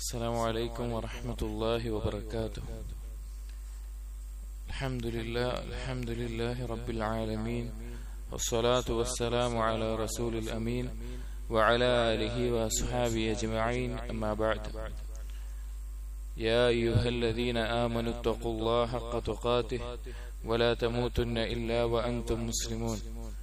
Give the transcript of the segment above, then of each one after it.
السلام عليكم ورحمة الله وبركاته الحمد لله الحمد لله رب العالمين والصلاة والسلام على رسول الأمين وعلى آله وأصحابه أجمعين أما بعد يا أيها الذين آمنوا اتقوا الله حق تقاته ولا تموتن إلا وأنتم مسلمون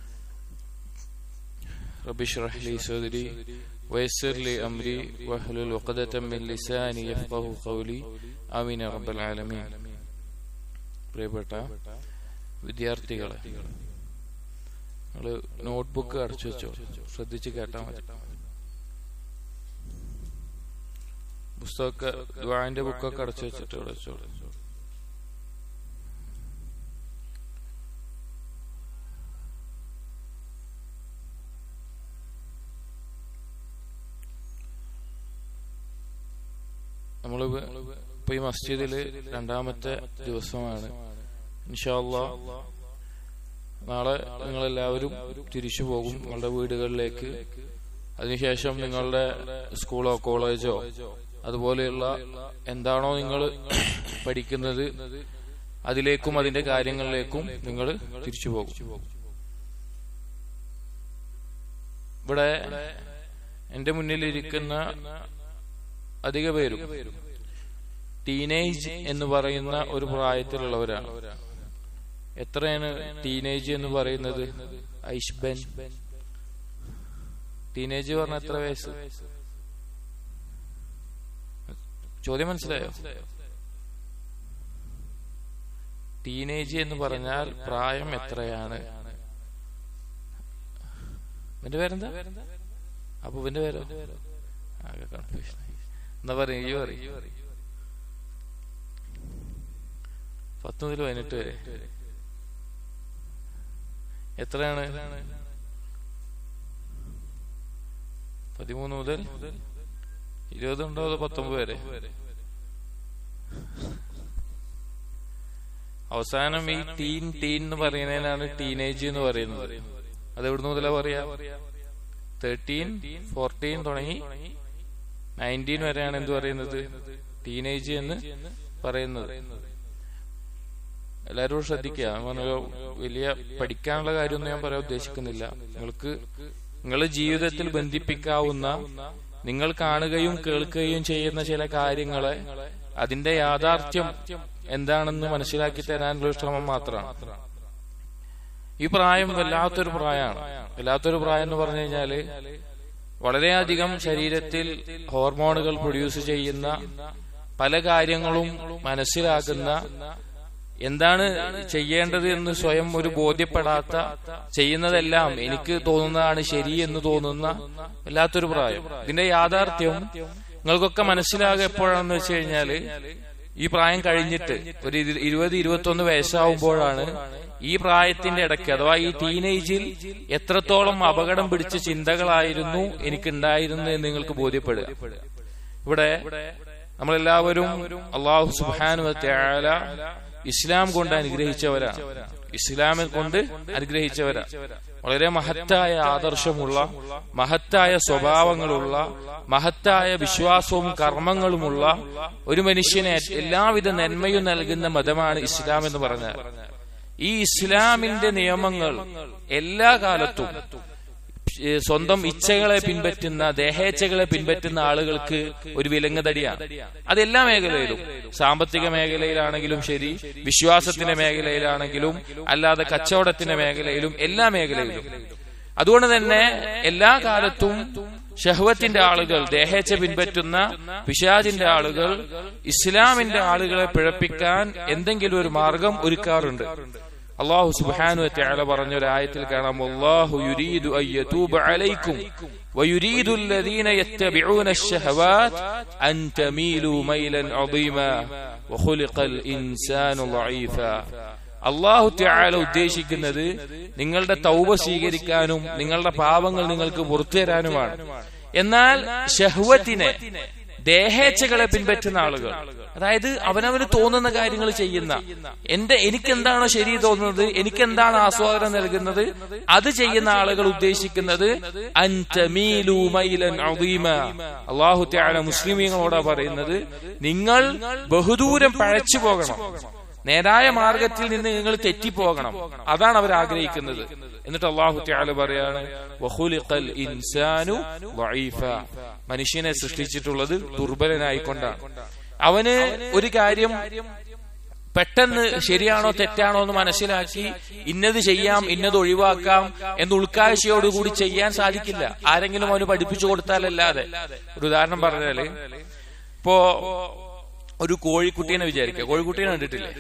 رب اشرح لي صدري ويسر لي أمري واحلل عقدة من لساني يفقه قولي آمين يا رب العالمين പ്രിയപ്പെട്ട വിദ്യാർത്ഥികളെ നിങ്ങള് നോട്ട്ബുക്ക് അടച്ചു വെച്ചോ ശ്രദ്ധിച്ച് കേട്ടാൽ മതി പുസ്തകമൊക്കെ ദ്വാന്റെ ബുക്കൊക്കെ അടച്ചു വെച്ചിട്ട് ഇവിടെ വെച്ചോളൂ നമ്മൾ ഇപ്പൊ ഈ മസ്ജിദില് രണ്ടാമത്തെ ദിവസമാണ് ഇൻഷാല്ല നാളെ നിങ്ങളെല്ലാവരും തിരിച്ചു പോകും നിങ്ങളുടെ വീടുകളിലേക്ക് അതിനുശേഷം നിങ്ങളുടെ സ്കൂളോ കോളേജോ അതുപോലെയുള്ള എന്താണോ നിങ്ങൾ പഠിക്കുന്നത് അതിലേക്കും അതിന്റെ കാര്യങ്ങളിലേക്കും നിങ്ങൾ തിരിച്ചു പോകും ഇവിടെ എന്റെ മുന്നിലിരിക്കുന്ന അധിക പേരും ടീനേജ് എന്ന് പറയുന്ന ഒരു പ്രായത്തിലുള്ളവരാണ് എത്രയാണ് ടീനേജ് എന്ന് പറയുന്നത് ഐഷ്ബൻ ടീനേജ് പറഞ്ഞ എത്ര വയസ്സ് ചോദ്യം മനസ്സിലായോ ടീനേജ് എന്ന് പറഞ്ഞാൽ പ്രായം എത്രയാണ് ഇവന്റെ പേരെന്താ അപ്പൊ ഇവന്റെ പേരോ ആകെ കൺഫ്യൂഷൻ എന്നാ പറയും ഈ പറയും പത്ത് മുതൽ പതിനെട്ട് വരെ എത്രയാണ് പതിമൂന്ന് മുതൽ ഇരുപതുണ്ടോ അതോ പത്തൊമ്പത് വരെ അവസാനം ഈ ടീൻ ടീൻ എന്ന് പറയുന്നതിനാണ് ടീനേജ് എന്ന് പറയുന്നത് അത് എവിടുന്ന് മുതലാ പറയാ തേർട്ടീൻ ഫോർട്ടീൻ തുടങ്ങി നയൻറ്റീൻ വരെയാണ് എന്ത് പറയുന്നത് ടീനേജ് എന്ന് പറയുന്നത് എല്ലാവരും ശ്രദ്ധിക്കുക വലിയ പഠിക്കാനുള്ള കാര്യമൊന്നും ഞാൻ പറയാൻ ഉദ്ദേശിക്കുന്നില്ല നിങ്ങൾക്ക് നിങ്ങൾ ജീവിതത്തിൽ ബന്ധിപ്പിക്കാവുന്ന നിങ്ങൾ കാണുകയും കേൾക്കുകയും ചെയ്യുന്ന ചില കാര്യങ്ങളെ അതിന്റെ യാഥാർത്ഥ്യം എന്താണെന്ന് മനസ്സിലാക്കി തരാനുള്ള ശ്രമം മാത്രമാണ് ഈ പ്രായം വല്ലാത്തൊരു പ്രായമാണ് വല്ലാത്തൊരു പ്രായം എന്ന് പറഞ്ഞു കഴിഞ്ഞാല് വളരെയധികം ശരീരത്തിൽ ഹോർമോണുകൾ പ്രൊഡ്യൂസ് ചെയ്യുന്ന പല കാര്യങ്ങളും മനസ്സിലാക്കുന്ന എന്താണ് ചെയ്യേണ്ടത് എന്ന് സ്വയം ഒരു ബോധ്യപ്പെടാത്ത ചെയ്യുന്നതെല്ലാം എനിക്ക് തോന്നുന്നതാണ് ശരി എന്ന് തോന്നുന്ന വല്ലാത്തൊരു പ്രായം ഇതിന്റെ യാഥാർത്ഥ്യം നിങ്ങൾക്കൊക്കെ മനസ്സിലാകുക എപ്പോഴാണെന്ന് വെച്ച് കഴിഞ്ഞാല് ഈ പ്രായം കഴിഞ്ഞിട്ട് ഒരു ഇരുപത് ഇരുപത്തൊന്ന് വയസ്സാവുമ്പോഴാണ് ഈ പ്രായത്തിന്റെ ഇടയ്ക്ക് അഥവാ ഈ ടീനേജിൽ എത്രത്തോളം അപകടം പിടിച്ച ചിന്തകളായിരുന്നു എനിക്കുണ്ടായിരുന്നു എന്ന് നിങ്ങൾക്ക് ബോധ്യപ്പെടുക ഇവിടെ നമ്മളെല്ലാവരും അള്ളാഹു സുബാനു ത്യാല ഇസ്ലാം കൊണ്ട് അനുഗ്രഹിച്ചവരാണ് ഇസ്ലാമിൽ കൊണ്ട് അനുഗ്രഹിച്ചവരാ വളരെ മഹത്തായ ആദർശമുള്ള മഹത്തായ സ്വഭാവങ്ങളുള്ള മഹത്തായ വിശ്വാസവും കർമ്മങ്ങളുമുള്ള ഒരു മനുഷ്യനെ എല്ലാവിധ നന്മയും നൽകുന്ന മതമാണ് ഇസ്ലാം എന്ന് പറഞ്ഞാൽ ഈ ഇസ്ലാമിന്റെ നിയമങ്ങൾ എല്ലാ കാലത്തും സ്വന്തം ഇച്ഛകളെ പിൻപറ്റുന്ന ദേഹേച്ഛകളെ പിൻപറ്റുന്ന ആളുകൾക്ക് ഒരു വിലങ്ങുതടിയാണ് അതെല്ലാ മേഖലയിലും സാമ്പത്തിക മേഖലയിലാണെങ്കിലും ശരി വിശ്വാസത്തിന്റെ മേഖലയിലാണെങ്കിലും അല്ലാതെ കച്ചവടത്തിന്റെ മേഖലയിലും എല്ലാ മേഖലയിലും അതുകൊണ്ട് തന്നെ എല്ലാ കാലത്തും ഷഹ്വത്തിന്റെ ആളുകൾ ദേഹേച്ഛ പിൻപറ്റുന്ന പിശാജിന്റെ ആളുകൾ ഇസ്ലാമിന്റെ ആളുകളെ പിഴപ്പിക്കാൻ എന്തെങ്കിലും ഒരു മാർഗം ഒരുക്കാറുണ്ട് അള്ളാഹു സുബ്ഹാനഹു വതആല പറഞ്ഞ ഒരു ആയത്തിൽ കാണാം അല്ലാഹു യുരീദു അൻ യതൂബ അലൈക്കും ويريد الذين يتبعون الشهوات أن تميلوا ميلا عظيما وخلق الإنسان ضعيفا അള്ളാഹു ത്യാല ഉദ്ദേശിക്കുന്നത് നിങ്ങളുടെ തൗബ സ്വീകരിക്കാനും നിങ്ങളുടെ പാപങ്ങൾ നിങ്ങൾക്ക് പുറത്തു തരാനുമാണ് എന്നാൽ ഷഹ്വത്തിനെ ദേഹേച്ഛകളെ പിൻപറ്റുന്ന ആളുകൾ അതായത് അവനവന് തോന്നുന്ന കാര്യങ്ങൾ ചെയ്യുന്ന എന്റെ എനിക്ക് എന്താണോ ശരി തോന്നുന്നത് എനിക്ക് എന്താണ് ആസ്വാദനം നൽകുന്നത് അത് ചെയ്യുന്ന ആളുകൾ ഉദ്ദേശിക്കുന്നത് അൻ തമീലു മൈലൻ അദീമ. അള്ളാഹു തആല മുസ്ലിമീങ്ങളോടാ പറയുന്നത് നിങ്ങൾ ബഹുദൂരം പഴച്ചു പോകണം നേരായ മാർഗത്തിൽ നിന്ന് നിങ്ങൾ തെറ്റിപ്പോകണം അതാണ് അവർ ആഗ്രഹിക്കുന്നത് എന്നിട്ട് അള്ളാഹു തആല പറയാണ് വഖുലിഖൽ ഇൻസാനു ളഈഫ. മനുഷ്യനെ സൃഷ്ടിച്ചിട്ടുള്ളത് ദുർബലനായിക്കൊണ്ടാണ് അവന് ഒരു കാര്യം പെട്ടെന്ന് ശരിയാണോ തെറ്റാണോ എന്ന് മനസ്സിലാക്കി ഇന്നത് ചെയ്യാം ഇന്നത് ഒഴിവാക്കാം എന്ന് ഉൾക്കാഴ്ചയോടുകൂടി ചെയ്യാൻ സാധിക്കില്ല ആരെങ്കിലും അവന് പഠിപ്പിച്ചു കൊടുത്താലല്ലാതെ ഒരു ഉദാഹരണം പറഞ്ഞാല് ഇപ്പോ ഒരു കോഴിക്കുട്ടീനെ വിചാരിക്കുക കോഴിക്കുട്ടീനെ കണ്ടിട്ടില്ലേ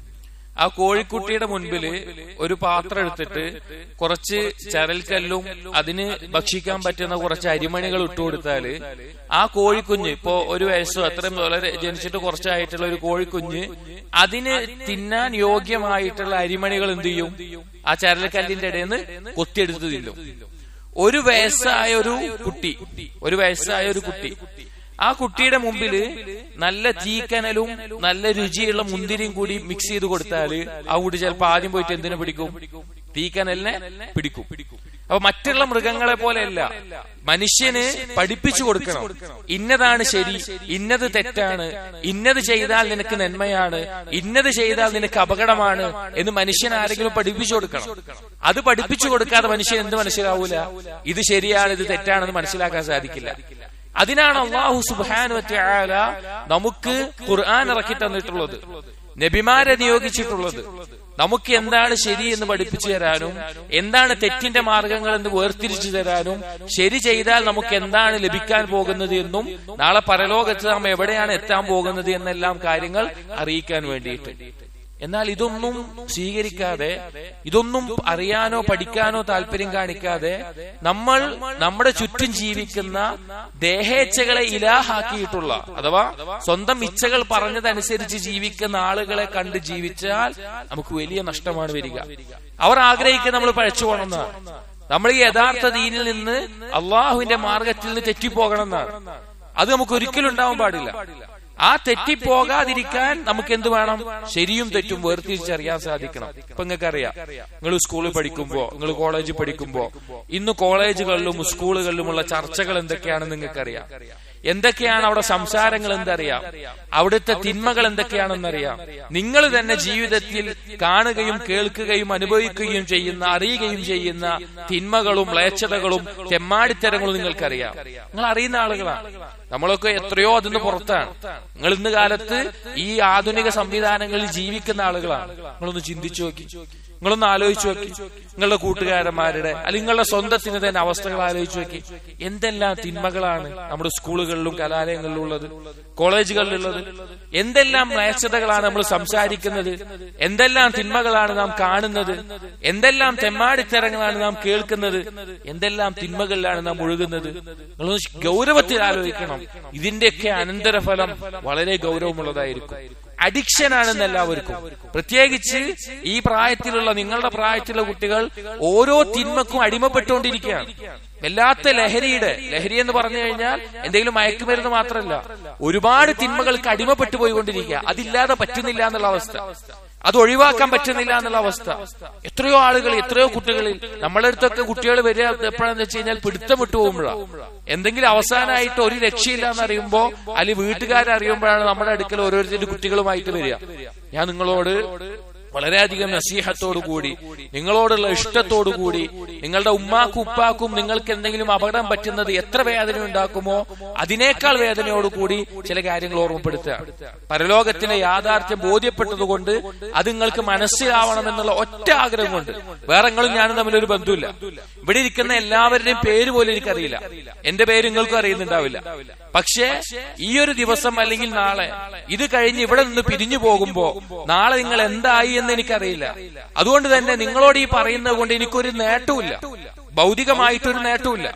ആ കോഴിക്കുട്ടിയുടെ മുൻപില് ഒരു പാത്രം എടുത്തിട്ട് കുറച്ച് ചരൽക്കല്ലും അതിന് ഭക്ഷിക്കാൻ പറ്റുന്ന കുറച്ച് അരിമണികൾ ഇട്ടുകൊടുത്താല് ആ കോഴിക്കുഞ്ഞ് ഇപ്പോ ഒരു വയസ്സോ അത്രയും വളരെ ജനിച്ചിട്ട് കുറച്ചായിട്ടുള്ള ഒരു കോഴിക്കുഞ്ഞ് അതിന് തിന്നാൻ യോഗ്യമായിട്ടുള്ള അരിമണികൾ എന്ത് ചെയ്യും ആ ചരൽക്കല്ലിന്റെ ഇടയിൽ നിന്ന് കൊത്തിയെടുത്ത് തിന്നും ഒരു വയസ്സായ ഒരു കുട്ടി ഒരു വയസ്സായ ഒരു കുട്ടി ആ കുട്ടിയുടെ മുമ്പില് നല്ല തീക്കനലും നല്ല രുചിയുള്ള മുന്തിരിയും കൂടി മിക്സ് ചെയ്ത് കൊടുത്താല് ആ കുട്ടി ചിലപ്പോ ആദ്യം പോയിട്ട് എന്തിനു പിടിക്കും തീക്കനലിനെ പിടിക്കും അപ്പൊ മറ്റുള്ള മൃഗങ്ങളെ പോലെയല്ല മനുഷ്യന് പഠിപ്പിച്ചു കൊടുക്കണം ഇന്നതാണ് ശരി ഇന്നത് തെറ്റാണ് ഇന്നത് ചെയ്താൽ നിനക്ക് നന്മയാണ് ഇന്നത് ചെയ്താൽ നിനക്ക് അപകടമാണ് എന്ന് മനുഷ്യൻ ആരെങ്കിലും പഠിപ്പിച്ചു കൊടുക്കണം അത് പഠിപ്പിച്ചു കൊടുക്കാതെ മനുഷ്യൻ എന്ത് മനസ്സിലാവൂല ഇത് ശരിയാണ് ഇത് തെറ്റാണെന്ന് മനസ്സിലാക്കാൻ സാധിക്കില്ല അതിനാണ് അള്ളാഹു സുബാനു വറ്റയാല നമുക്ക് ഖുർആൻ ഇറക്കി തന്നിട്ടുള്ളത് നബിമാരെ നിയോഗിച്ചിട്ടുള്ളത് നമുക്ക് എന്താണ് ശരി എന്ന് പഠിപ്പിച്ചു തരാനും എന്താണ് തെറ്റിന്റെ മാർഗങ്ങൾ എന്ന് വേർതിരിച്ചു തരാനും ശരി ചെയ്താൽ നമുക്ക് എന്താണ് ലഭിക്കാൻ പോകുന്നത് എന്നും നാളെ പരലോകത്ത് നാം എവിടെയാണ് എത്താൻ പോകുന്നത് എന്നെല്ലാം കാര്യങ്ങൾ അറിയിക്കാൻ വേണ്ടിയിട്ട് എന്നാൽ ഇതൊന്നും സ്വീകരിക്കാതെ ഇതൊന്നും അറിയാനോ പഠിക്കാനോ താല്പര്യം കാണിക്കാതെ നമ്മൾ നമ്മുടെ ചുറ്റും ജീവിക്കുന്ന ദേഹേച്ഛകളെ ഇലാഹാക്കിയിട്ടുള്ള അഥവാ സ്വന്തം ഇച്ഛകൾ പറഞ്ഞതനുസരിച്ച് ജീവിക്കുന്ന ആളുകളെ കണ്ട് ജീവിച്ചാൽ നമുക്ക് വലിയ നഷ്ടമാണ് വരിക അവർ ആഗ്രഹിക്കുന്ന നമ്മൾ പഴച്ചു പോകണമെന്നാണ് നമ്മൾ ഈ യഥാർത്ഥ ദീനിൽ നിന്ന് അള്ളാഹുവിന്റെ മാർഗത്തിൽ നിന്ന് തെറ്റിപ്പോകണം എന്നാണ് അത് നമുക്ക് ഒരിക്കലും ഉണ്ടാവാൻ പാടില്ല ആ തെറ്റിപ്പോകാതിരിക്കാൻ നമുക്ക് എന്ത് വേണം ശരിയും തെറ്റും വേർതിരിച്ചറിയാൻ സാധിക്കണം ഇപ്പൊ നിങ്ങൾക്ക് അറിയാം നിങ്ങൾ സ്കൂളിൽ പഠിക്കുമ്പോ നിങ്ങൾ കോളേജിൽ പഠിക്കുമ്പോ ഇന്ന് കോളേജുകളിലും സ്കൂളുകളിലുമുള്ള ചർച്ചകൾ എന്തൊക്കെയാണെന്ന് നിങ്ങൾക്കറിയാം എന്തൊക്കെയാണ് അവിടെ സംസാരങ്ങൾ എന്തറിയാം അവിടുത്തെ തിന്മകൾ എന്തൊക്കെയാണെന്നറിയാം നിങ്ങൾ തന്നെ ജീവിതത്തിൽ കാണുകയും കേൾക്കുകയും അനുഭവിക്കുകയും ചെയ്യുന്ന അറിയുകയും ചെയ്യുന്ന തിന്മകളും മ്ലേച്ഛതകളും തെമ്മാടിത്തരങ്ങളും നിങ്ങൾക്കറിയാം നിങ്ങൾ അറിയുന്ന ആളുകളാണ് നമ്മളൊക്കെ എത്രയോ അതിന് പുറത്താണ് നിങ്ങൾ ഇന്ന് കാലത്ത് ഈ ആധുനിക സംവിധാനങ്ങളിൽ ജീവിക്കുന്ന ആളുകളാണ് നിങ്ങളൊന്ന് ചിന്തിച്ചു നോക്കി നിങ്ങളൊന്ന് ആലോചിച്ചു നോക്കി നിങ്ങളുടെ കൂട്ടുകാരന്മാരുടെ അല്ലെങ്കിൽ നിങ്ങളുടെ സ്വന്തത്തിന് തന്നെ അവസ്ഥകൾ ആലോചിച്ചു നോക്കി എന്തെല്ലാം തിന്മകളാണ് നമ്മുടെ സ്കൂളുകളിലും കലാലയങ്ങളിലും ഉള്ളത് കോളേജുകളിലുള്ളത് എന്തെല്ലാം മ്ലേച്ഛതകളാണ് നമ്മൾ സംസാരിക്കുന്നത് എന്തെല്ലാം തിന്മകളാണ് നാം കാണുന്നത് എന്തെല്ലാം തെമ്മാടിത്തരങ്ങളാണ് നാം കേൾക്കുന്നത് എന്തെല്ലാം തിന്മകളിലാണ് നാം ഒഴുകുന്നത് നിങ്ങളൊന്ന് ഗൗരവത്തിൽ ആലോചിക്കണം ഇതിന്റെയൊക്കെ അനന്തരഫലം വളരെ ഗൗരവമുള്ളതായിരിക്കും അഡിക്ഷൻ ആണെന്ന് എല്ലാവർക്കും പ്രത്യേകിച്ച് ഈ പ്രായത്തിലുള്ള നിങ്ങളുടെ പ്രായത്തിലുള്ള കുട്ടികൾ ഓരോ തിന്മക്കും അടിമപ്പെട്ടുകൊണ്ടിരിക്കുകയാണ് വല്ലാത്ത ലഹരിയുടെ ലഹരി എന്ന് പറഞ്ഞു കഴിഞ്ഞാൽ എന്തെങ്കിലും മയക്കുമരുന്ന് മാത്രമല്ല ഒരുപാട് തിന്മകൾക്ക് അടിമപ്പെട്ടു പോയിക്കൊണ്ടിരിക്കുക അതില്ലാതെ പറ്റുന്നില്ല എന്നുള്ള അവസ്ഥ അത് ഒഴിവാക്കാൻ പറ്റുന്നില്ല എന്നുള്ള അവസ്ഥ എത്രയോ ആളുകൾ എത്രയോ കുട്ടികളിൽ നമ്മളെ അടുത്തൊക്കെ കുട്ടികൾ വരിക എപ്പോഴാന്ന് വെച്ച് കഴിഞ്ഞാൽ പിടുത്തം വിട്ടു പോകുമ്പോഴാണ് എന്തെങ്കിലും അവസാനമായിട്ട് ഒരു രക്ഷയില്ല എന്ന് അറിയുമ്പോ അല്ലെങ്കിൽ വീട്ടുകാരറിയുമ്പോഴാണ് നമ്മുടെ അടുക്കൽ ഓരോരുത്തരുടെ കുട്ടികളുമായിട്ട് വരിക ഞാൻ നിങ്ങളോട് വളരെയധികം നസീഹത്തോടു കൂടി നിങ്ങളോടുള്ള ഇഷ്ടത്തോടു കൂടി നിങ്ങളുടെ ഉമ്മാക്കും ഉപ്പാക്കും നിങ്ങൾക്ക് എന്തെങ്കിലും അപകടം പറ്റുന്നത് എത്ര വേദന ഉണ്ടാക്കുമോ അതിനേക്കാൾ വേദനയോടുകൂടി ചില കാര്യങ്ങൾ ഓർമ്മപ്പെടുത്തുക പരലോകത്തിന്റെ യാഥാർത്ഥ്യം ബോധ്യപ്പെട്ടതുകൊണ്ട് അത് നിങ്ങൾക്ക് മനസ്സിലാവണമെന്നുള്ള ഒറ്റ ആഗ്രഹം കൊണ്ട് വേറെ നിങ്ങളും ഞാനും തമ്മിലൊരു ബന്ധമില്ല ഇവിടെ ഇരിക്കുന്ന എല്ലാവരുടെയും പേര് പോലും എനിക്കറിയില്ല എന്റെ പേര് നിങ്ങൾക്കും അറിയുന്നുണ്ടാവില്ല പക്ഷേ ഈ ഒരു ദിവസം അല്ലെങ്കിൽ നാളെ ഇത് കഴിഞ്ഞ് ഇവിടെ നിന്ന് പിരിഞ്ഞു പോകുമ്പോ നാളെ നിങ്ങൾ എന്തായി എന്ന് എനിക്കറിയില്ല അതുകൊണ്ട് തന്നെ നിങ്ങളോട് ഈ പറയുന്നത് കൊണ്ട് എനിക്കൊരു നേട്ടമില്ല ഭൗതികമായിട്ടൊരു നേട്ടമില്ല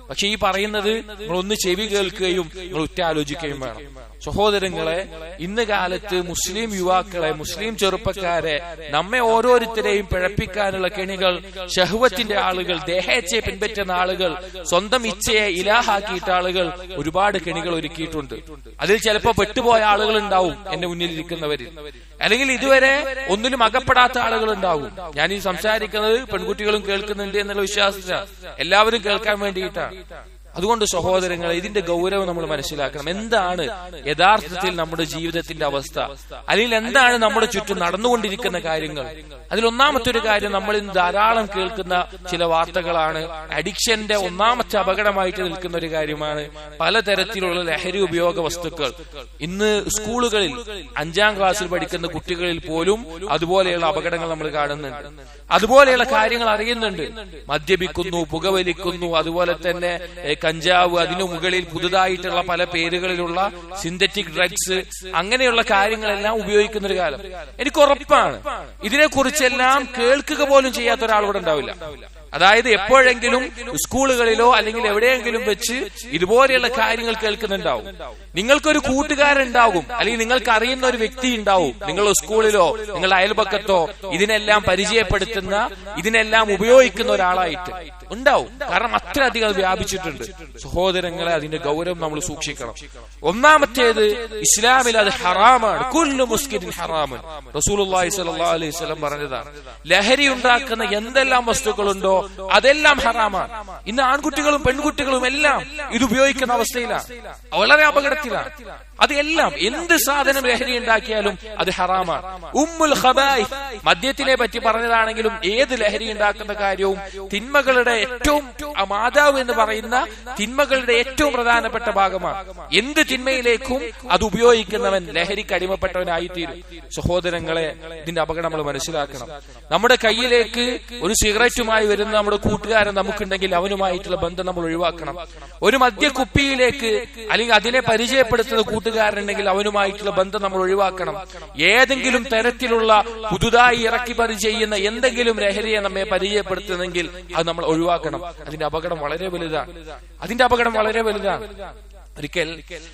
പക്ഷെ ഈ പറയുന്നത് നിങ്ങൾ ഒന്ന് ചെവി കേൾക്കുകയും നിങ്ങൾ ഉറ്റാലോചിക്കുകയും വേണം സഹോദരങ്ങളെ ഇന്ന് കാലത്ത് മുസ്ലിം യുവാക്കളെ മുസ്ലിം ചെറുപ്പക്കാരെ നമ്മെ ഓരോരുത്തരെയും പിഴപ്പിക്കാനുള്ള കെണികൾ ഷഹുവത്തിന്റെ ആളുകൾ ദേഹേച്ഛയെ പിൻപറ്റുന്ന ആളുകൾ സ്വന്തം ഇച്ഛയെ ഇലാഹാക്കിയിട്ട ആളുകൾ ഒരുപാട് കെണികൾ ഒരുക്കിയിട്ടുണ്ട് അതിൽ ചിലപ്പോ പെട്ടുപോയ ആളുകൾ ഉണ്ടാവും എന്റെ മുന്നിൽ ഇരിക്കുന്നവരിൽ അല്ലെങ്കിൽ ഇതുവരെ ഒന്നിലും അകപ്പെടാത്ത ആളുകൾ ഉണ്ടാവും ഞാൻ ഈ സംസാരിക്കുന്നത് പെൺകുട്ടികളും കേൾക്കുന്നുണ്ട് എന്നുള്ള വിശ്വാസത്തിലാണ് എല്ലാവരും കേൾക്കാൻ വേണ്ടിയിട്ടാണ് അതുകൊണ്ട് സഹോദരങ്ങളെ ഇതിന്റെ ഗൗരവം നമ്മൾ മനസ്സിലാക്കണം എന്താണ് യഥാർത്ഥത്തിൽ നമ്മുടെ ജീവിതത്തിന്റെ അവസ്ഥ അല്ലെങ്കിൽ എന്താണ് നമ്മുടെ ചുറ്റും നടന്നുകൊണ്ടിരിക്കുന്ന കാര്യങ്ങൾ അതിൽ ഒന്നാമത്തെ ഒരു കാര്യം നമ്മൾ ഇന്ന് ധാരാളം കേൾക്കുന്ന ചില വാർത്തകളാണ് അഡിക്ഷന്റെ ഒന്നാമത്തെ അപകടമായിട്ട് നിൽക്കുന്ന ഒരു കാര്യമാണ് പലതരത്തിലുള്ള ലഹരി ഉപയോഗ വസ്തുക്കൾ ഇന്ന് സ്കൂളുകളിൽ അഞ്ചാം ക്ലാസ്സിൽ പഠിക്കുന്ന കുട്ടികളിൽ പോലും അതുപോലെയുള്ള അപകടങ്ങൾ നമ്മൾ കാണുന്നുണ്ട് അതുപോലെയുള്ള കാര്യങ്ങൾ അറിയുന്നുണ്ട് മദ്യപിക്കുന്നു പുകവലിക്കുന്നു അതുപോലെ തന്നെ ഏ, കഞ്ചാവ് അതിനു മുകളിൽ പുതുതായിട്ടുള്ള പല പേരുകളിലുള്ള സിന്തറ്റിക് ഡ്രഗ്സ് അങ്ങനെയുള്ള കാര്യങ്ങളെല്ലാം ഉപയോഗിക്കുന്ന ഒരു കാലം എനിക്ക് ഉറപ്പാണ് ഇതിനെക്കുറിച്ചെല്ലാം കേൾക്കുക പോലും ചെയ്യാത്ത ഒരാൾ ഇവിടെ ഉണ്ടാവില്ല അതായത് എപ്പോഴെങ്കിലും സ്കൂളുകളിലോ അല്ലെങ്കിൽ എവിടെയെങ്കിലും വെച്ച് ഇതുപോലെയുള്ള കാര്യങ്ങൾ കേൾക്കുന്നുണ്ടാവും നിങ്ങൾക്കൊരു കൂട്ടുകാരുണ്ടാകും അല്ലെങ്കിൽ നിങ്ങൾക്ക് അറിയുന്ന ഒരു വ്യക്തി ഉണ്ടാവും നിങ്ങൾ സ്കൂളിലോ നിങ്ങളുടെ അയൽപക്കത്തോ ഇതിനെല്ലാം പരിചയപ്പെടുത്തുന്ന ഇതിനെല്ലാം ഉപയോഗിക്കുന്ന ഒരാളായിട്ട് ഉണ്ടാവും കാരണം അത്രയധികം അത് വ്യാപിച്ചിട്ടുണ്ട് സഹോദരങ്ങളെ അതിന്റെ ഗൗരവം നമ്മൾ സൂക്ഷിക്കണം ഒന്നാമത്തേത് ഇസ്ലാമിൽ അത് ഹറാമാണ് കുല്ലു മുസ്കിൻ ഹറാമൻ റസൂലുള്ളാഹി സ്വല്ലല്ലാഹു അലൈഹി വസല്ലം പറഞ്ഞതാണ് ലഹരി ഉണ്ടാക്കുന്ന എന്തെല്ലാം വസ്തുക്കളുണ്ടോ അതെല്ലാം ഹറാമാണ് ഇന്ന് ആൺകുട്ടികളും പെൺകുട്ടികളും എല്ലാം ഇത് ഉപയോഗിക്കുന്ന അവസ്ഥയിലാണ് വളരെ അപകടത്തിലാണ് അത് എല്ലാം എന്ത് സാധനം ലഹരി ഉണ്ടാക്കിയാലും അത് ഹറാമാണ് ഉമ്മുൽ ഖബായി മദ്യത്തിനെ പറ്റി പറഞ്ഞതാണെങ്കിലും ഏത് ലഹരി ഉണ്ടാക്കുന്ന കാര്യവും തിന്മകളുടെ ഏറ്റവും ആ മാതാവ് എന്ന് പറയുന്ന തിന്മകളുടെ ഏറ്റവും പ്രധാനപ്പെട്ട ഭാഗമാണ് എന്ത് തിന്മയിലേക്കും അത് ഉപയോഗിക്കുന്നവൻ ലഹരിക്ക് അടിമപ്പെട്ടവനായിത്തീരും സഹോദരങ്ങളെ ഇതിന്റെ അപകടം നമ്മൾ മനസ്സിലാക്കണം നമ്മുടെ കയ്യിലേക്ക് ഒരു സിഗരറ്റുമായി വരുന്ന നമ്മുടെ കൂട്ടുകാരൻ നമുക്കുണ്ടെങ്കിൽ അവനുമായിട്ടുള്ള ബന്ധം നമ്മൾ ഒഴിവാക്കണം ഒരു മദ്യക്കുപ്പിയിലേക്ക് അല്ലെങ്കിൽ അതിനെ പരിചയപ്പെടുത്തുന്ന കൂട്ടുകാരനുണ്ടെങ്കിൽ അവനുമായിട്ടുള്ള ബന്ധം നമ്മൾ ഒഴിവാക്കണം ഏതെങ്കിലും തരത്തിലുള്ള പുതുതായി ഇറക്കി പരി ചെയ്യുന്ന എന്തെങ്കിലും ലഹരിയെ നമ്മെ പരിചയപ്പെടുത്തുന്നെങ്കിൽ അത് നമ്മൾ ഒഴിവാക്കണം അതിന്റെ അപകടം വളരെ വലുതാണ് അതിന്റെ അപകടം വളരെ വലുതാണ് ഒരിക്കൽ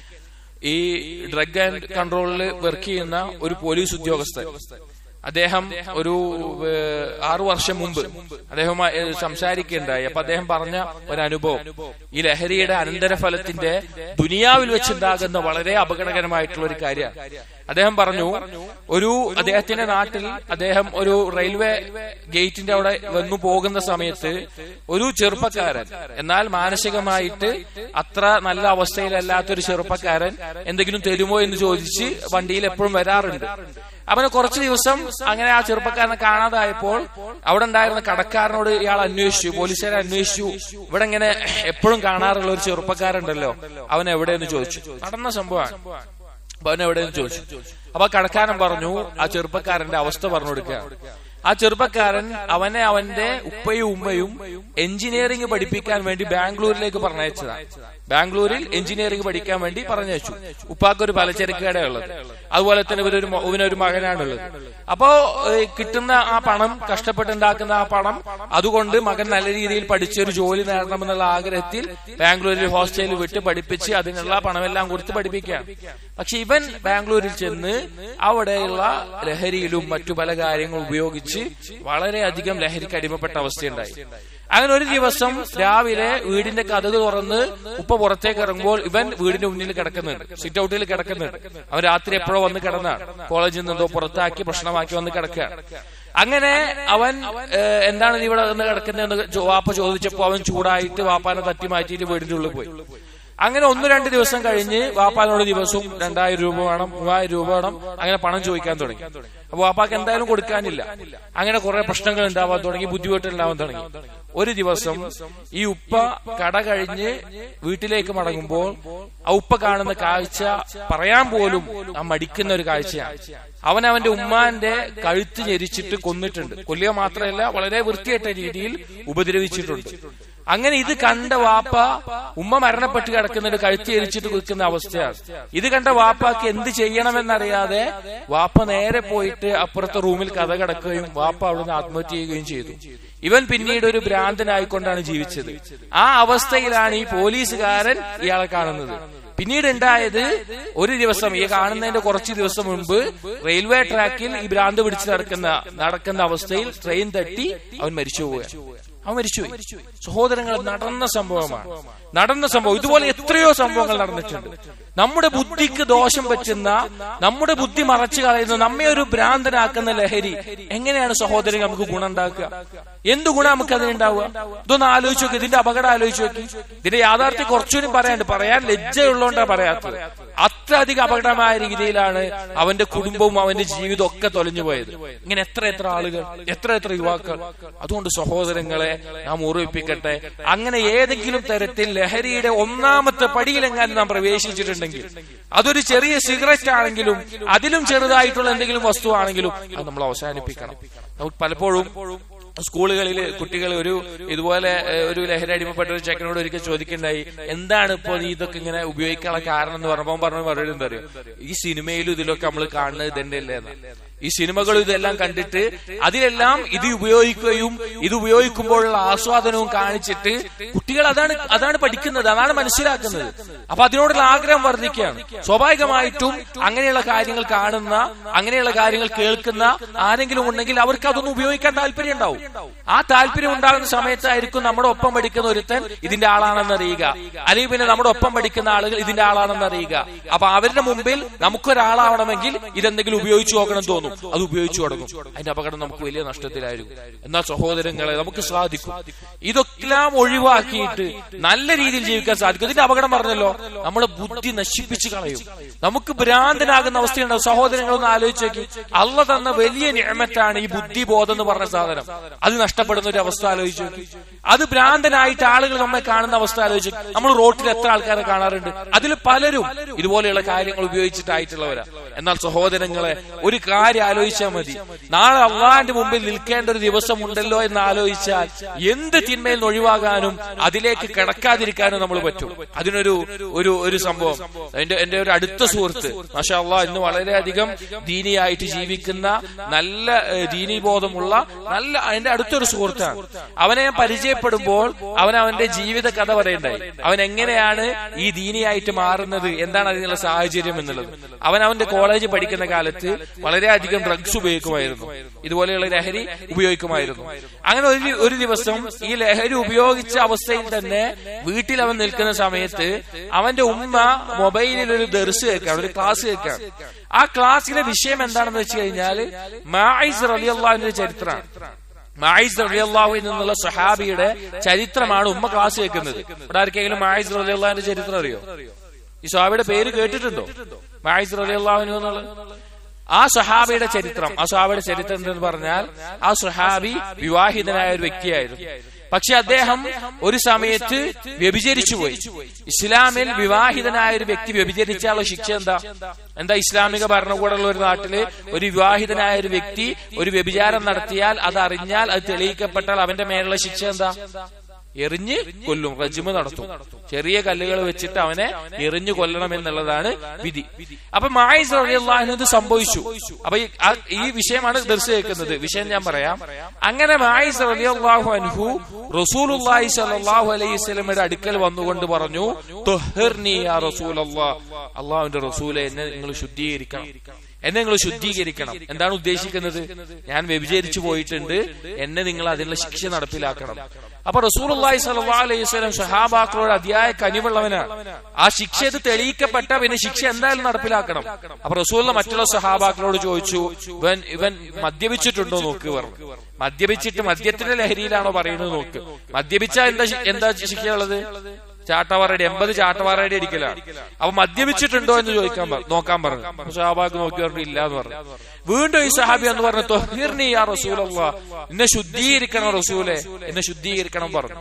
ഈ ഡ്രഗ് ആൻഡ് കൺട്രോളിൽ വർക്ക് ചെയ്യുന്ന ഒരു പോലീസ് ഉദ്യോഗസ്ഥൻ അദ്ദേഹം ഒരു ഏഹ്, ആറു വർഷം മുമ്പ് അദ്ദേഹം ഏഹ്, സംസാരിക്കുകയുണ്ടായി അപ്പൊ അദ്ദേഹം പറഞ്ഞ ഒരു അനുഭവം ഈ ലഹരിയുടെ അനന്തരഫലത്തിന്റെ ദുനിയാവിൽ വെച്ചുണ്ടാകുന്ന വളരെ അപകടകരമായിട്ടുള്ള ഒരു കാര്യമാണ് അദ്ദേഹം പറഞ്ഞു ഒരു അദ്ദേഹത്തിന്റെ നാട്ടിൽ അദ്ദേഹം ഒരു റെയിൽവേ ഗേറ്റിന്റെ അവിടെ വന്നു പോകുന്ന സമയത്ത് ഒരു ചെറുപ്പക്കാരൻ എന്നാൽ മാനസികമായിട്ട് അത്ര നല്ല അവസ്ഥയിലല്ലാത്തൊരു ചെറുപ്പക്കാരൻ എന്തെങ്കിലും തരുമോ എന്ന് ചോദിച്ച് വണ്ടിയിൽ എപ്പോഴും വരാറുണ്ട് അവന് കുറച്ചു ദിവസം അങ്ങനെ ആ ചെറുപ്പക്കാരനെ കാണാതായപ്പോൾ അവിടെ ഉണ്ടായിരുന്ന കടക്കാരനോട് ഇയാൾ അന്വേഷിച്ചു പോലീസുകാരെ അന്വേഷിച്ചു ഇവിടെ ഇങ്ങനെ എപ്പോഴും കാണാറുള്ള ഒരു ചെറുപ്പക്കാരുണ്ടല്ലോ അവൻ എവിടെയെന്ന് ചോദിച്ചു നടന്ന സംഭവമാണ് അപ്പൊ അവൻ എവിടെയെന്ന് ചോദിച്ചു അപ്പൊ ആ കടക്കാരൻ പറഞ്ഞു ആ ചെറുപ്പക്കാരന്റെ അവസ്ഥ പറഞ്ഞു കൊടുക്കുക ആ ചെറുപ്പക്കാരൻ അവനെ അവന്റെ ഉപ്പയും ഉമ്മയും എഞ്ചിനീയറിംഗ് പഠിപ്പിക്കാൻ വേണ്ടി ബാംഗ്ലൂരിലേക്ക് പറഞ്ഞയച്ചതാണ് ബാംഗ്ലൂരിൽ എഞ്ചിനീയറിംഗ് പഠിക്കാൻ വേണ്ടി പറഞ്ഞയച്ചു ഉപ്പാക്ക് ഒരു പലചരക്ക് കടയുള്ളത് അതുപോലെ തന്നെ ഇവരൊരു മ- ഇവനൊരു മകനാണുള്ളത് അപ്പോ ഏഹ്, കിട്ടുന്ന ആ പണം കഷ്ടപ്പെട്ടുണ്ടാക്കുന്ന ആ പണം അതുകൊണ്ട് മകൻ നല്ല രീതിയിൽ പഠിച്ച് ഒരു ജോലി നേടണമെന്നുള്ള ആഗ്രഹത്തിൽ ബാംഗ്ലൂരിൽ ഹോസ്റ്റലിൽ വിട്ട് പഠിപ്പിച്ച് അതിനുള്ള പണമെല്ലാം കൊടുത്ത് പഠിപ്പിക്കുകയാണ് പക്ഷെ ഇവൻ ബാംഗ്ലൂരിൽ ചെന്ന് അവിടെയുള്ള ലഹരിയിലും മറ്റു പല കാര്യങ്ങളും ഉപയോഗിച്ച് വളരെയധികം ലഹരിക്ക് അടിമപ്പെട്ട അവസ്ഥയുണ്ടായി അങ്ങനെ ഒരു ദിവസം രാവിലെ വീടിന്റെ കഥക് തുറന്ന് ഉപ്പ പുറത്തേക്ക് ഇറങ്ങുമ്പോൾ ഇവൻ വീടിന്റെ മുന്നിൽ കിടക്കുന്നുണ്ട് സിറ്റ് ഔട്ടിൽ കിടക്കുന്നുണ്ട് അവൻ രാത്രി എപ്പോഴോ വന്ന് കിടന്നാണ് കോളേജിൽ നിന്നെന്തോ പുറത്താക്കി പ്രശ്നമാക്കി വന്ന് കിടക്കുകയാണ് അങ്ങനെ അവൻ ഏഹ്, എന്താണ് നീ ഇവിടെ വന്ന് കിടക്കുന്നതെന്ന് ചോ- വാപ്പ ചോദിച്ചപ്പോ അവൻ ചൂടായിട്ട് വാപ്പാനെ തട്ടി മാറ്റിയിട്ട് വീടിന്റെ ഉള്ളിൽ പോയി അങ്ങനെ ഒന്ന് രണ്ട് ദിവസം കഴിഞ്ഞ് വാപ്പാനോട് ദിവസവും രണ്ടായിരം രൂപ വേണം മൂവായിരം രൂപ വേണം അങ്ങനെ പണം ചോദിക്കാൻ തുടങ്ങി അപ്പൊ വാപ്പാക്ക് എന്തായാലും കൊടുക്കാനില്ല അങ്ങനെ കുറെ പ്രശ്നങ്ങൾ ഉണ്ടാവാൻ തുടങ്ങി ബുദ്ധിമുട്ട് ഉണ്ടാവാൻ തുടങ്ങി ഒരു ദിവസം ഈ ഉപ്പ കട കഴിഞ്ഞ് വീട്ടിലേക്ക് മടങ്ങുമ്പോൾ ആ ഉപ്പ കാണുന്ന കാഴ്ച പറയാൻ പോലും ആ മടിക്കുന്ന ഒരു കാഴ്ചയാണ് അവൻ അവന്റെ ഉമ്മാന്റെ കഴുത്ത് ഞെരിച്ചിട്ട് കൊന്നിട്ടുണ്ട് കൊല്ലുക മാത്രമല്ല വളരെ വൃത്തിയായിട്ട രീതിയിൽ ഉപദ്രവിച്ചിട്ടുണ്ട് അങ്ങനെ ഇത് കണ്ട വാപ്പ ഉമ്മ മരണപ്പെട്ട് കിടക്കുന്നുണ്ട് കഴുത്തി എരിച്ചിട്ട് കുളിക്കുന്ന അവസ്ഥയാണ് ഇത് കണ്ട വാപ്പാക്ക് എന്ത് ചെയ്യണമെന്നറിയാതെ വാപ്പ നേരെ പോയിട്ട് അപ്പുറത്തെ റൂമിൽ കഥ കിടക്കുകയും വാപ്പ അവിടുന്ന് ആത്മഹത്യ ചെയ്യുകയും ചെയ്തു ഇവൻ പിന്നീട് ഒരു ഭ്രാന്തനായിക്കൊണ്ടാണ് ജീവിച്ചത് ആ അവസ്ഥയിലാണ് ഈ പോലീസുകാരൻ ഇയാളെ കാണുന്നത് പിന്നീട് ഉണ്ടായത് ഒരു ദിവസം ഈ കാണുന്നതിന്റെ കുറച്ച് ദിവസം മുൻപ് റെയിൽവേ ട്രാക്കിൽ ഈ ഭ്രാന്ത് പിടിച്ച് നടക്കുന്ന നടക്കുന്ന അവസ്ഥയിൽ ട്രെയിൻ തട്ടി അവൻ മരിച്ചു പോവുക അവൻ മരിച്ചുപോയി സഹോദരങ്ങൾ നടന്ന സംഭവമാണ് നടന്ന സംഭവം ഇതുപോലെ എത്രയോ സംഭവങ്ങൾ നടന്നിട്ടുണ്ട് നമ്മുടെ ബുദ്ധിക്ക് ദോഷം പറ്റുന്ന നമ്മുടെ ബുദ്ധി മറച്ചു കളയുന്ന നമ്മെ ഒരു ഭ്രാന്തനാക്കുന്ന ലഹരി എങ്ങനെയാണ് സഹോദരൻ നമുക്ക് ഗുണം ഉണ്ടാക്കുക എന്ത് ഗുണം നമുക്ക് അതിനുണ്ടാവുക ഇതൊന്ന് ആലോചിച്ച് നോക്കി ഇതിന്റെ അപകടം ആലോചിച്ച് നോക്കി ഇതിന്റെ യാഥാർത്ഥ്യം കുറച്ചുകൂടി പറയാനുണ്ട് പറയാൻ ലജ്ജയുള്ളതുകൊണ്ടാണ് പറയാത്തത് അത്ര അധികം അപകടമായ രീതിയിലാണ് അവന്റെ കുടുംബവും അവന്റെ ജീവിതവും ഒക്കെ തൊലഞ്ഞു പോയത് ഇങ്ങനെ എത്ര എത്ര ആളുകൾ എത്ര എത്ര യുവാക്കൾ അതുകൊണ്ട് സഹോദരങ്ങളെ നാം ഓർമ്മിപ്പിക്കട്ടെ അങ്ങനെ ഏതെങ്കിലും തരത്തിൽ ലഹരിയുടെ ഒന്നാമത്തെ പടിയിലെങ്ങാനും നാം പ്രവേശിച്ചിട്ടുണ്ടെങ്കിൽ അതൊരു ചെറിയ സിഗരറ്റ് ആണെങ്കിലും അതിലും ചെറുതായിട്ടുള്ള എന്തെങ്കിലും വസ്തുവാണെങ്കിലും അത് നമ്മൾ അവസാനിപ്പിക്കണം നമുക്ക് പലപ്പോഴും സ്കൂളുകളിൽ കുട്ടികൾ ഒരു ഇതുപോലെ ഏഹ്, ഒരു ലഹരി അടിമപ്പെട്ട ഒരു ചെക്കനോട് ഒരിക്കൽ ചോദിക്കണ്ടായി എന്താണ് ഇപ്പൊ നീ ഇതൊക്കെ ഇങ്ങനെ ഉപയോഗിക്കാനുള്ള കാരണം എന്ന് പറഞ്ഞപ്പോൾ അവൻ പറഞ്ഞ മറുപടി എന്താ അറിയോ ഈ സിനിമയിലും ഇതിലൊക്കെ നമ്മൾ കാണുന്നത് ഇതന്നെ അല്ലേ എന്ന്. ഈ സിനിമകളും ഇതെല്ലാം കണ്ടിട്ട് അതിലെല്ലാം ഇത് ഉപയോഗിക്കുകയും ഇത് ഉപയോഗിക്കുമ്പോഴുള്ള ആസ്വാദനവും കാണിച്ചിട്ട് കുട്ടികൾ അതാണ് അതാണ് പഠിക്കുന്നത് അതാണ് മനസ്സിലാക്കുന്നത് അപ്പൊ അതിനോടുള്ള ആഗ്രഹം വർദ്ധിക്കുകയാണ് സ്വാഭാവികമായിട്ടും അങ്ങനെയുള്ള കാര്യങ്ങൾ കാണുന്ന അങ്ങനെയുള്ള കാര്യങ്ങൾ കേൾക്കുന്ന ആരെങ്കിലും ഉണ്ടെങ്കിൽ അവർക്ക് അതൊന്നും ഉപയോഗിക്കാൻ താല്പര്യം ഉണ്ടാവും ആ താല്പര്യം ഉണ്ടാകുന്ന സമയത്തായിരിക്കും നമ്മുടെ ഒപ്പം പഠിക്കുന്ന ഒരുത്തൻ ഇതിന്റെ ആളാണെന്ന് അറിയുക അല്ലെങ്കിൽ പിന്നെ നമ്മുടെ ഒപ്പം പഠിക്കുന്ന ആളുകൾ ഇതിന്റെ ആളാണെന്ന് അറിയുക അപ്പൊ അവരുടെ മുമ്പിൽ നമുക്കൊരാളാവണമെങ്കിൽ ഇതെന്തെങ്കിലും ഉപയോഗിച്ചു നോക്കണം എന്ന് തോന്നും അത് ഉപയോഗിച്ചു തുടങ്ങും അതിന്റെ അപകടം നമുക്ക് വലിയ നഷ്ടത്തിലായിരിക്കും എന്നാൽ സഹോദരങ്ങളെ നമുക്ക് സാധിക്കും ഇതൊക്കെല്ലാം ഒഴിവാക്കിയിട്ട് നല്ല രീതിയിൽ ജീവിക്കാൻ സാധിക്കും ഇതിന്റെ അപകടം പറഞ്ഞല്ലോ നമ്മുടെ ബുദ്ധി നശിപ്പിച്ചു കളയും നമുക്ക് ഭ്രാന്തനാകുന്ന അവസ്ഥയുണ്ടാവും സഹോദരങ്ങളൊന്ന് ആലോചിച്ച് നോക്കി അള്ള തന്ന വലിയ നിയമത്താണ് ഈ ബുദ്ധിബോധം എന്ന് പറഞ്ഞ സാധനം അത് നഷ്ടപ്പെടുന്ന ഒരു അവസ്ഥ ആലോചിച്ച് നോക്കി അത് ഭ്രാന്തനായിട്ട് ആളുകൾ നമ്മെ കാണുന്ന അവസ്ഥ ആലോചിച്ച് നോക്കി. നമ്മൾ റോട്ടിൽ എത്ര ആൾക്കാരെ കാണാറുണ്ട് അതിൽ പലരും ഇതുപോലെയുള്ള കാര്യങ്ങൾ ഉപയോഗിച്ചിട്ടായിട്ടുള്ളവരാ എന്നാൽ സഹോദരങ്ങളെ ഒരു കാര്യം ആലോചിച്ചാൽ മതി നാളെ അള്ളാന്റെ മുമ്പിൽ നിൽക്കേണ്ട ഒരു ദിവസം ഉണ്ടല്ലോ എന്ന് ആലോചിച്ചാൽ എന്ത് തിന്മയിൽ നിന്ന് ഒഴിവാകാനും അതിലേക്ക് കിടക്കാതിരിക്കാനും നമ്മൾ പറ്റും അതിനൊരു ഒരു ഒരു സംഭവം എന്റെ എന്റെ ഒരു അടുത്ത സുഹൃത്ത് മാഷാ അള്ളാഹ് ഇന്ന് വളരെയധികം ദീനിയായിട്ട് ജീവിക്കുന്ന നല്ല ഏഹ്, ദീനീബോധമുള്ള നല്ല എന്റെ അടുത്തൊരു സുഹൃത്താണ് അവനെ ഞാൻ പരിചയപ്പെടുമ്പോൾ അവൻ അവന്റെ ജീവിത കഥ പറയണ്ടായി അവൻ എങ്ങനെയാണ് ഈ ദീനിയായിട്ട് മാറുന്നത് എന്താണ് അതിനുള്ള സാഹചര്യം എന്നുള്ളത് അവൻ അവന്റെ കോളേജ് പഠിക്കുന്ന കാലത്ത് വളരെയധികം ഡ്രഗ്സ് ഉപയോഗിക്കുമായിരുന്നു ഇതുപോലെയുള്ള ലഹരി ഉപയോഗിക്കുമായിരുന്നു അങ്ങനെ ഒരു ഒരു ദിവസം ഈ ലഹരി ഉപയോഗിച്ച അവസ്ഥയിൽ തന്നെ വീട്ടിൽ അവൻ നിൽക്കുന്ന സമയത്ത് അവന്റെ ഉമ്മ മൊബൈലിൽ ഒരു ദർസ് കേൾക്കാം ഒരു ക്ലാസ് കേൾക്കാം ആ ക്ലാസ്സിലെ വിഷയം എന്താണെന്ന് വെച്ച് കഴിഞ്ഞാൽ മായിസ് റലിയല്ലാവിന്റെ ചരിത്രമാണ് മായിസ് റലിയല്ലാഹു എന്നുള്ള സഹാബിയുടെ ചരിത്രമാണ് ഉമ്മ ക്ലാസ് കേൾക്കുന്നത് ഇവിടെ ആർക്കെങ്കിലും മായിസ് റലിയല്ലാവിന്റെ ചരിത്രം അറിയോ ഈ സഹാബിയുടെ പേര് കേട്ടിട്ടുണ്ടോ മായിസ് റലിയല്ലാഹുവിന് എന്നുള്ളത് ആ സഹാബിയുടെ ചരിത്രം ആ സഹാബിയുടെ ചരിത്രം എന്തെന്ന് പറഞ്ഞാൽ ആ സഹാബി വിവാഹിതനായ ഒരു വ്യക്തിയായിരുന്നു പക്ഷെ അദ്ദേഹം ഒരു സമയത്ത് വ്യഭിചരിച്ചുപോയി ഇസ്ലാമിൽ വിവാഹിതനായ ഒരു വ്യക്തി വ്യഭിചരിച്ചാലുള്ള ശിക്ഷ എന്താ എന്താ ഇസ്ലാമിക ഭരണകൂടമുള്ള ഒരു നാട്ടില് ഒരു വിവാഹിതനായ ഒരു വ്യക്തി ഒരു വ്യഭിചാരം നടത്തിയാൽ അത് അറിഞ്ഞാൽ അത് തെളിയിക്കപ്പെട്ടാൽ അവന്റെ മേലുള്ള ശിക്ഷ എന്താ എറിഞ്ഞ് കൊല്ലും റജിമ നടത്തും ചെറിയ കല്ലുകൾ വെച്ചിട്ട് അവനെ എറിഞ്ഞു കൊല്ലണം എന്നുള്ളതാണ് വിധി അപ്പൊ മായിസ് റളിയല്ലാഹു ഇത് സംഭവിച്ചു അപ്പൊ ഈ- ആ- ഈ വിഷയമാണ് ദർശ കേൾക്കുന്നത് വിഷയം ഞാൻ പറയാം അങ്ങനെ മായിസ് റളിയല്ലാഹു അൻഹു റസൂലുള്ളാഹി സ്വല്ലല്ലാഹു അലൈഹി വസല്ലമയുടെ അടുക്കൽ വന്നുകൊണ്ട് പറഞ്ഞു തുഹ്ർനി യാ റസൂലല്ലാഹ് അള്ളാഹുവിന്റെ റസൂലെ എന്നെ നിങ്ങൾ ശുദ്ധീകരിക്കണം എന്നെ നിങ്ങൾ ശുദ്ധീകരിക്കണം എന്താണ് ഉദ്ദേശിക്കുന്നത് ഞാൻ വ്യഭിചരിച്ചു പോയിട്ടുണ്ട് എന്നെ നിങ്ങൾ അതിനുള്ള ശിക്ഷ നടപ്പിലാക്കണം അപ്പൊ റസൂലുള്ളാഹി സ്വല്ലല്ലാഹു അലൈഹി വസല്ലം സഹാബാക്കളോട് അതിയായ കനിവുള്ളവനാണ് ആ ശിക്ഷ ഇത് തെളിയിക്കപ്പെട്ട പിന്നെ ശിക്ഷ എന്തായാലും നടപ്പിലാക്കണം അപ്പൊ റസൂലുള്ള മറ്റുള്ള സഹാബാക്കളോട് ചോദിച്ചു ഇവൻ ഇവൻ മദ്യപിച്ചിട്ടുണ്ടോ നോക്ക് പറഞ്ഞു മദ്യപിച്ചിട്ട് മദ്യത്തിന്റെ ലഹരിയിലാണോ പറയുന്നത് നോക്ക് മദ്യപിച്ച എന്താ ശി- എന്താ ശിക്ഷയുള്ളത് ചാട്ടവാറടി എൺപത് ചാട്ടവാറടി അടിക്കലാണ് അപ്പൊ മദ്യപിച്ചിട്ടുണ്ടോ എന്ന് ചോദിക്കാൻ പറഞ്ഞു നോക്കാൻ പറഞ്ഞു ഷാബാക്ക് നോക്കി പറഞ്ഞു ഇല്ല എന്ന് പറഞ്ഞു വീണ്ടും ഈ സഹാബി എന്ന് പറഞ്ഞു തൊഹീർനി യാ റസൂലല്ലാ എന്നെ ശുദ്ധീകരിക്കണം റസൂലെ എന്നെ ശുദ്ധീകരിക്കണം പറഞ്ഞു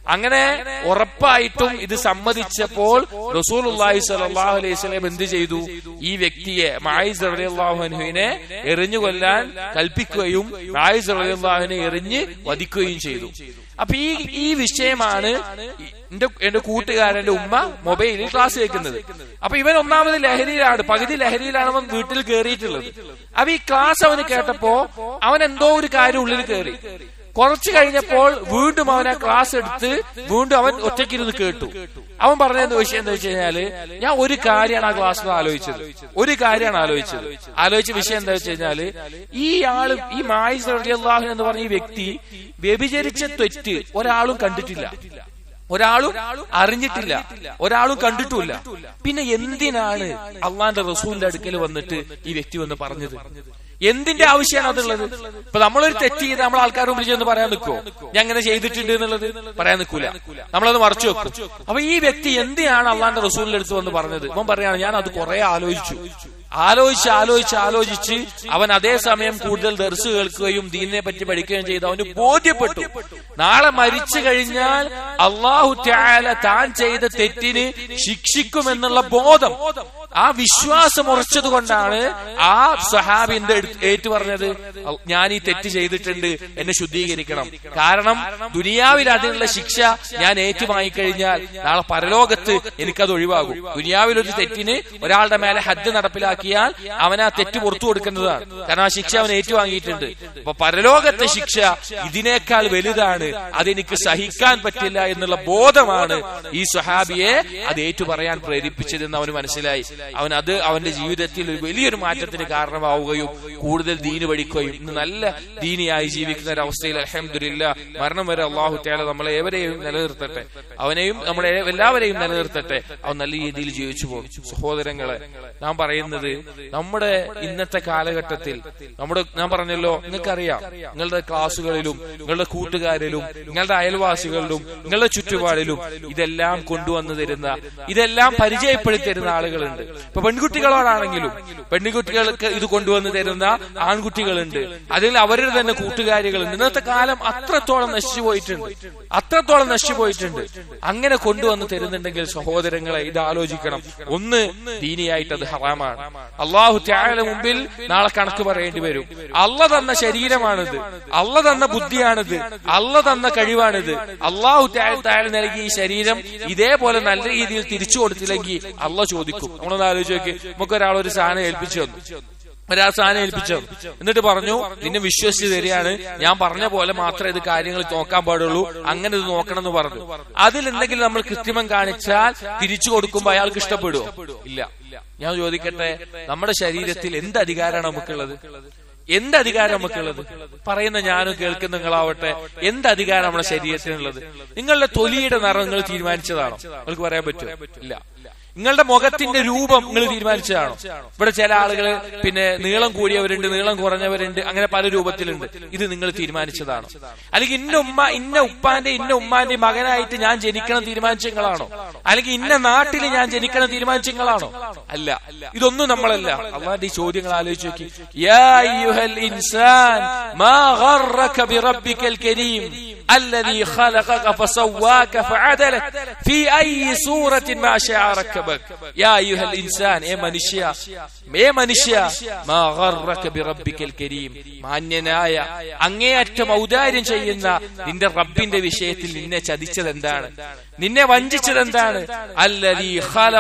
അങ്ങനെ ഉറപ്പായിട്ടും ഇത് സമ്മതിച്ചപ്പോൾ റസൂൽ അള്ളാഹി സലാഹു അലൈഹി സ്വലം എന്ത് ചെയ്തു ഈ വ്യക്തിയെ മായിസ് റളിയല്ലാഹുവിനെ എറിഞ്ഞു കൊല്ലാൻ കൽപ്പിക്കുകയും മായിസ് റളിയല്ലാഹുവിനെ എറിഞ്ഞ് വധിക്കുകയും ചെയ്തു അപ്പൊ ഈ ഈ വിഷയമാണ് എന്റെ എന്റെ കൂട്ടുകാരന്റെ ഉമ്മ മൊബൈലിൽ ക്ലാസ് വെക്കുന്നത് അപ്പൊ ഇവൻ ഒന്നാമത് ലഹരിയിലാണ് പകുതി ലഹരിയിലാണ് അവൻ വീട്ടിൽ കയറിയിട്ടുള്ളത് അപ്പൊ ഈ ക്ലാസ് അവന് കേട്ടപ്പോ അവൻ എന്തോ ഒരു കാര്യം ഉള്ളിൽ കയറി കുറച്ചു കഴിഞ്ഞപ്പോൾ വീണ്ടും അവൻ ആ ക്ലാസ് എടുത്ത് വീണ്ടും അവൻ ഒറ്റയ്ക്കിരുന്ന് കേട്ടു അവൻ പറഞ്ഞത് വിഷയം എന്താ വെച്ച് കഴിഞ്ഞാല് ഞാൻ ഒരു കാര്യമാണ് ആ ക്ലാസ്സിൽ ആലോചിച്ചത് ഒരു കാര്യമാണ് ആലോചിച്ചത് ആലോചിച്ച വിഷയം എന്താ വെച്ച് കഴിഞ്ഞാല് ഈ ആള് ഈ മായിസ് റളിയല്ലാഹു എന്ന് പറഞ്ഞ ഈ വ്യക്തി വ്യഭിചരിച്ച തെറ്റ് ഒരാളും കണ്ടിട്ടില്ല ഒരാളും അറിഞ്ഞിട്ടില്ല ഒരാളും കണ്ടിട്ടുമില്ല പിന്നെ എന്തിനാണ് അള്ളാന്റെ റസൂലിന്റെ അടുക്കൽ വന്നിട്ട് ഈ വ്യക്തി വന്ന് പറഞ്ഞത് എന്തിന്റെ ആവശ്യമാണ് അതുള്ളത് ഇപ്പൊ നമ്മളൊരു തെറ്റ് ചെയ്ത് നമ്മൾ ആൾക്കാർ മുമ്പിൽ ചെന്ന് പറയാൻ നിൽക്കുമോ ഞാൻ അങ്ങനെ ചെയ്തിട്ടുണ്ട് എന്നുള്ളത് പറയാൻ നിൽക്കൂല നമ്മളത് മറച്ചു വെക്കും അപ്പൊ ഈ വ്യക്തി എന്തിനാണ് അള്ളാന്റെ റസൂലിന്റെ അടുത്ത് വന്ന് പറഞ്ഞത് ഇവൻ പറയാണ് ഞാൻ അത് കുറെ ആലോചിച്ചു ആലോചിച്ച് ആലോചിച്ച് ആലോചിച്ച് അവൻ അതേസമയം കൂടുതൽ ദർസ് കേൾക്കുകയും ദീനിനെ പറ്റി പഠിക്കുകയും ചെയ്ത് അവന് ബോധ്യപ്പെട്ടു നാളെ മരിച്ചു കഴിഞ്ഞാൽ അള്ളാഹു ത്യാല താൻ ചെയ്ത തെറ്റിന് ശിക്ഷിക്കുമെന്നുള്ള ബോധം ആ വിശ്വാസം ഉറച്ചത് കൊണ്ടാണ് ആ സഹാബിന്റെ ഏറ്റു പറഞ്ഞത് ഞാൻ ഈ തെറ്റ് ചെയ്തിട്ടുണ്ട് എന്നെ ശുദ്ധീകരിക്കണം കാരണം ദുനിയാവിൽ അതിനുള്ള ശിക്ഷ ഞാൻ ഏറ്റുവാങ്ങി കഴിഞ്ഞാൽ നാളെ പരലോകത്ത് എനിക്കത് ഒഴിവാകും ദുനിയാവിൽ ഒരു തെറ്റിന് ഒരാളുടെ മേലെ ഹജ്ജ് നടപ്പിലാക്കിയാൽ അവൻ ആ തെറ്റ് പുറത്തു കൊടുക്കുന്നതാണ് കാരണം ആ ശിക്ഷ അവൻ ഏറ്റുവാങ്ങിയിട്ടുണ്ട് അപ്പൊ പരലോകത്തെ ശിക്ഷ ഇതിനേക്കാൾ വലുതാണ് അതെനിക്ക് സഹിക്കാൻ പറ്റില്ല എന്നുള്ള ബോധമാണ് ഈ സുഹാബിയെ അത് ഏറ്റു പറയാൻ പ്രേരിപ്പിച്ചതെന്ന് അവന് മനസ്സിലായി അവൻ അത് അവന്റെ ജീവിതത്തിൽ ഒരു വലിയൊരു മാറ്റത്തിന് കാരണമാവുകയും കൂടുതൽ ദീന് പഠിക്കുകയും ഇന്ന് നല്ല ദീനിയായി ജീവിക്കുന്ന ഒരു അവസ്ഥയിൽ അലഹമില്ല മരണം വരെ അള്ളാഹു തേല നമ്മളെ ഏവരെയും നിലനിർത്തട്ടെ അവനെയും നമ്മളെ എല്ലാവരെയും നിലനിർത്തട്ടെ അവൻ നല്ല രീതിയിൽ ജീവിച്ചു പോകും സഹോദരങ്ങളെ നാം പറയുന്നത് നമ്മുടെ ഇന്നത്തെ കാലഘട്ടത്തിൽ നമ്മുടെ ഞാൻ പറഞ്ഞല്ലോ നിങ്ങൾക്കറിയാം നിങ്ങളുടെ ക്ലാസ്സുകളിലും നിങ്ങളുടെ കൂട്ടുകാരിലും നിങ്ങളുടെ അയൽവാസികളിലും നിങ്ങളുടെ ചുറ്റുപാടിലും ഇതെല്ലാം കൊണ്ടുവന്നു തരുന്ന ഇതെല്ലാം പരിചയപ്പെടുത്തി തരുന്ന ആളുകളുണ്ട് ഇപ്പൊ പെൺകുട്ടികളോടാണെങ്കിലും പെൺകുട്ടികൾക്ക് ഇത് കൊണ്ടുവന്ന് തരുന്ന ആൺകുട്ടികളുണ്ട് അതിൽ അവരുടെ തന്നെ കൂട്ടുകാരികളുണ്ട് ഇന്നത്തെ കാലം അത്രത്തോളം നശിച്ചു പോയിട്ടുണ്ട് അത്രത്തോളം നശിച്ചു പോയിട്ടുണ്ട് അങ്ങനെ കൊണ്ടുവന്ന് തരുന്നുണ്ടെങ്കിൽ സഹോദരങ്ങളെ ഇത് ആലോചിക്കണം ഒന്ന് ദീനിയായിട്ട് അത് ഹറാമാണ് അള്ളാഹു ത്യാഗ മുമ്പിൽ നാളെ കണക്ക് പറയേണ്ടി വരും അള്ള തന്ന ശരീരമാണിത് അള്ള തന്ന ബുദ്ധിയാണിത് അള്ള തന്ന കഴിവാണിത് അള്ളാഹു ത്യാഗ നൽകിയ ഈ ശരീരം ഇതേപോലെ നല്ല രീതിയിൽ തിരിച്ചു കൊടുത്തില്ലെങ്കിൽ അള്ള ചോദിക്കും നമ്മളൊന്ന് ആലോചിച്ച് നോക്കി നമുക്ക് ഒരാൾ ഒരു സാധനം ഏൽപ്പിച്ചു തന്നു ഒരാൾ സാധനം ഏൽപ്പിച്ചു എന്നിട്ട് പറഞ്ഞു നിന്നെ വിശ്വസിച്ച് തരികയാണ് ഞാൻ പറഞ്ഞ പോലെ മാത്രമേ ഇത് കാര്യങ്ങൾ നോക്കാൻ പാടുള്ളൂ അങ്ങനെ ഇത് നോക്കണം എന്ന് പറഞ്ഞു അതിൽ എന്തെങ്കിലും നമ്മൾ കൃത്രിമം കാണിച്ചാൽ തിരിച്ചു കൊടുക്കുമ്പോ അയാൾക്ക് ഇഷ്ടപ്പെടുവോ ഇല്ല ഞാൻ ചോദിക്കട്ടെ നമ്മുടെ ശരീരത്തിൽ എന്ത് അധികാരമാണ് നമുക്കുള്ളത് എന്ത് അധികാരം നമുക്കുള്ളത് പറയുന്ന ഞാനും കേൾക്കുന്ന നിങ്ങളാവട്ടെ എന്ത് അധികാരം നമ്മുടെ ശരീരത്തിനുള്ളത് നിങ്ങളുടെ തൊലിയുടെ നിറം നിങ്ങൾ തീരുമാനിച്ചതാണോ നിങ്ങൾക്ക് പറയാൻ പറ്റുമോ ഇല്ല നിങ്ങളുടെ മുഖത്തിന്റെ രൂപം നിങ്ങൾ തീരുമാനിച്ചതാണോ ഇവിടെ ചില ആളുകൾ പിന്നെ നീളം കൂടിയവരുണ്ട് നീളം കുറഞ്ഞവരുണ്ട് അങ്ങനെ പല രൂപത്തിലുണ്ട് ഇത് നിങ്ങൾ തീരുമാനിച്ചതാണോ അല്ലെങ്കിൽ ഇന്ന ഉമ്മ ഇന്ന ഉപ്പാന്റെ ഇന്ന ഉമ്മാന്റെ മകനായിട്ട് ഞാൻ ജനിക്കണം തീരുമാനിച്ച നിങ്ങളാണോ അല്ലെങ്കിൽ ഇന്ന നാട്ടിൽ ഞാൻ ജനിക്കണം തീരുമാനിച്ച നിങ്ങളാണോ അല്ല ഇതൊന്നും നമ്മളല്ല അള്ളാന്റെ ഈ ചോദ്യങ്ങൾ ആലോചിച്ച് നോക്കി യാ അയ്യുഹൽ ഇൻസാൻ മാ ഗർറക ബിറബ്ബിക്കൽ കരീം الذي خلقك فسواك فعدلك في أي صورة ما شاء ركبك يا أيها الإنسان يا منشيا يا منشيا ما غرك بربك الكريم മാന്യനായ അങ്ങേയറ്റം ഔദാര്യം ചെയ്യുന്ന നിന്റെ റബ്ബിന്റെ വിഷയത്തിൽ നിന്നെ ചതിച്ചത് എന്താണ് നിന്നെ വഞ്ചിച്ചത് എന്താണ് അല്ലതീ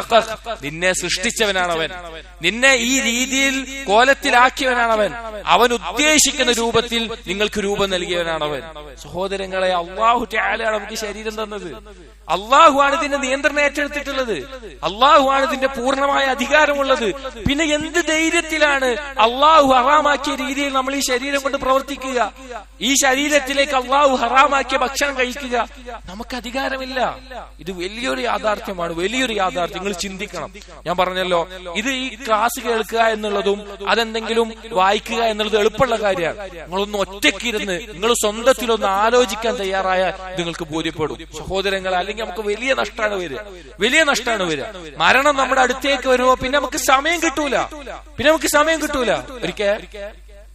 നിന്നെ സൃഷ്ടിച്ചവനാണവൻ നിന്നെ ഈ രീതിയിൽ കോലത്തിലാക്കിയവനാണവൻ അവൻ ഉദ്ദേശിക്കുന്ന രൂപത്തിൽ നിങ്ങൾക്ക് രൂപം നൽകിയവനാണവൻ സഹോദരങ്ങളെ അള്ളാഹു ടാലാണ് നമുക്ക് ശരീരം തന്നത് അള്ളാഹു ആണ് ഇതിന്റെ നിയന്ത്രണം ഏറ്റെടുത്തിട്ടുള്ളത് അള്ളാഹു ആണ് ഇതിന്റെ പൂർണ്ണമായ അധികാരമുള്ളത് പിന്നെ എന്ത് ധൈര്യത്തിലാണ് അള്ളാഹു ഹറാമാക്കിയ രീതിയിൽ നമ്മൾ ഈ ശരീരം കൊണ്ട് പ്രവർത്തിക്കുക ഈ ശരീരത്തിലേക്ക് അള്ളാഹു ഹറാമാക്കിയ ഭക്ഷണം കഴിക്കുക നമുക്ക് അധികാരമില്ല ഇത് വലിയൊരു യാഥാർത്ഥ്യമാണ് വലിയൊരു യാഥാർത്ഥ്യം നിങ്ങൾ ചിന്തിക്കണം ഞാൻ പറഞ്ഞല്ലോ ഇത് ഈ ക്ലാസ് കേൾക്കുക എന്നുള്ളതും അതെന്തെങ്കിലും വായിക്കുക എന്നുള്ളത് എളുപ്പമുള്ള കാര്യമാണ് നിങ്ങളൊന്ന് ഒറ്റയ്ക്കിരുന്ന് നിങ്ങൾ സ്വന്തത്തിലൊന്ന് ആലോചിക്കാൻ തയ്യാറായ നിങ്ങൾക്ക് ബോധ്യപ്പെടും സഹോദരങ്ങൾ അല്ലെങ്കിൽ നമുക്ക് വലിയ നഷ്ടമാണ് വരിക വലിയ നഷ്ടമാണ് വരിക മരണം നമ്മുടെ അടുത്തേക്ക് വരുമ്പോ പിന്നെ നമുക്ക് സമയം കിട്ടൂല പിന്നെ നമുക്ക് സമയം കിട്ടൂല ഒരിക്കൽ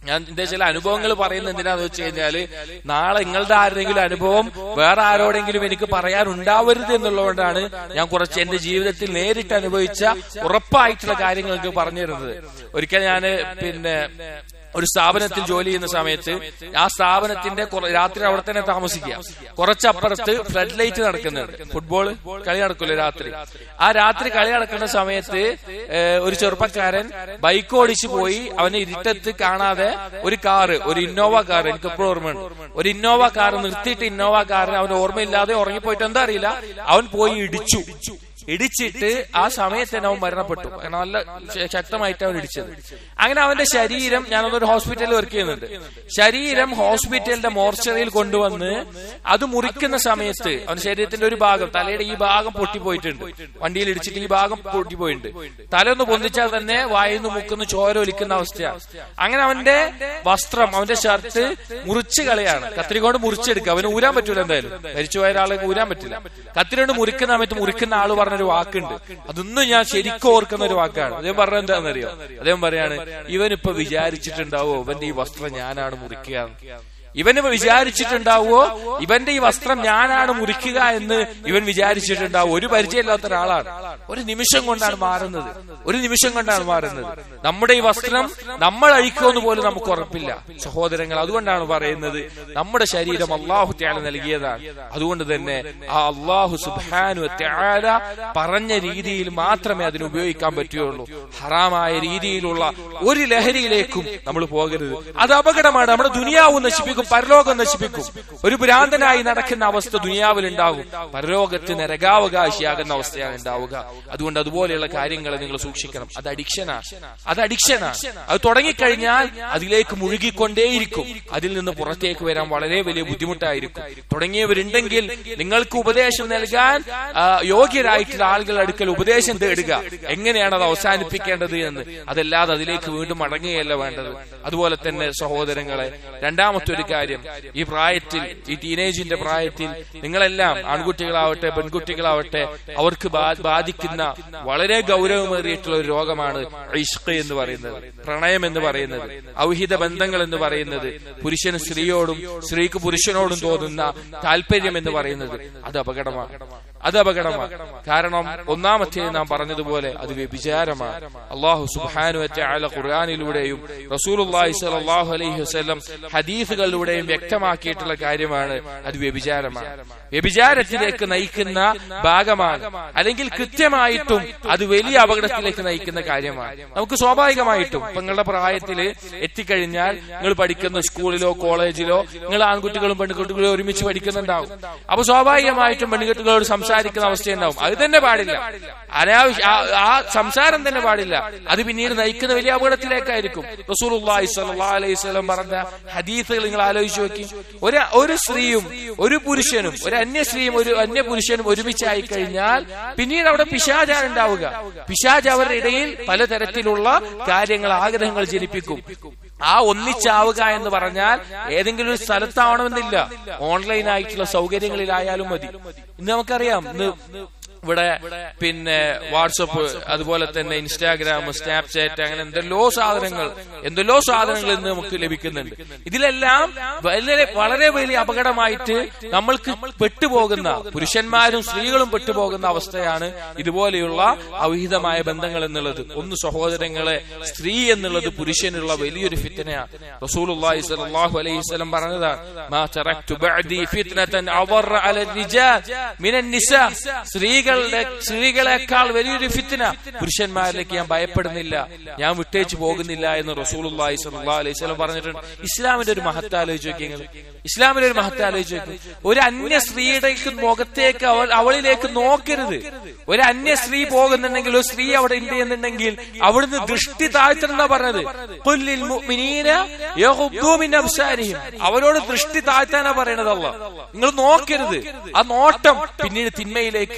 ഞാൻ എന്റെ ചില അനുഭവങ്ങൾ പറയുന്നത് എന്തിനാന്ന് വെച്ച് കഴിഞ്ഞാല് നാളെ നിങ്ങളുടെ ആരുടെങ്കിലും അനുഭവം വേറെ ആരോടെങ്കിലും എനിക്ക് പറയാൻ ഉണ്ടാവരുത് എന്നുള്ളതുകൊണ്ടാണ് ഞാൻ കുറച്ച് എന്റെ ജീവിതത്തിൽ നേരിട്ട് അനുഭവിച്ച ഉറപ്പായിട്ടുള്ള കാര്യങ്ങൾക്ക് പറഞ്ഞു തരുന്നത് ഒരിക്കൽ ഞാൻ പിന്നെ ഒരു സ്ഥാപനത്തിൽ ജോലി ചെയ്യുന്ന സമയത്ത് ആ സ്ഥാപനത്തിന്റെ കുറ- രാത്രി അവിടെ തന്നെ താമസിക്കുക കുറച്ചപ്പുറത്ത് ഫ്ലഡ് ലൈറ്റ് നടക്കുന്നുണ്ട് ഫുട്ബോൾ കളി നടക്കുമല്ലോ രാത്രി ആ രാത്രി കളി നടക്കുന്ന സമയത്ത് ഏഹ്, ഒരു ചെറുപ്പക്കാരൻ ബൈക്ക് ഓടിച്ചു പോയി അവനെ ഇരുട്ടത്ത് കാണാതെ ഒരു കാറ് ഒരു ഇന്നോവ കാർ എനിക്ക് എപ്പോഴും ഓർമ്മയുണ്ട് ഒരു ഇന്നോവ കാർ നിർത്തിയിട്ട് ഇന്നോവ കാറിന് അവന് ഓർമ്മയില്ലാതെ ഉറങ്ങിപ്പോയിട്ട് എന്താ അറിയില്ല അവൻ പോയി ഇടിച്ചു ഇടിച്ചിട്ട് ആ സമയത്ത് തന്നെ അവൻ മരണപ്പെട്ടു കാരണം നല്ല ശ- ശക്തമായിട്ട് അവൻ ഇടിച്ചത് അങ്ങനെ അവന്റെ ശരീരം ഞാനൊന്നൊരു ഹോസ്പിറ്റലിൽ വർക്ക് ചെയ്യുന്നുണ്ട് ശരീരം ഹോസ്പിറ്റലിന്റെ മോർച്ചറിയിൽ കൊണ്ടുവന്ന് അത് മുറിക്കുന്ന സമയത്ത് അവന്റെ ശരീരത്തിന്റെ ഒരു ഭാഗം തലയുടെ ഈ ഭാഗം പൊട്ടിപ്പോയിട്ടുണ്ട് വണ്ടിയിൽ ഇടിച്ചിട്ട് ഈ ഭാഗം പൊട്ടിപ്പോയിട്ടുണ്ട് തല ഒന്ന് പൊന്തിച്ചാൽ തന്നെ വായിന്ന് മുക്കുന്ന ചോര ഒലിക്കുന്ന അവസ്ഥയാണ് അങ്ങനെ അവന്റെ വസ്ത്രം അവന്റെ ഷർട്ട് മുറിച്ച് കളയാണ് കത്തിരി കൊണ്ട് മുറിച്ചെടുക്കുക അവന് ഊരാൻ പറ്റൂല എന്തായാലും മരിച്ചുപോയ ഒരാളെ ഊരാൻ പറ്റില്ല കത്തിരി കൊണ്ട് മുറിക്കുന്ന സമയത്ത് മുറിക്കുന്ന ആള് പറഞ്ഞൊരു വാക്കുണ്ട് അതൊന്നും ഞാൻ ശരിക്കും ഓർക്കുന്ന ഒരു വാക്കാണ് അദ്ദേഹം പറഞ്ഞത് എന്താണെന്നറിയോ അദ്ദേഹം പറയാണ് ഇവനിപ്പോ വിചാരിച്ചിട്ടുണ്ടാവോ ഇവന്റെ ഈ വസ്ത്രം ഞാനാണ് മുറിക്കുക ഇവന് വിചാരിച്ചിട്ടുണ്ടാവോ ഇവന്റെ ഈ വസ്ത്രം ഞാനാണ് മുറിക്കുക എന്ന് ഇവൻ വിചാരിച്ചിട്ടുണ്ടാവും ഒരു പരിചയമില്ലാത്ത ഒരാളാണ് ഒരു നിമിഷം കൊണ്ടാണ് മാറുന്നത് ഒരു നിമിഷം കൊണ്ടാണ് മാറുന്നത് നമ്മുടെ ഈ വസ്ത്രം നമ്മൾ അഴിക്കുമെന്ന് പോലും നമുക്ക് ഉറപ്പില്ല സഹോദരങ്ങൾ അതുകൊണ്ടാണ് പറയുന്നത് നമ്മുടെ ശരീരം അള്ളാഹു ത്യാല നൽകിയതാണ് അതുകൊണ്ട് തന്നെ ആ അള്ളാഹു സുബാനു ത്യാല പറഞ്ഞ രീതിയിൽ മാത്രമേ അതിന് ഉപയോഗിക്കാൻ പറ്റുകയുള്ളൂ ഹറാമായ രീതിയിലുള്ള ഒരു ലഹരിയിലേക്കും നമ്മൾ പോകരുത് അത് അപകടമാണ് നമ്മുടെ ദുനിയാവും നശിപ്പിക്കും പരലോകം നശിപ്പിക്കും ഒരു ഭ്രാന്തനായി നടക്കുന്ന അവസ്ഥ ദുനിയാവിൽ ഉണ്ടാകും പരലോകത്ത് നരകാവകാശിയാകുന്ന അവസ്ഥയാണ് ഉണ്ടാവുക അതുകൊണ്ട് അതുപോലെയുള്ള കാര്യങ്ങൾ നിങ്ങൾ സൂക്ഷിക്കണം അത് അഡിക്ഷനാ അത് അഡിക്ഷനാ അത് തുടങ്ങിക്കഴിഞ്ഞാൽ അതിലേക്ക് മുഴുകിക്കൊണ്ടേയിരിക്കും അതിൽ നിന്ന് പുറത്തേക്ക് വരാൻ വളരെ വലിയ ബുദ്ധിമുട്ടായിരിക്കും തുടങ്ങിയവരുണ്ടെങ്കിൽ നിങ്ങൾക്ക് ഉപദേശം നൽകാൻ ആ, യോഗ്യരായിട്ടുള്ള ആളുകൾ അടുക്കൽ ഉപദേശം തേടുക എങ്ങനെയാണ് അത് അവസാനിപ്പിക്കേണ്ടത് എന്ന് അതല്ലാതെ അതിലേക്ക് വീണ്ടും മടങ്ങുകയല്ല വേണ്ടത് അതുപോലെ തന്നെ സഹോദരങ്ങളെ രണ്ടാമത്തെ ഒരു കാര്യം ഈ പ്രായത്തിൽ ഈ ടീനേജിന്റെ പ്രായത്തിൽ നിങ്ങളെല്ലാം ആൺകുട്ടികളാവട്ടെ പെൺകുട്ടികളാവട്ടെ അവർക്ക് ബാ- ബാധിക്കുന്ന വളരെ ഗൗരവമേറിയിട്ടുള്ള ഒരു രോഗമാണ് ഇഷ്ക് എന്ന് പറയുന്നത് പ്രണയം എന്ന് പറയുന്നത് ഔഹിത ബന്ധങ്ങൾ എന്ന് പറയുന്നത് പുരുഷന് സ്ത്രീയോടും സ്ത്രീക്ക് പുരുഷനോടും തോന്നുന്ന താല്പര്യം എന്ന് പറയുന്നത് അത് അപകടമാണ് അത് അപകടമാണ് കാരണം ഒന്നാമത്തെ നാം പറഞ്ഞതുപോലെ അത് വ്യഭിചാരമാണ് അള്ളാഹു സുബാനു അല ഖുർആാനിലൂടെയും റസൂലുള്ളാഹി സ്വല്ലല്ലാഹു അലൈഹി വസല്ലം ഹദീസുകളിലൂടെയും വ്യക്തമാക്കിയിട്ടുള്ള കാര്യമാണ് അത് വ്യഭിചാരമാണ് വ്യഭിചാരത്തിലേക്ക് നയിക്കുന്ന ഭാഗമാണ് അല്ലെങ്കിൽ കൃത്യമായിട്ടും അത് വലിയ അപകടത്തിലേക്ക് നയിക്കുന്ന കാര്യമാണ് നമുക്ക് സ്വാഭാവികമായിട്ടും ഇപ്പൊ നിങ്ങളുടെ പ്രായത്തില് എത്തിക്കഴിഞ്ഞാൽ നിങ്ങൾ പഠിക്കുന്ന സ്കൂളിലോ കോളേജിലോ നിങ്ങൾ ആൺകുട്ടികളും പെൺകുട്ടികളും ഒരുമിച്ച് പഠിക്കുന്നുണ്ടാവും അപ്പൊ സ്വാഭാവികമായിട്ടും പെൺകുട്ടികളോട് സംസാരിക്കുന്ന അവസ്ഥയുണ്ടാവും അത് തന്നെ പാടില്ല അനാവശ്യ ആ- ആ സംസാരം തന്നെ പാടില്ല അത് പിന്നീട് നയിക്കുന്ന വലിയ അപകടത്തിലേക്കായിരിക്കും റസൂലുള്ളാഹി സ്വല്ലല്ലാഹു അലൈഹി വസല്ലം പറഞ്ഞ ഹദീസുകൾ നിങ്ങൾ ആലോചിച്ച് നോക്കി ഒരു ഒരു സ്ത്രീയും ഒരു പുരുഷനും ഒരു അന്യ സ്ത്രീയും ഒരു അന്യ പുരുഷനും ഒരുമിച്ചായി കഴിഞ്ഞാൽ പിന്നീട് അവിടെ പിശാചാണ് ഉണ്ടാവുക പിശാജ് അവരുടെ ഇടയിൽ പലതരത്തിലുള്ള കാര്യങ്ങൾ ആഗ്രഹങ്ങൾ ജനിപ്പിക്കും ആ ഒന്നിച്ചാവുക എന്ന് പറഞ്ഞാൽ ഏതെങ്കിലും ഒരു സ്ഥലത്താവണമെന്നില്ല ഓൺലൈൻ ആയിട്ടുള്ള സൗകര്യങ്ങളിലായാലും മതി ഇന്ന് നമുക്കറിയാം ഇന്ന് ഇവിടെ പിന്നെ വാട്സപ്പ് അതുപോലെ തന്നെ ഇൻസ്റ്റാഗ്രാം സ്നാപ്ചാറ്റ് അങ്ങനെ എന്തെല്ലോ സാധനങ്ങൾ എന്തെല്ലോ സാധനങ്ങൾ ഇന്ന് നമുക്ക് ലഭിക്കുന്നുണ്ട് ഇതിലെല്ലാം വളരെ വളരെ വലിയ അപകടമായിട്ട് നമ്മൾക്ക് പെട്ടുപോകുന്ന പുരുഷന്മാരും സ്ത്രീകളും പെട്ടുപോകുന്ന അവസ്ഥയാണ് ഇതുപോലെയുള്ള അവിഹിതമായ ബന്ധങ്ങൾ എന്നുള്ളത് ഒന്ന് സഹോദരങ്ങളെ സ്ത്രീ എന്നുള്ളത് പുരുഷനുള്ള വലിയൊരു ഫിത്തനയാണ് റസൂലുള്ളാഹി സ്വല്ലല്ലാഹു അലൈഹി വസല്ലം പറഞ്ഞതാണ് മാ തറക്തു ബഅദി ഫിത്നതൻ അദറ അല الرجال മിന النساء സ്ത്രീകളുടെ സ്ത്രീകളെക്കാൾ വലിയൊരു ഫിത്ന പുരുഷന്മാരിലേക്ക് ഞാൻ ഭയപ്പെടുന്നില്ല ഞാൻ വിട്ടേച്ചു പോകുന്നില്ല എന്ന് റസൂലുള്ളാഹി സ്വല്ലല്ലാഹു അലൈഹി വസല്ലം പറഞ്ഞിട്ടുണ്ട് ഇസ്ലാമിന്റെ ഒരു മഹത്വം ആലോചിച്ച് നോക്കി നിങ്ങൾ ഇസ്ലാമിന്റെ ഒരു മഹത്വം ആലോചിച്ച് നോക്കി ഒരു അന്യ സ്ത്രീയുടെ മുഖത്തേക്ക് അവൾ അവളിലേക്ക് നോക്കരുത് ഒരു അന്യ സ്ത്രീ പോകുന്നുണ്ടെങ്കിൽ ഒരു സ്ത്രീ അവിടെ ഉണ്ട് എന്നുണ്ടെങ്കിൽ അവിടുന്ന് ദൃഷ്ടി താഴ്ത്തണമെന്നാ പറഞ്ഞത് ഖുല്ലിൽ മുഅ്മിനീന യഗ്ദൂ മിൻ അബ്സാരിഹിം അവരോട് ദൃഷ്ടി താഴ്ത്താനാ പറയണത് അല്ല നിങ്ങൾ നോക്കരുത് ആ നോട്ടം പിന്നീട് തിന്മയിലേക്ക്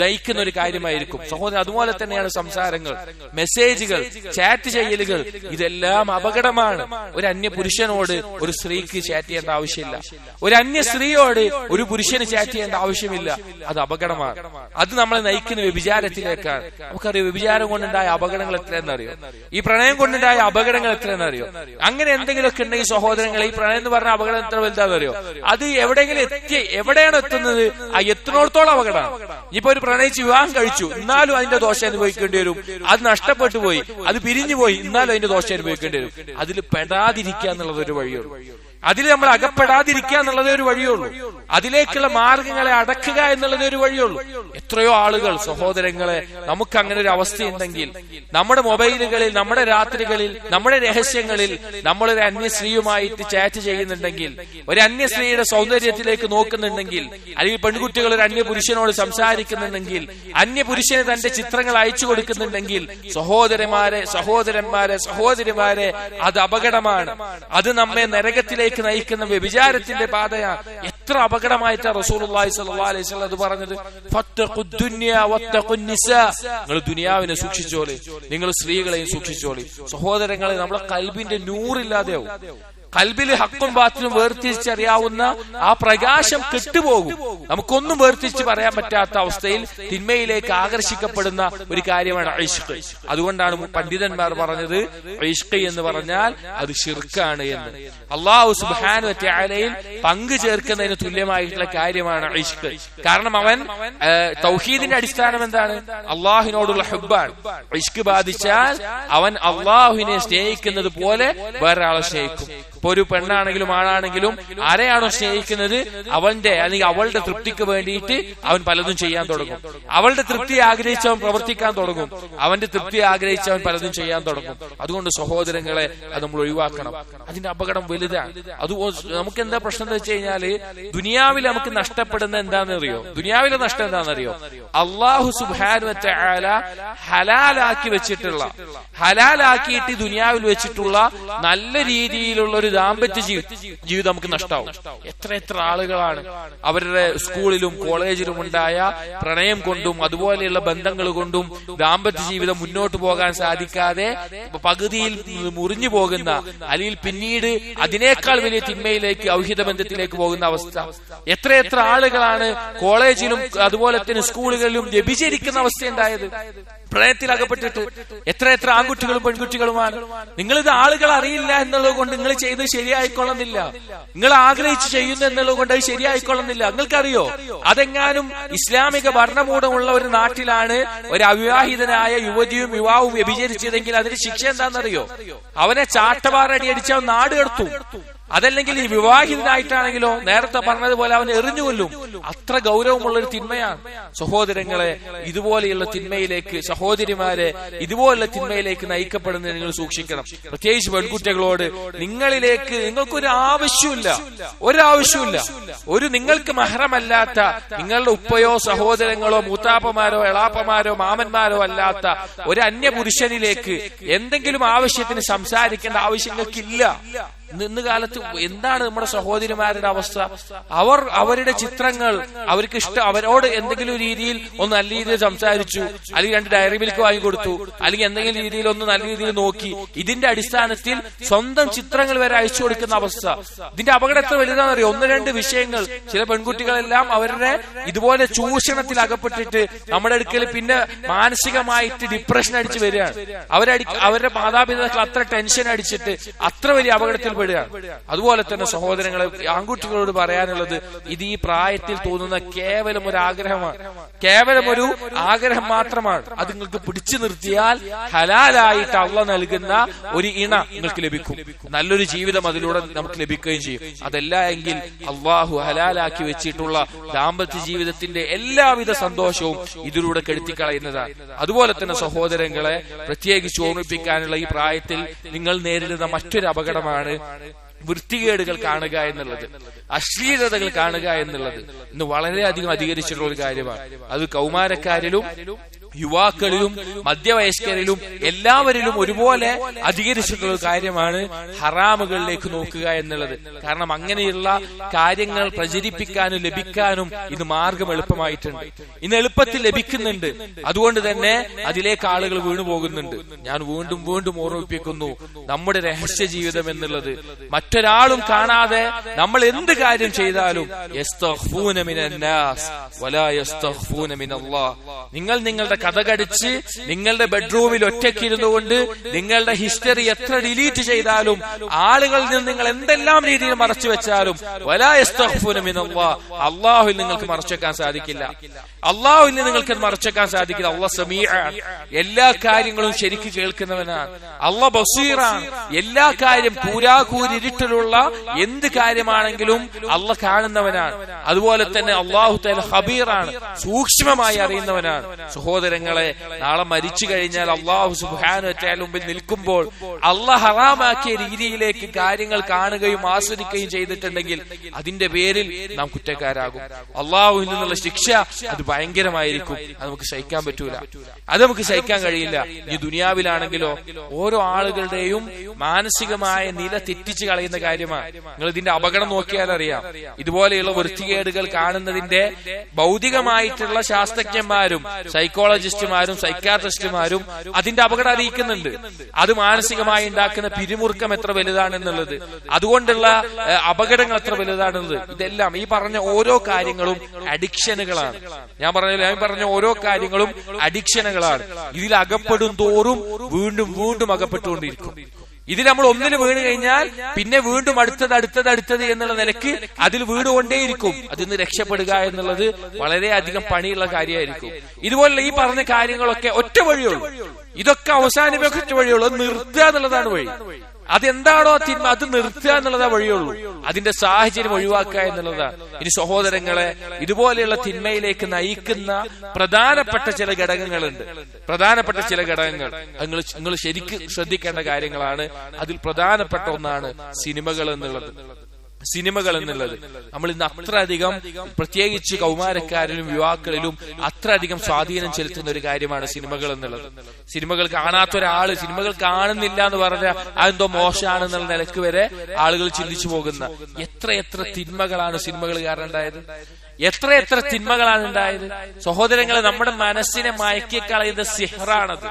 നയിക്കുന്ന ഒരു കാര്യമായിരിക്കും സഹോദരൻ അതുപോലെ തന്നെയാണ് സംസാരങ്ങൾ മെസ്സേജുകൾ ചാറ്റ് ചെയ്യലുകൾ ഇതെല്ലാം അപകടമാണ് ഒരു അന്യ പുരുഷനോട് ഒരു സ്ത്രീക്ക് ചാറ്റ് ചെയ്യേണ്ട ആവശ്യമില്ല ഒരു അന്യ സ്ത്രീയോട് ഒരു പുരുഷന് ചാറ്റ് ചെയ്യേണ്ട ആവശ്യമില്ല അത് അപകടമാണ് അത് നമ്മളെ നയിക്കുന്ന വ്യഭിചാരത്തിലേക്കാണ് നമുക്കറിയാം വ്യഭിചാരം കൊണ്ടുണ്ടായ അപകടങ്ങൾ എത്രയെന്നറിയോ ഈ പ്രണയം കൊണ്ടുണ്ടായ അപകടങ്ങൾ എത്രയെന്നറിയോ അങ്ങനെ എന്തെങ്കിലുമൊക്കെ ഉണ്ടെങ്കിൽ സഹോദരങ്ങളെ ഈ പ്രണയം എന്ന് പറഞ്ഞ അപകടം എത്ര വലുതാണെന്നറിയോ അത് എവിടെയെങ്കിലും എത്തി എവിടെയാണ് എത്തുന്നത് ആ എത്തുന്നിടത്തോളം അപകടമാണ് ഇപ്പൊ ഒരു പ്രണയിച്ച് വിവാഹം കഴിച്ചു എന്നാലും അതിന്റെ ദോഷം അനുഭവിക്കേണ്ടി വരും അത് നഷ്ടപ്പെട്ടു പോയി അത് പിരിഞ്ഞു പോയി എന്നാലും അതിന്റെ ദോഷം അനുഭവിക്കേണ്ടി വരും അതിൽ പെടാതിരിക്കുക എന്നുള്ളത് ഒരു വഴിയുള്ളൂ അതിൽ നമ്മൾ അകപ്പെടാതിരിക്കുക എന്നുള്ളതേ ഒരു വഴിയുള്ളൂ അതിലേക്കുള്ള മാർഗങ്ങളെ അടക്കുക എന്നുള്ളതേ ഒരു വഴിയുള്ളൂ എത്രയോ ആളുകൾ സഹോദരങ്ങളെ നമുക്ക് അങ്ങനെ ഒരു അവസ്ഥയുണ്ടെങ്കിൽ നമ്മുടെ മൊബൈലുകളിൽ നമ്മുടെ രാത്രികളിൽ നമ്മുടെ രഹസ്യങ്ങളിൽ നമ്മളൊരു അന്യ സ്ത്രീയുമായിട്ട് ചാറ്റ് ചെയ്യുന്നുണ്ടെങ്കിൽ ഒരു അന്യ സ്ത്രീയുടെ സൗന്ദര്യത്തിലേക്ക് നോക്കുന്നുണ്ടെങ്കിൽ അല്ലെങ്കിൽ പെൺകുട്ടികൾ ഒരു അന്യ പുരുഷനോട് സംസാരിക്കുന്നുണ്ടെങ്കിൽ അന്യ പുരുഷന് തന്റെ ചിത്രങ്ങൾ അയച്ചു കൊടുക്കുന്നുണ്ടെങ്കിൽ സഹോദരന്മാരെ സഹോദരന്മാരെ സഹോദരിമാരെ അത് അപകടമാണ് അത് നമ്മെ നരകത്തിലേക്ക് നയിക്കുന്ന വ്യഭിചാരത്തിന്റെ പാതയാണ് എത്ര അപകടമായിട്ടാണ് റസൂലുള്ളാഹി സ്വല്ലല്ലാഹു അലൈഹി വസല്ലം അത് പറഞ്ഞത് ഫത്തഖുദ് ദുനിയ വത്തഖുൻ നിസാ നിങ്ങൾ ദുനിയാവിനെ സൂക്ഷിച്ചോളി നിങ്ങൾ സ്ത്രീകളെയും സൂക്ഷിച്ചോളി സഹോദരങ്ങളെ നമ്മളെ കൽബിന്റെ നൂറില്ലാതെയാവും കൽബിൽ ഹക്കും ബാത്തിനും വേർതിരിച്ചറിയാവുന്ന ആ പ്രകാശം കെട്ടുപോകും നമുക്കൊന്നും വേർതിരിച്ച് പറയാൻ പറ്റാത്ത അവസ്ഥയിൽ തിന്മയിലേക്ക് ആകർഷിക്കപ്പെടുന്ന ഒരു കാര്യമാണ് ഐഷ്ക് അതുകൊണ്ടാണ് പണ്ഡിതന്മാർ പറഞ്ഞത് ഐഷ്ക് എന്ന് പറഞ്ഞാൽ അത് ഷിർക്കാണ് എന്ന് അള്ളാഹു സുബാനു ത്യാലയിൽ പങ്കു ചേർക്കുന്നതിന് തുല്യമായിട്ടുള്ള കാര്യമാണ് ഐഷ്ക് കാരണം അവൻ തൗഹീദിന്റെ അടിസ്ഥാനം എന്താണ് അള്ളാഹിനോടുള്ള ഹുബാൻ ഐഷ്ക് ബാധിച്ചാൽ അവൻ അള്ളാഹുവിനെ സ്നേഹിക്കുന്നത് പോലെ വേറെ ആളെ സ്നേഹിക്കും ഇപ്പൊ ഒരു പെണ്ണാണെങ്കിലും ആണാണെങ്കിലും ആരെയാണോ സ്നേഹിക്കുന്നത് അവന്റെ അല്ലെങ്കിൽ അവളുടെ തൃപ്തിക്ക് വേണ്ടിയിട്ട് അവൻ പലതും ചെയ്യാൻ തുടങ്ങും അവളുടെ തൃപ്തി ആഗ്രഹിച്ച് അവൻ പ്രവർത്തിക്കാൻ തുടങ്ങും അവന്റെ തൃപ്തി ആഗ്രഹിച്ച് അവൻ പലതും ചെയ്യാൻ തുടങ്ങും അതുകൊണ്ട് സഹോദരങ്ങളെ അത് നമ്മൾ ഒഴിവാക്കണം അതിന്റെ അപകടം വലുതാണ് അത് നമുക്ക് എന്താ പ്രശ്നം എന്ന് വെച്ച് കഴിഞ്ഞാല് ദുനിയാവിൽ നമുക്ക് നഷ്ടപ്പെടുന്ന എന്താണെന്ന് അറിയോ ദുനിയാവിലെ നഷ്ടം എന്താണെന്നറിയോ അള്ളാഹു സുബാനുവറ്റ ആല ഹലാലാക്കി വെച്ചിട്ടുള്ള ഹലാലാക്കിയിട്ട് ദുനിയാവിൽ വെച്ചിട്ടുള്ള നല്ല രീതിയിലുള്ള ഒരു ദാമ്പത്യ ജീവിതം നമുക്ക് നഷ്ടാവും എത്ര എത്ര ആളുകളാണ് അവരുടെ സ്കൂളിലും കോളേജിലും ഉണ്ടായ പ്രണയം കൊണ്ടും അതുപോലെയുള്ള ബന്ധങ്ങൾ കൊണ്ടും ദാമ്പത്യ ജീവിതം മുന്നോട്ട് പോകാൻ സാധിക്കാതെ പകുതിയിൽ മുറിഞ്ഞു പോകുന്ന അല്ലെങ്കിൽ പിന്നീട് അതിനേക്കാൾ വലിയ തിന്മയിലേക്ക് ഔഹിത ബന്ധത്തിലേക്ക് പോകുന്ന അവസ്ഥ എത്രയെത്ര ആളുകളാണ് കോളേജിലും അതുപോലെ തന്നെ സ്കൂളുകളിലും വ്യഭിചരിക്കുന്ന അവസ്ഥ ഉണ്ടായത് പ്രണയത്തിൽ അകപ്പെട്ടിട്ട് എത്ര എത്ര ആൺകുട്ടികളും പെൺകുട്ടികളുമാണ് നിങ്ങളിത് ആളുകൾ അറിയില്ല എന്നുള്ളത് കൊണ്ട് നിങ്ങൾ ചെയ്ത് ശരിയായിക്കൊള്ളുന്നില്ല നിങ്ങൾ ആഗ്രഹിച്ച് ചെയ്യുന്നു എന്നുള്ളത് കൊണ്ട് അത് ശരിയായിക്കൊള്ളുന്നില്ല നിങ്ങൾക്കറിയോ അതെങ്ങാനും ഇസ്ലാമിക ഭരണകൂടമുള്ള ഒരു നാട്ടിലാണ് ഒരു അവിവാഹിതനായ യുവതിയും യുവാവും വ്യഭിചരിച്ചതെങ്കിൽ അതിന് ശിക്ഷ എന്താണെന്നറിയോ അവനെ ചാട്ടവാറടി അടിച്ച് അവൻ നാട് കടത്തും അതല്ലെങ്കിൽ ഈ വിവാഹിതനായിട്ടാണെങ്കിലോ നേരത്തെ പറഞ്ഞതുപോലെ അവൻ എറിഞ്ഞു കൊല്ലും അത്ര ഗൗരവമുള്ള ഒരു തിന്മയാണ് സഹോദരങ്ങളെ ഇതുപോലെയുള്ള തിന്മയിലേക്ക് സഹോദരിമാരെ ഇതുപോലുള്ള തിന്മയിലേക്ക് നയിക്കപ്പെടുന്നത് നിങ്ങൾ സൂക്ഷിക്കണം പ്രത്യേകിച്ച് പെൺകുട്ടികളോട് നിങ്ങളിലേക്ക് നിങ്ങൾക്കൊരു ആവശ്യമില്ല ഒരാവശ്യമില്ല ഒരു നിങ്ങൾക്ക് മഹറമല്ലാത്ത നിങ്ങളുടെ ഉപ്പയോ സഹോദരങ്ങളോ മൂത്താപ്പമാരോ എളാപ്പമാരോ മാമന്മാരോ അല്ലാത്ത ഒരു അന്യ പുരുഷനിലേക്ക് എന്തെങ്കിലും ആവശ്യത്തിന് സംസാരിക്കേണ്ട ആവശ്യം നിങ്ങൾക്കില്ല ഇന്ന് കാലത്ത് എന്താണ് നമ്മുടെ സഹോദരിമാരുടെ അവസ്ഥ അവർ അവരുടെ ചിത്രങ്ങൾ അവർക്ക് ഇഷ്ടം അവരോട് എന്തെങ്കിലും രീതിയിൽ ഒന്ന് നല്ല രീതിയിൽ സംസാരിച്ചു അല്ലെങ്കിൽ രണ്ട് ഡയറി മിൽക്ക് വാങ്ങിക്കൊടുത്തു അല്ലെങ്കിൽ എന്തെങ്കിലും രീതിയിൽ ഒന്ന് നല്ല രീതിയിൽ നോക്കി ഇതിന്റെ അടിസ്ഥാനത്തിൽ സ്വന്തം ചിത്രങ്ങൾ വരെ അയച്ചു കൊടുക്കുന്ന അവസ്ഥ ഇതിന്റെ അപകടത്തെ വലുതാണെന്നറിയോ ഒന്ന് രണ്ട് വിഷയങ്ങൾ ചില പെൺകുട്ടികളെല്ലാം അവരുടെ ഇതുപോലെ ചൂഷണത്തിൽ അകപ്പെട്ടിട്ട് നമ്മുടെ അടുക്കൽ പിന്നെ മാനസികമായിട്ട് ഡിപ്രഷൻ അടിച്ച് വരികയാണ് അവരടി അവരുടെ മാതാപിതാക്കൾ അത്ര ടെൻഷൻ അടിച്ചിട്ട് അത്ര വലിയ അപകടത്തിൽ പെടുകയാണ് അതുപോലെ തന്നെ സഹോദരങ്ങളെ ആൺകുട്ടികളോട് പറയാനുള്ളത് ഇത് ഈ പ്രായത്തിൽ തോന്നുന്ന കേവലം ഒരു ആഗ്രഹമാണ് കേവലം ഒരു ആഗ്രഹം മാത്രമാണ് അത് നിങ്ങൾക്ക് പിടിച്ചു നിർത്തിയാൽ ഹലാലായിട്ട് അള്ള നൽകുന്ന ഒരു ഇണ നിങ്ങൾക്ക് ലഭിക്കും നല്ലൊരു ജീവിതം അതിലൂടെ നമുക്ക് ലഭിക്കുകയും ചെയ്യും അതല്ല എങ്കിൽ അള്ളാഹു ഹലാലാക്കി വെച്ചിട്ടുള്ള ദാമ്പത്യ ജീവിതത്തിന്റെ എല്ലാവിധ സന്തോഷവും ഇതിലൂടെ കെടുത്തിക്കളയുന്നതാണ് അതുപോലെ തന്നെ സഹോദരങ്ങളെ പ്രത്യേകിച്ച് ഓർമ്മിപ്പിക്കാനുള്ള ഈ പ്രായത്തിൽ നിങ്ങൾ നേരിടുന്ന മറ്റൊരു അപകടമാണ് വൃത്തികേടുകൾ കാണുക എന്നുള്ളത് അശ്ലീലതകൾ കാണുക എന്നുള്ളത് ഇന്ന് വളരെയധികം അധികരിച്ചിട്ടുള്ള ഒരു കാര്യമാണ് അത് കൗമാരക്കാരിലും യുവാക്കളിലും മധ്യവയസ്കരിലും എല്ലാവരിലും ഒരുപോലെ അധികരിച്ചിട്ടുള്ള ഒരു കാര്യമാണ് ഹറാമുകളിലേക്ക് നോക്കുക എന്നുള്ളത് കാരണം അങ്ങനെയുള്ള കാര്യങ്ങൾ പ്രചരിപ്പിക്കാനും ലഭിക്കാനും ഇത് മാർഗം എളുപ്പമായിട്ടുണ്ട് ഇന്ന് എളുപ്പത്തിൽ ലഭിക്കുന്നുണ്ട് അതുകൊണ്ട് തന്നെ അതിലേക്ക് ആളുകൾ വീണു പോകുന്നുണ്ട് ഞാൻ വീണ്ടും വീണ്ടും ഓർമ്മിപ്പിക്കുന്നു നമ്മുടെ രഹസ്യ ജീവിതം എന്നുള്ളത് മറ്റൊരാളും കാണാതെ നമ്മൾ എന്ത് കാര്യം ചെയ്താലും യസ്തഗ്ഫൂന മിനന്നാസ് വലാ യസ്തഗ്ഫൂന മിനല്ലാഹ്. നിങ്ങൾ നിങ്ങളുടെ കഥ കടിച്ച് നിങ്ങളുടെ ബെഡ്റൂമിൽ ഒറ്റയ്ക്കിരുന്നു കൊണ്ട് നിങ്ങളുടെ ഹിസ്റ്ററി എത്ര ഡിലീറ്റ് ചെയ്താലും ആളുകളിൽ നിന്ന് നിങ്ങൾ എന്തെല്ലാം രീതിയിൽ മറച്ചു വെച്ചാലും വലാ യസ്തഗ്ഫൂന മിനല്ലാഹ്. അള്ളാഹുവിൽ നിങ്ങൾക്ക് മറച്ചേക്കാൻ സാധിക്കില്ല അള്ളാഹുവിൽ നിന്ന് നിങ്ങൾക്ക് മറച്ചേക്കാൻ സാധിക്കില്ല അള്ളാഹ് സമീആണ് എല്ലാ കാര്യങ്ങളും ശരിക്ക് കേൾക്കുന്നവനാണ് അള്ളാഹ് ബസീറാണ് എല്ലാ കാര്യം കൂരാകൂരിരുട്ടിലുള്ള എന്ത് കാര്യമാണെങ്കിലും അള്ളാഹ് കാണുന്നവനാണ് അതുപോലെ തന്നെ അള്ളാഹു തല ഹബീറാണ് സൂക്ഷ്മമായി അറിയുന്നവനാണ് സഹോദരങ്ങളെ നാളെ മരിച്ചു കഴിഞ്ഞാൽ അള്ളാഹു സുബാനു മുമ്പിൽ നിൽക്കുമ്പോൾ അള്ളാഹ് ഹറാമാക്കിയ രീതിയിലേക്ക് കാര്യങ്ങൾ കാണുകയും ആസ്വദിക്കുകയും ചെയ്തിട്ടുണ്ടെങ്കിൽ അതിന്റെ പേരിൽ നാം കുറ്റക്കാരാകും അള്ളാഹുവിൽ നിന്നുള്ള ശിക്ഷ അത് ഭയങ്കരമായിരിക്കും അത് നമുക്ക് സഹിക്കാൻ പറ്റൂല അത് നമുക്ക് സഹിക്കാൻ കഴിയില്ല ഈ ദുനിയാവിലാണെങ്കിലോ ഓരോ ആളുകളുടെയും മാനസികമായ നില തെറ്റിച്ച് കളയുന്ന കാര്യമാണ് നിങ്ങൾ ഇതിന്റെ അപകടം നോക്കിയാൽ അറിയാം ഇതുപോലെയുള്ള വൃത്തികേടുകൾ കാണുന്നതിന്റെ ഭൗതികമായിട്ടുള്ള ശാസ്ത്രജ്ഞന്മാരും സൈക്കോളജിസ്റ്റുമാരും സൈക്കാട്രിസ്റ്റുമാരും അതിന്റെ അപകടം അറിയിക്കുന്നുണ്ട് അത് മാനസികമായി ഉണ്ടാക്കുന്ന പിരിമുറുക്കം എത്ര വലുതാണെന്നുള്ളത് അതുകൊണ്ടുള്ള ഏഹ്, അപകടങ്ങൾ എത്ര വലുതാണെന്നുള്ളത് ഇതെല്ലാം ഈ പറഞ്ഞ ഓരോ കാര്യങ്ങളും അഡിക്ഷനുകളാണ് ഞാൻ പറഞ്ഞ ഞാൻ പറഞ്ഞ ഓരോ കാര്യങ്ങളും അഡിക്ഷനുകളാണ് ഇതിൽ അകപ്പെടും തോറും വീണ്ടും വീണ്ടും അകപ്പെട്ടുകൊണ്ടിരിക്കും ഇതിൽ നമ്മൾ ഒന്നിന് വീണ് കഴിഞ്ഞാൽ പിന്നെ വീണ്ടും അടുത്തത് അടുത്തത് അടുത്തത് എന്നുള്ള നിലക്ക് അതിൽ വീണുകൊണ്ടേയിരിക്കും അതിൽ നിന്ന് രക്ഷപ്പെടുക എന്നുള്ളത് വളരെയധികം പണിയുള്ള കാര്യമായിരിക്കും ഇതുപോലുള്ള ഈ പറഞ്ഞ കാര്യങ്ങളൊക്കെ ഒറ്റ വഴിയുള്ളൂ ഇതൊക്കെ അവസാനിപ്പിക്കാൻ ഒറ്റ വഴിയുള്ളൂ അത് നിർത്തുക എന്നുള്ളതാണ് വഴി അതെന്താണോ ആ തിന്മ അത് നിർത്തുക എന്നുള്ളതാ വഴിയുള്ളൂ അതിന്റെ സാഹചര്യം ഒഴിവാക്കുക എന്നുള്ളതാണ് ഇനി സഹോദരങ്ങളെ ഇതുപോലെയുള്ള തിന്മയിലേക്ക് നയിക്കുന്ന പ്രധാനപ്പെട്ട ചില ഘടകങ്ങളുണ്ട് പ്രധാനപ്പെട്ട ചില ഘടകങ്ങൾ നിങ്ങൾ നിങ്ങൾ ശരിക്കും ശ്രദ്ധിക്കേണ്ട കാര്യങ്ങളാണ് അതിൽ പ്രധാനപ്പെട്ട ഒന്നാണ് സിനിമകൾ എന്നുള്ളത് സിനിമകൾ എന്നുള്ളത് നമ്മൾ ഇന്ന് അത്ര അധികം പ്രത്യേകിച്ച് കൗമാരക്കാരിലും യുവാക്കളിലും അത്ര അധികം സ്വാധീനം ചെലുത്തുന്ന ഒരു കാര്യമാണ് സിനിമകൾ എന്നുള്ളത് സിനിമകൾ കാണാത്ത ഒരാള് സിനിമകൾ കാണുന്നില്ല എന്ന് പറഞ്ഞ അതെന്തോ മോശമാണെന്നുള്ള നിലക്ക് വരെ ആളുകൾ ചിന്തിച്ചു പോകുന്ന എത്ര എത്ര തിന്മകളാണ് സിനിമകൾ കാരണം ഉണ്ടായത് എത്ര എത്ര തിന്മകളാണ് ഉണ്ടായത് സഹോദരങ്ങളെ നമ്മുടെ മനസ്സിനെ മയക്കി കളയുന്ന സിഹറാണത്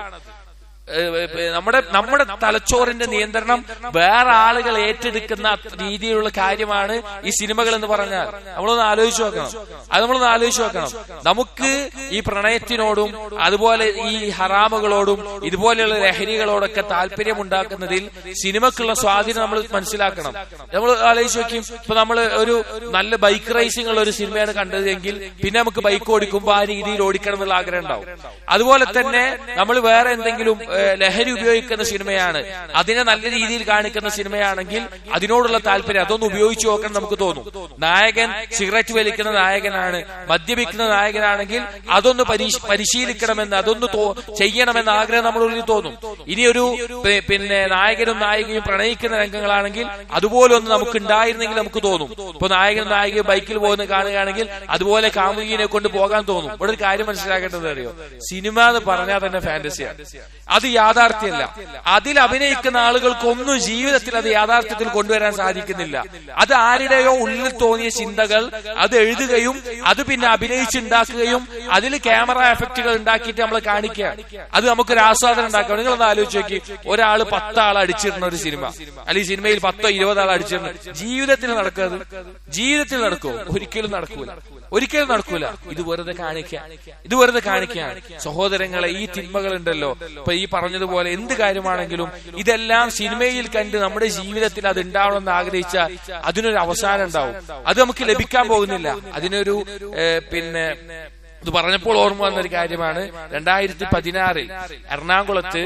ഏഹ് ഏഹ് നമ്മുടെ നമ്മുടെ തലച്ചോറിന്റെ നിയന്ത്രണം വേറെ ആളുകൾ ഏറ്റെടുക്കുന്ന രീതിയിലുള്ള കാര്യമാണ് ഈ സിനിമകൾ എന്ന് പറഞ്ഞാൽ നമ്മളൊന്ന് ആലോചിച്ച് നോക്കണം അത് നമ്മളൊന്ന് ആലോചിച്ച് നോക്കണം നമുക്ക് ഈ പ്രണയത്തിനോടും അതുപോലെ ഈ ഹറാമുകളോടും ഇതുപോലെയുള്ള ലഹരികളോടൊക്കെ താല്പര്യം ഉണ്ടാക്കുന്നതിൽ സിനിമക്കുള്ള സ്വാധീനം നമ്മൾ മനസ്സിലാക്കണം നമ്മൾ ആലോചിച്ച് നോക്കി ഇപ്പൊ നമ്മൾ ഒരു നല്ല ബൈക്ക് റേസിംഗ് ഉള്ള ഒരു സിനിമയാണ് കണ്ടതെങ്കിൽ പിന്നെ നമുക്ക് ബൈക്ക് ഓടിക്കുമ്പോൾ ആ രീതിയിൽ ഓടിക്കണം എന്നുള്ള ആഗ്രഹം ഉണ്ടാവും അതുപോലെ തന്നെ നമ്മൾ വേറെ എന്തെങ്കിലും ഏഹ്, ലഹരി ഉപയോഗിക്കുന്ന സിനിമയാണ് അതിനെ നല്ല രീതിയിൽ കാണിക്കുന്ന സിനിമയാണെങ്കിൽ അതിനോടുള്ള താല്പര്യം അതൊന്ന് ഉപയോഗിച്ചു നോക്കണം നമുക്ക് തോന്നും നായകൻ സിഗരറ്റ് വലിക്കുന്ന നായകനാണ് മദ്യപിക്കുന്ന നായകനാണെങ്കിൽ അതൊന്ന് പരീശ്- പരിശീലിക്കണമെന്ന് അതൊന്ന് തോ- ചെയ്യണമെന്ന് ആഗ്രഹം നമ്മുടെ ഉള്ളിൽ തോന്നും ഇനി ഒരു പി- പിന്നെ നായകനും നായികയും പ്രണയിക്കുന്ന രംഗങ്ങളാണെങ്കിൽ അതുപോലെ ഒന്ന് നമുക്ക് ഉണ്ടായിരുന്നെങ്കിൽ നമുക്ക് തോന്നും ഇപ്പൊ നായകൻ നായിക ബൈക്കിൽ പോകുന്ന കാണുകയാണെങ്കിൽ അതുപോലെ കാമുകിനെ കൊണ്ട് പോകാൻ തോന്നും ഇവിടെ ഒരു കാര്യം മനസ്സിലാക്കേണ്ടത് അറിയോ സിനിമ എന്ന് പറഞ്ഞാൽ തന്നെ ഫാന്റസിയാണ് അത് യാഥാർത്ഥ്യമല്ല അതിൽ അഭിനയിക്കുന്ന ആളുകൾക്കൊന്നും ജീവിതത്തിൽ അത് യാഥാർത്ഥ്യത്തിൽ കൊണ്ടുവരാൻ സാധിക്കുന്നില്ല അത് ആരുടെയോ ഉള്ളിൽ തോന്നിയ ചിന്തകൾ അത് എഴുതുകയും അത് പിന്നെ അഭിനയിച്ചുണ്ടാക്കുകയും അതിൽ ക്യാമറ എഫക്റ്റുകൾ ഉണ്ടാക്കിയിട്ട് നമ്മൾ കാണിക്കുക അത് നമുക്കൊരു ആസ്വാദനം ഉണ്ടാക്കാം നിങ്ങളൊന്ന് ആലോചിച്ച് നോക്കി ഒരാള് പത്താൾ അടിച്ചിരുന്ന ഒരു സിനിമ അല്ലെങ്കിൽ സിനിമയിൽ പത്തോ ഇരുപതാൾ അടിച്ചിരുന്ന ജീവിതത്തിൽ നടക്കുന്നത് ജീവിതത്തിൽ നടക്കുമോ ഒരിക്കലും നടക്കൂല ഒരിക്കലും നടക്കൂല ഇത് വെറുതെ കാണിക്കുക ഇത് വെറുതെ കാണിക്കുകയാണ് സഹോദരങ്ങളെ ഈ തിന്മകൾ ഉണ്ടല്ലോ ഇപ്പൊ ഈ പറഞ്ഞതുപോലെ എന്ത് കാര്യമാണെങ്കിലും ഇതെല്ലാം സിനിമയിൽ കണ്ട് നമ്മുടെ ജീവിതത്തിൽ അത് ഉണ്ടാവണമെന്ന് ആഗ്രഹിച്ചാൽ അതിനൊരു അവസാനം ഉണ്ടാവും അത് നമുക്ക് ലഭിക്കാൻ പോകുന്നില്ല അതിനൊരു ഏഹ്, പിന്നെ ഇത് പറഞ്ഞപ്പോൾ ഓർമ്മ വന്ന ഒരു കാര്യമാണ് രണ്ടായിരത്തി പതിനാറിൽ എറണാകുളത്ത്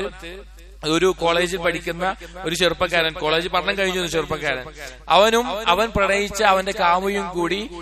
ഒരു കോളേജിൽ പഠിക്കുന്ന ഒരു ചെറുപ്പക്കാരൻ കോളേജ് പഠനം കഴിഞ്ഞ ഒരു ചെറുപ്പക്കാരൻ അവനും അവൻ പ്രണയിച്ച അവന്റെ കാമുയും കൂടി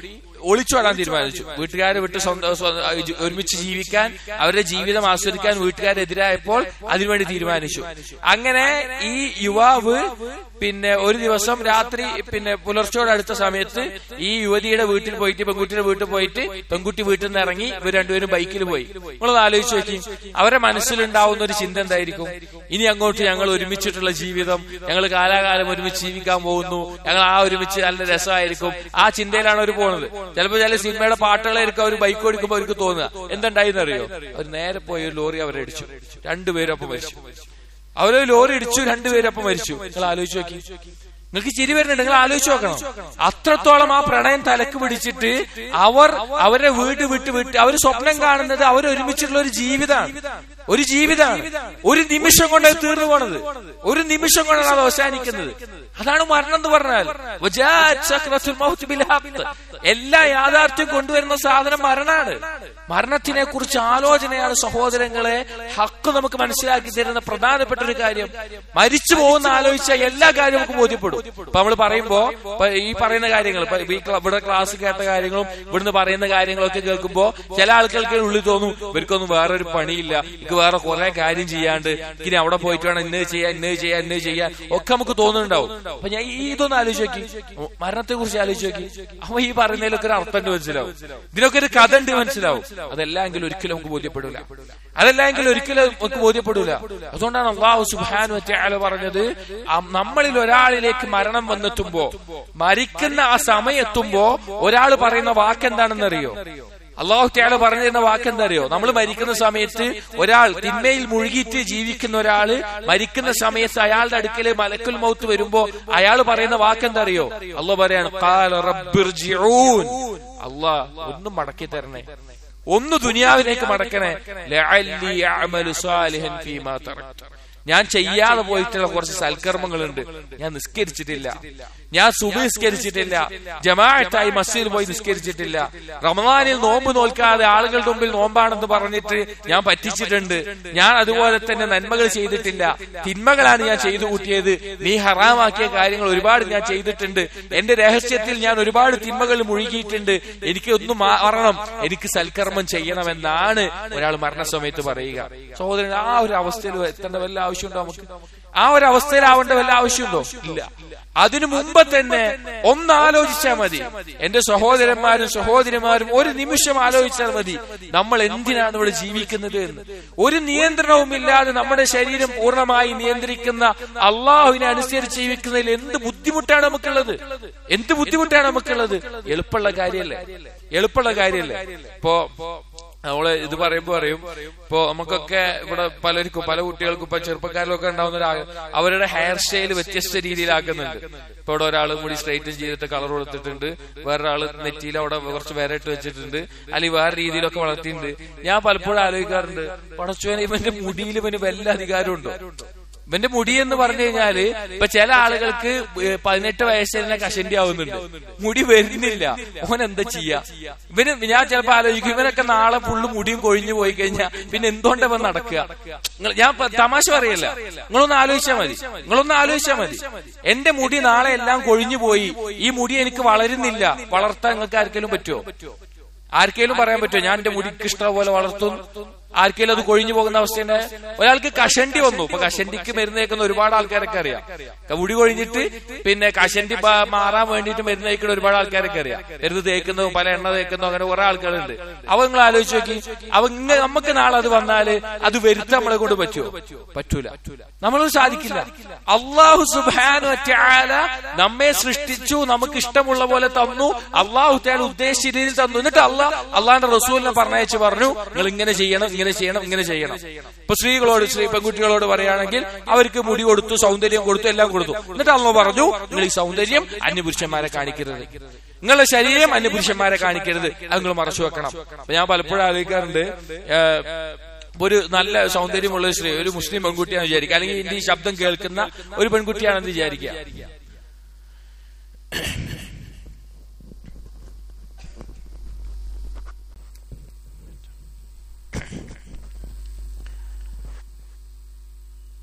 ഒളിച്ചോടാൻ തീരുമാനിച്ചു വീട്ടുകാരെ വിട്ട് സ്വന്തം സ്വന്തം- ഒരുമിച്ച് ജീവിക്കാൻ അവരുടെ ജീവിതം ആസ്വദിക്കാൻ വീട്ടുകാരെതിരായപ്പോൾ അതിനുവേണ്ടി തീരുമാനിച്ചു അങ്ങനെ ഈ യുവാവ് പിന്നെ ഒരു ദിവസം രാത്രി പിന്നെ പുലർച്ചയോട് അടുത്ത സമയത്ത് ഈ യുവതിയുടെ വീട്ടിൽ പോയിട്ട് പെൺകുട്ടിയുടെ വീട്ടിൽ പോയിട്ട് പെൺകുട്ടി വീട്ടിൽ നിന്ന് ഇറങ്ങി ഇവർ രണ്ടുപേരും ബൈക്കിൽ പോയി നിങ്ങളത് ആലോചിച്ച് നോക്കി അവരെ മനസ്സിലുണ്ടാവുന്ന ഒരു ചിന്ത എന്തായിരിക്കും ഇനി അങ്ങോട്ട് ഞങ്ങൾ ഒരുമിച്ചിട്ടുള്ള ജീവിതം ഞങ്ങൾ കാലാകാലം ഒരുമിച്ച് ജീവിക്കാൻ പോകുന്നു ഞങ്ങൾ ആ ഒരുമിച്ച് നല്ല രസമായിരിക്കും ആ ചിന്തയിലാണ് അവർ പോകുന്നത് ചിലപ്പോൾ ചില സിനിമയുടെ പാട്ടുകളായിരിക്കും അവർ ബൈക്ക് ഓടിക്കുമ്പോൾ അവർക്ക് തോന്നുക എന്തുണ്ടായിന്ന് അറിയോ അവർ നേരെ പോയി ഒരു ലോറി അവരെ അടിച്ചു രണ്ടുപേരും അപ്പം മരിച്ചു അവര് ലോറി ഇടിച്ചു രണ്ടുപേരും അപ്പം മരിച്ചു നിങ്ങൾ ആലോചിച്ച് നോക്കി നിങ്ങൾക്ക് ചിരി വരുന്നുണ്ട് നിങ്ങൾ ആലോചിച്ച് നോക്കണം അത്രത്തോളം ആ പ്രണയം തലക്ക് പിടിച്ചിട്ട് അവർ അവരെ വീട് വിട്ട് വിട്ട് അവർ സ്വപ്നം കാണുന്നത് അവർ ഒരുമിച്ചുള്ള ഒരു ജീവിതമാണ് ഒരു ജീവിതമാണ് ഒരു നിമിഷം കൊണ്ട് അത് തീർന്നു പോണത് ഒരു നിമിഷം കൊണ്ടാണ് അത് അവസാനിക്കുന്നത് അതാണ് മരണം എന്ന് പറഞ്ഞാൽ വജാഅത് സക്രത്തുൽ മൗത്ത് ബിൽ ഹഖ്. എല്ലാ യാഥാർത്ഥ്യം കൊണ്ടുവരുന്ന സാധനം മരണാണ് മരണത്തിനെ കുറിച്ച് ആലോചനയാണ് സഹോദരങ്ങളെ ഹക്ക് നമുക്ക് മനസ്സിലാക്കി തരുന്ന പ്രധാനപ്പെട്ട ഒരു കാര്യം മരിച്ചു പോകുന്ന ആലോചിച്ച എല്ലാ കാര്യവും നമുക്ക് ബോധ്യപ്പെടും ഇപ്പൊ നമ്മൾ പറയുമ്പോ ഇപ്പൊ ഈ പറയുന്ന കാര്യങ്ങൾ ഇപ്പൊ ഈ ക്ല- ഇവിടെ ക്ലാസ് കേട്ട കാര്യങ്ങളും ഇവിടുന്ന് പറയുന്ന കാര്യങ്ങളൊക്കെ കേൾക്കുമ്പോ ചില ആൾക്കാർക്ക് ഉള്ളിൽ തോന്നും ഇവർക്കൊന്നും വേറൊരു പണിയില്ല എനിക്ക് വേറെ കുറെ കാര്യം ചെയ്യാണ്ട് ഇനി അവിടെ പോയിട്ട് വേണം ഇന്നത് ചെയ്യാൻ ഇന്നത് ചെയ്യാൻ ഇന്നത് ചെയ്യാൻ ഒക്കെ നമുക്ക് തോന്നുന്നുണ്ടാവും അപ്പൊ ഞാൻ ഈ ഇതൊന്ന് ആലോചിച്ച് നോക്കി മരണത്തെ കുറിച്ച് ആലോചിച്ച് നോക്കി അപ്പൊ ഈ പറയുന്നതിലൊക്കെ ഒരു അർത്ഥം ഉണ്ട് മനസ്സിലാവും ഇതിനൊക്കെ ഒരു കഥ ഉണ്ട് മനസ്സിലാവും അതെല്ലാം ഒരിക്കലും നമുക്ക് ബോധ്യപ്പെടില്ല അതെല്ലാം ഒരിക്കലും നമുക്ക് ബോധ്യപ്പെടില്ല അതുകൊണ്ടാണ് അള്ളാഹു സുബാനു വറ്റാല പറഞ്ഞത് ആ നമ്മളിൽ ഒരാളിലേക്ക് മരണം വന്നെത്തുമ്പോ മരിക്കുന്ന ആ സമയെത്തുമ്പോ ഒരാൾ പറയുന്ന വാക്കെന്താണെന്നറിയോ അള്ളാഹു ത്യാല പറഞ്ഞു തരുന്ന വാക്കെന്തറിയോ നമ്മൾ മരിക്കുന്ന സമയത്ത് ഒരാൾ തിന്മയിൽ മുഴുകിയിട്ട് ജീവിക്കുന്ന ഒരാള് മരിക്കുന്ന സമയത്ത് അയാളുടെ അടുക്കല് മലക്കുൽ മൗത്ത് വരുമ്പോ അയാൾ പറയുന്ന വാക്കെന്തറിയോ അള്ളാഹ് പറയാണ് "ഖാല റബ്ബിർജിഊൻ." അള്ളാഹ് ഒന്നും മടക്കി തരണേ ഒന്ന് ദുനിയാവിലേക്ക് മടക്കണേ ലഅല്ലി അഅമലു സാലിഹൻ ഫീമാ തറക്തു ഞാൻ ചെയ്യാതെ പോയിട്ടുള്ള കുറച്ച് സൽക്കർമ്മങ്ങളുണ്ട് ഞാൻ നിസ്കരിച്ചിട്ടില്ല ഞാൻ സുബി നിസ്കരിച്ചിട്ടില്ല ജമാഅത്തായി മസ്ജിദിൽ പോയി നിസ്കരിച്ചിട്ടില്ല റമദാനിൽ നോമ്പ് നോൽക്കാതെ ആളുകളുടെ മുമ്പിൽ നോമ്പാണെന്ന് പറഞ്ഞിട്ട് ഞാൻ പറ്റിച്ചിട്ടുണ്ട് ഞാൻ അതുപോലെ തന്നെ നന്മകൾ ചെയ്തിട്ടില്ല തിന്മകളാണ് ഞാൻ ചെയ്തു കൂട്ടിയത് നീ ഹറാമാക്കിയ കാര്യങ്ങൾ ഒരുപാട് ഞാൻ ചെയ്തിട്ടുണ്ട് എന്റെ രഹസ്യത്തിൽ ഞാൻ ഒരുപാട് തിന്മകൾ മുഴുകിയിട്ടുണ്ട് എനിക്ക് ഒന്ന് മാറണം എനിക്ക് സൽക്കർമ്മം ചെയ്യണമെന്നാണ് ഒരാൾ മരണസമയത്ത് പറയുക സഹോദരൻ ആ ഒരു അവസ്ഥയിൽ എത്തേണ്ട വല്ല ആവശ്യമുണ്ടോ നമുക്ക് ആ ഒരു അവസ്ഥയിലാവേണ്ട വല്ല ആവശ്യമുണ്ടോ ഇല്ല അതിനു മുമ്പ് തന്നെ ഒന്ന് ആലോചിച്ചാൽ മതി എന്റെ സഹോദരന്മാരും സഹോദരിമാരും ഒരു നിമിഷം ആലോചിച്ചാൽ മതി നമ്മൾ എന്തിനാണ് ഇവിടെ ജീവിക്കുന്നത് എന്ന് ഒരു നിയന്ത്രണവും ഇല്ലാതെ നമ്മുടെ ശരീരം പൂർണ്ണമായി നിയന്ത്രിക്കുന്ന അള്ളാഹുവിനെ അനുസരിച്ച് ജീവിക്കുന്നതിൽ എന്ത് ബുദ്ധിമുട്ടാണ് നമുക്കുള്ളത് എന്ത് ബുദ്ധിമുട്ടാണ് നമുക്കുള്ളത് എളുപ്പമുള്ള കാര്യമല്ലേ എളുപ്പമുള്ള കാര്യമല്ലേ ഇപ്പോ നമ്മള് ഇത് പറയുമ്പോ പറയും ഇപ്പൊ നമുക്കൊക്കെ ഇവിടെ പലർക്കും പല കുട്ടികൾക്കും ഇപ്പൊ ചെറുപ്പക്കാരിലൊക്കെ ഉണ്ടാവുന്ന ഒരു ആ- അവരുടെ ഹെയർ സ്റ്റൈൽ വ്യത്യസ്ത രീതിയിലാക്കുന്നുണ്ട് ഇപ്പൊ ഇവിടെ ഒരാൾ മുടി സ്ട്രൈറ്റൻ ചെയ്തിട്ട് കളർ കൊടുത്തിട്ടുണ്ട് വേറൊരാള് നെറ്റിയിൽ അവിടെ കുറച്ച് വേറെ ഇട്ട് വെച്ചിട്ടുണ്ട് അല്ലെങ്കിൽ വേറെ രീതിയിലൊക്കെ വളർത്തിയിട്ടുണ്ട് ഞാൻ പലപ്പോഴും ആലോചിക്കാറുണ്ട് പടച്ചുവനെ ഇവന്റെ മുടിയിൽ ഇവന് വല്ല അധികാരമുണ്ടോ ഇവന്റെ മുടി എന്ന് പറഞ്ഞു കഴിഞ്ഞാല് ഇപ്പൊ ചില ആളുകൾക്ക് ഏഹ് പതിനെട്ട് വയസ്സിൽ തന്നെ കഷണ്ടി ആവുന്നുണ്ട് മുടി വരുന്നില്ല ഓൻ എന്താ ചെയ്യാ ഇവന് ഞാൻ ചിലപ്പോ ആലോചിക്കും ഇവനൊക്കെ നാളെ ഫുള്ള് മുടിയും കൊഴിഞ്ഞു പോയി കഴിഞ്ഞാൽ പിന്നെ എന്തുകൊണ്ട് ഇവൻ നടക്കുക നിങ്ങൾ- ഞാൻ പ- തമാശ പറയല്ല നിങ്ങളൊന്ന് ആലോചിച്ചാൽ മതി നിങ്ങളൊന്ന് ആലോചിച്ചാൽ മതി എന്റെ മുടി നാളെ എല്ലാം കൊഴിഞ്ഞു പോയി ഈ മുടി എനിക്ക് വളരുന്നില്ല വളർത്താൻ നിങ്ങൾക്ക് ആർക്കെങ്കിലും പറ്റുമോ ആർക്കെങ്കിലും പറയാൻ പറ്റുമോ ഞാൻ എന്റെ മുടിക്ക് ഇഷ്ടം പോലെ വളർത്തും ആർക്കെങ്കിലും അത് കൊഴിഞ്ഞു പോകുന്ന അവസ്ഥയുണ്ട് ഒരാൾക്ക് കഷണ്ടി വന്നു ഇപ്പൊ കഷണ്ടിക്ക് മരുന്ന് തേക്കുന്ന ഒരുപാട് ആൾക്കാരൊക്കെ അറിയാം മുടി കൊഴിഞ്ഞിട്ട് പിന്നെ കഷണ്ടി പ- മാറാൻ വേണ്ടിയിട്ട് മരുന്ന് തേക്കുന്ന ഒരുപാട് ആൾക്കാരൊക്കെ അറിയാം മരുന്ന് തേക്കുന്നതും പല എണ്ണ തേക്കുന്നതും അങ്ങനെ കുറെ ആൾക്കാരുണ്ട് അവ നിങ്ങൾ ആലോചിച്ച് നോക്കി അവ ഇങ്ങനെ നമുക്ക് നാളെ അത് വന്നാല് അത് വരുത്താൻ നമ്മളെ കൊണ്ട് പറ്റുമോ പറ്റൂല നമ്മളത് സാധിക്കില്ല അള്ളാഹു സുബാനു ത്യാല നമ്മെ സൃഷ്ടിച്ചു നമുക്ക് ഇഷ്ടമുള്ള പോലെ തന്നു അള്ളാഹു ത്യാല ഉദ്ദേശിച്ച രീതിയിൽ തന്നു എന്നിട്ട് അള്ളാഹ് അള്ളാഹിന്റെ റസൂലിനെ പറഞ്ഞയച്ച് പറഞ്ഞു നിങ്ങൾ ഇങ്ങനെ ചെയ്യണം ഇങ്ങനെ ചെയ്യണം ഇങ്ങനെ ചെയ്യണം ഇപ്പൊ സ്ത്രീകളോട് സ്ത്രീ പെൺകുട്ടികളോട് പറയുകയാണെങ്കിൽ അവർക്ക് മുടി കൊടുത്തു സൗന്ദര്യം കൊടുത്തു എല്ലാം കൊടുത്തു എന്നിട്ട് അള്ളാഹ് പറഞ്ഞു നിങ്ങൾ ഈ സൗന്ദര്യം അന്യപുരുഷന്മാരെ കാണിക്കരുത് നിങ്ങളുടെ ശരീരം അന്യപുരുഷന്മാരെ കാണിക്കരുത് അത് നിങ്ങൾ മറച്ചു വെക്കണം അപ്പൊ ഞാൻ പലപ്പോഴും ആലോചിക്കാറുണ്ട് ഏഹ്, ഒരു നല്ല സൗന്ദര്യമുള്ള ഒരു സ്ത്രീ ഒരു മുസ്ലിം പെൺകുട്ടിയാണെന്ന് വിചാരിക്കുക അല്ലെങ്കിൽ എന്റെ ഈ ശബ്ദം കേൾക്കുന്ന ഒരു പെൺകുട്ടിയാണെന്ന് വിചാരിക്കുക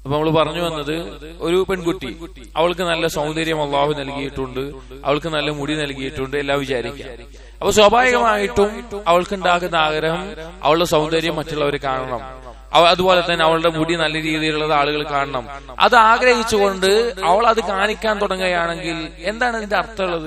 അപ്പൊ നമ്മൾ പറഞ്ഞു വന്നത് ഒരു പെൺകുട്ടി അവൾക്ക് നല്ല സൗന്ദര്യം അള്ളാഹു നൽകിയിട്ടുണ്ട് അവൾക്ക് നല്ല മുടി നൽകിയിട്ടുണ്ട് എല്ലാം വിചാരിക്കാം അപ്പൊ സ്വാഭാവികമായിട്ടും അവൾക്ക് ഉണ്ടാകുന്ന ആഗ്രഹം അവളുടെ സൗന്ദര്യം മറ്റുള്ളവർ കാണണം അവ- അതുപോലെ തന്നെ അവളുടെ മുടി നല്ല രീതിയിലുള്ളത് ആളുകൾ കാണണം അത് ആഗ്രഹിച്ചുകൊണ്ട് അവൾ അത് കാണിക്കാൻ തുടങ്ങുകയാണെങ്കിൽ എന്താണ് ഇതിന്റെ അർത്ഥമുള്ളത്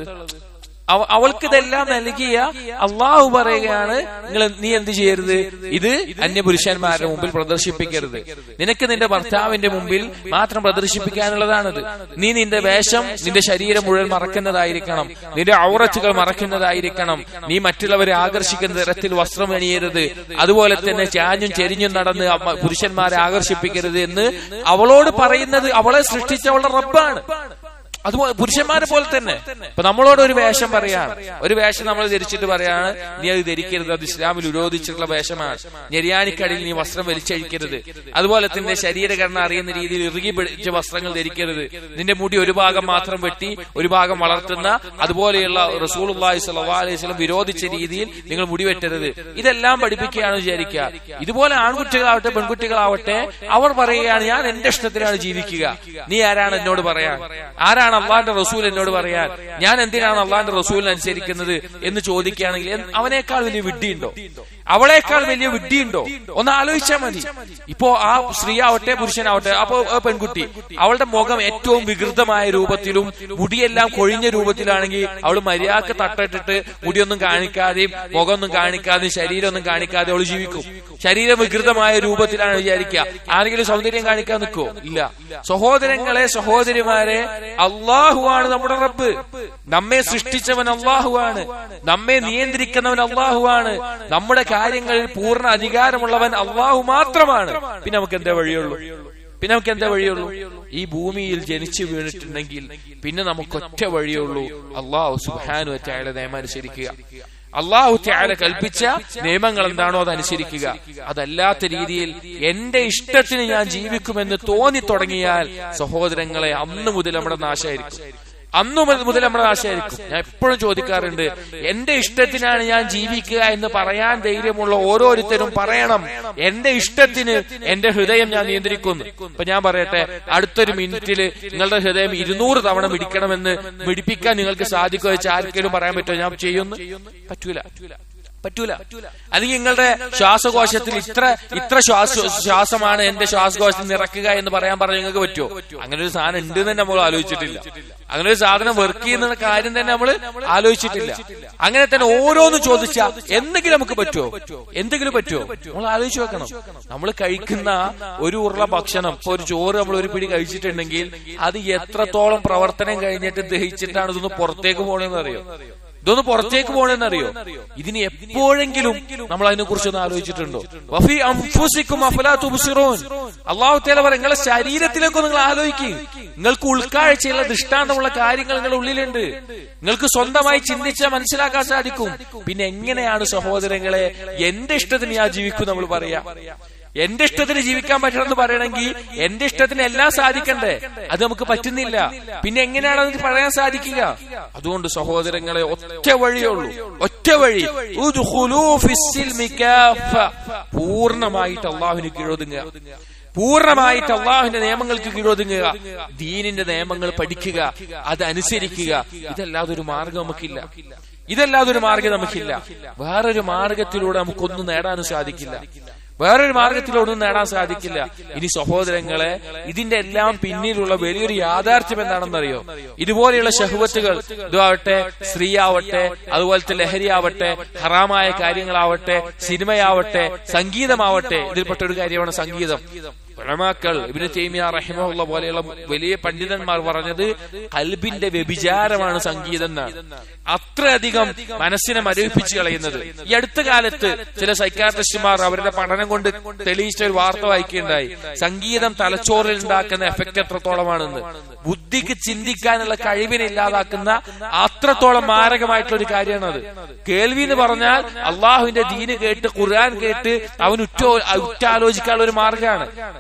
അവ- അവൾക്ക് ഇതെല്ലാം നൽകിയ അള്ളാഹു പറയുകയാണ് നിങ്ങൾ നീ എന്ത് ചെയ്യരുത് ഇത് അന്യപുരുഷന്മാരുടെ മുമ്പിൽ പ്രദർശിപ്പിക്കരുത് നിനക്ക് നിന്റെ ഭർത്താവിന്റെ മുമ്പിൽ മാത്രം പ്രദർശിപ്പിക്കാനുള്ളതാണിത് നീ നിന്റെ വേഷം നിന്റെ ശരീരം മുഴുവൻ മറക്കുന്നതായിരിക്കണം നിന്റെ ഔറച്ചുകൾ മറക്കുന്നതായിരിക്കണം നീ മറ്റുള്ളവരെ ആകർഷിക്കുന്ന തരത്തിൽ വസ്ത്രം അണിയരുത് അതുപോലെ തന്നെ ചാഞ്ഞും ചെരിഞ്ഞും നടന്ന് അമ്മ- പുരുഷന്മാരെ ആകർഷിപ്പിക്കരുത് എന്ന് അവളോട് പറയുന്നത് അവളെ സൃഷ്ടിച്ച അവളുടെ റബ്ബാണ് അതുപോലെ പുരുഷന്മാരെ പോലെ തന്നെ ഇപ്പൊ നമ്മളോട് ഒരു വേഷം പറയാണ് ഒരു വേഷം നമ്മൾ ധരിച്ചിട്ട് പറയാണ് നീ അത് ധരിക്കരുത് അത് ഇസ്ലാമിൽ വിരോധിച്ചിട്ടുള്ള വേഷമാണ് ഞെരിയാനിക്കടിയിൽ നീ വസ്ത്രം വലിച്ചഴിക്കരുത് അതുപോലെ തന്നെ ശരീരഘടന അറിയുന്ന രീതിയിൽ ഇറുകി പിടിച്ച വസ്ത്രങ്ങൾ ധരിക്കരുത് നിന്റെ മുടി ഒരു ഭാഗം മാത്രം വെട്ടി ഒരു ഭാഗം വളർത്തുന്ന അതുപോലെയുള്ള റസൂൽ അലൈഹി സ്വലം വിരോധിച്ച രീതിയിൽ നിങ്ങൾ മുടി വെട്ടരുത് ഇതെല്ലാം പഠിപ്പിക്കുകയാണ് വിചാരിക്കുക ഇതുപോലെ ആൺകുട്ടികളാവട്ടെ പെൺകുട്ടികളാവട്ടെ അവർ പറയുകയാണ് ഞാൻ എന്റെ ഇഷ്ടത്തിലാണ് ജീവിക്കുക നീ ആരാണ് എന്നോട് പറയാൻ ആരാണ് അള്ളാന്റെ റസൂൽ എന്നോട് പറയാൻ ഞാൻ എന്തിനാണ് അള്ളാന്റെ റസൂലിനെ അനുസരിക്കുന്നത് എന്ന് ചോദിക്കുകയാണെങ്കിൽ എന്ത്- അവനേക്കാൾ വലിയ വിഡ്ഢിയുണ്ടോ അവളേക്കാൾ വലിയ വിഡ്ഢിയുണ്ടോ ഒന്ന് ആലോചിച്ചാൽ മതി ഇപ്പോ ആ സ്ത്രീ ആവട്ടെ പുരുഷനാവട്ടെ അപ്പോ ആ പെൺകുട്ടി അവളുടെ മുഖം ഏറ്റവും വികൃതമായ രൂപത്തിലും മുടിയെല്ലാം കൊഴിഞ്ഞ രൂപത്തിലാണെങ്കിൽ അവൾ മര്യാദക്ക് തട്ടിട്ടിട്ട് മുടിയൊന്നും കാണിക്കാതെയും മുഖമൊന്നും കാണിക്കാതെയും ശരീരമൊന്നും കാണിക്കാതെ അവൾ ജീവിക്കും ശരീരം വികൃതമായ രൂപത്തിലാണ് വിചാരിക്കുക ആരെങ്കിലും സൗന്ദര്യം കാണിക്കാൻ നിൽക്കുവോ ഇല്ല സഹോദരങ്ങളെ സഹോദരിമാരെ അള്ളാഹുവാണ് നമ്മുടെ റബ്ബ് നമ്മെ സൃഷ്ടിച്ചവൻ അള്ളാഹുവാണ് നമ്മെ നിയന്ത്രിക്കുന്നവൻ അള്ളാഹുവാണ് നമ്മുടെ കാര്യങ്ങളിൽ പൂർണ്ണ അധികാരമുള്ളവൻ അള്ളാഹു മാത്രമാണ് പിന്നെ നമുക്ക് എന്താ വഴിയുള്ളൂ പിന്നെ നമുക്ക് എന്താ വഴിയുള്ളൂ ഈ ഭൂമിയിൽ ജനിച്ചു വീണിട്ടുണ്ടെങ്കിൽ പിന്നെ നമുക്ക് ഒറ്റ വഴിയുള്ളൂ അള്ളാഹു സുഹാനു അറ്റായുടെ നിയമം അനുസരിക്കുക അള്ളാഹു ത്യാല കൽപ്പിച്ച നിയമങ്ങൾ എന്താണോ അത് അനുസരിക്കുക അതല്ലാത്ത രീതിയിൽ എന്റെ ഇഷ്ടത്തിന് ഞാൻ ജീവിക്കുമെന്ന് തോന്നി തുടങ്ങിയാൽ സഹോദരങ്ങളെ അന്ന് മുതൽ നമ്മുടെ നാശമായിരിക്കും അന്നു മുതൽ മുതൽ നമ്മുടെ നാശമായിരിക്കും ഞാൻ എപ്പോഴും ചോദിക്കാറുണ്ട് എന്റെ ഇഷ്ടത്തിനാണ് ഞാൻ ജീവിക്കുക എന്ന് പറയാൻ ധൈര്യമുള്ള ഓരോരുത്തരും പറയണം എന്റെ ഇഷ്ടത്തിന് എന്റെ ഹൃദയം ഞാൻ നിയന്ത്രിക്കുന്നു ഇപ്പൊ ഞാൻ പറയട്ടെ അടുത്തൊരു മിനിറ്റില് നിങ്ങളുടെ ഹൃദയം ഇരുന്നൂറ് തവണ മിടിക്കണമെന്ന് മിടിപ്പിക്കാൻ നിങ്ങൾക്ക് സാധിക്കുമോ വെച്ച് ആർക്കെങ്കിലും പറയാൻ പറ്റുമോ ഞാൻ ചെയ്യുന്നു പറ്റൂല പറ്റൂല അല്ലെങ്കിൽ നിങ്ങളുടെ ശ്വാസകോശത്തിൽ ഇത്ര ഇത്ര ശ്വാസ ശ്വാസമാണ് എന്റെ ശ്വാസകോശത്തിൽ നിറക്കുക എന്ന് പറയാൻ പറഞ്ഞ നിങ്ങൾക്ക് പറ്റുമോ അങ്ങനെ ഒരു സാധനം ഉണ്ട് എന്ന് നമ്മൾ ആലോചിച്ചിട്ടില്ല അങ്ങനെ ഒരു സാധനം വർക്ക് ചെയ്യുന്ന കാര്യം തന്നെ നമ്മൾ ആലോചിച്ചിട്ടില്ല അങ്ങനെ തന്നെ ഓരോന്ന് ചോദിച്ചാൽ എന്തെങ്കിലും നമുക്ക് പറ്റുമോ എന്തെങ്കിലും പറ്റുമോ നമ്മൾ ആലോചിച്ച് വെക്കണം നമ്മൾ കഴിക്കുന്ന ഒരു ഉരുള ഭക്ഷണം ഇപ്പൊ ഒരു ചോറ് നമ്മൾ ഒരു പിടി കഴിച്ചിട്ടുണ്ടെങ്കിൽ അത് എത്രത്തോളം പ്രവർത്തനം കഴിഞ്ഞിട്ട് ദഹിച്ചിട്ടാണ് ഇതൊന്ന് പുറത്തേക്ക് പോകണമെന്ന് അറിയോ ഇതൊന്ന് പുറത്തേക്ക് പോകണമെന്നറിയോ ഇതിന് എപ്പോഴെങ്കിലും നമ്മൾ അതിനെ കുറിച്ച് ഒന്ന് ആലോചിച്ചിട്ടുണ്ടോ വഫി അംഫുസിക്കും അഫലാ തുബ്സിറൂൻ അള്ളാഹു തേല പറ നിങ്ങളെ ശരീരത്തിലേക്ക് നിങ്ങൾ ആലോചിക്കും നിങ്ങൾക്ക് ഉൾക്കാഴ്ചയുള്ള ദൃഷ്ടാന്തമുള്ള കാര്യങ്ങൾ നിങ്ങളുടെ ഉള്ളിലുണ്ട് നിങ്ങൾക്ക് സ്വന്തമായി ചിന്തിച്ചാൽ മനസ്സിലാക്കാൻ സാധിക്കും പിന്നെ എങ്ങനെയാണ് സഹോദരങ്ങളെ എന്റെ ഇഷ്ടത്തിന് ഞാൻ ജീവിക്കും നമ്മൾ പറയാ എന്റെ ഇഷ്ടത്തിന് ജീവിക്കാൻ പറ്റണമെന്ന് പറയണമെങ്കിൽ എന്റെ ഇഷ്ടത്തിന് എല്ലാം സാധിക്കണ്ടേ അത് നമുക്ക് പറ്റുന്നില്ല പിന്നെ എങ്ങനെയാണ് അതിന് പറയാൻ സാധിക്കുക അതുകൊണ്ട് സഹോദരങ്ങളെ ഒറ്റ വഴിയുള്ളൂ ഒറ്റ വഴി ഉദ്ഖുലൂ ഫിസ്സിൽമി കാഫ. പൂർണ്ണമായിട്ട് അള്ളാഹുവിന് കീഴൊതുങ്ങുക പൂർണ്ണമായിട്ട് അള്ളാഹുവിന്റെ നിയമങ്ങൾക്ക് കീഴൊതുങ്ങുക ദീനിന്റെ നിയമങ്ങൾ പഠിക്കുക അത് അനുസരിക്കുക ഇതല്ലാതെ ഒരു മാർഗം നമുക്കില്ല ഇതല്ലാതെ ഒരു മാർഗം നമുക്കില്ല വേറൊരു മാർഗത്തിലൂടെ നമുക്കൊന്നും നേടാനും സാധിക്കില്ല വേറൊരു മാർഗത്തിലൊന്നും നേടാൻ സാധിക്കില്ല ഇനി സഹോദരങ്ങളെ ഇതിന്റെ എല്ലാം പിന്നിലുള്ള വലിയൊരു യാഥാർത്ഥ്യം എന്താണെന്നറിയോ ഇതുപോലെയുള്ള ഷഹുവത്തുകൾ ഇതാവട്ടെ സ്ത്രീയാവട്ടെ അതുപോലത്തെ ലഹരിയാവട്ടെ ഹറാമായ കാര്യങ്ങളാവട്ടെ സിനിമയാവട്ടെ സംഗീതമാവട്ടെ ഇതിൽപ്പെട്ട ഒരു കാര്യമാണ് സംഗീതം ഉലമാക്കൾ ഇബിന് തൈമിയ റഹിമുള്ള പോലെയുള്ള വലിയ പണ്ഡിതന്മാർ പറഞ്ഞത് കൽബിന്റെ വ്യഭിചാരമാണ് സംഗീതം എന്നാണ് അത്രയധികം മനസ്സിനെ മരവിപ്പിച്ച് കളയുന്നത് ഈ അടുത്ത കാലത്ത് ചില സൈക്കാട്രിസ്റ്റുമാർ അവരുടെ പഠനം കൊണ്ട് തെളിയിച്ച ഒരു വാർത്ത വായിക്കുകയുണ്ടായി സംഗീതം തലച്ചോറിൽ ഉണ്ടാക്കുന്ന എഫക്ട് എത്രത്തോളമാണെന്ന് ബുദ്ധിക്ക് ചിന്തിക്കാനുള്ള കഴിവിനെ ഇല്ലാതാക്കുന്ന അത്രത്തോളം മാരകമായിട്ടുള്ള ഒരു കാര്യമാണ് അത് കേൾവി എന്ന് പറഞ്ഞാൽ അള്ളാഹുവിന്റെ ദീന് കേട്ട് ഖുർആൻ കേട്ട് അവൻ ഉറ്റ ഉറ്റാലോചിക്കാനുള്ള ഒരു മാർഗമാണ്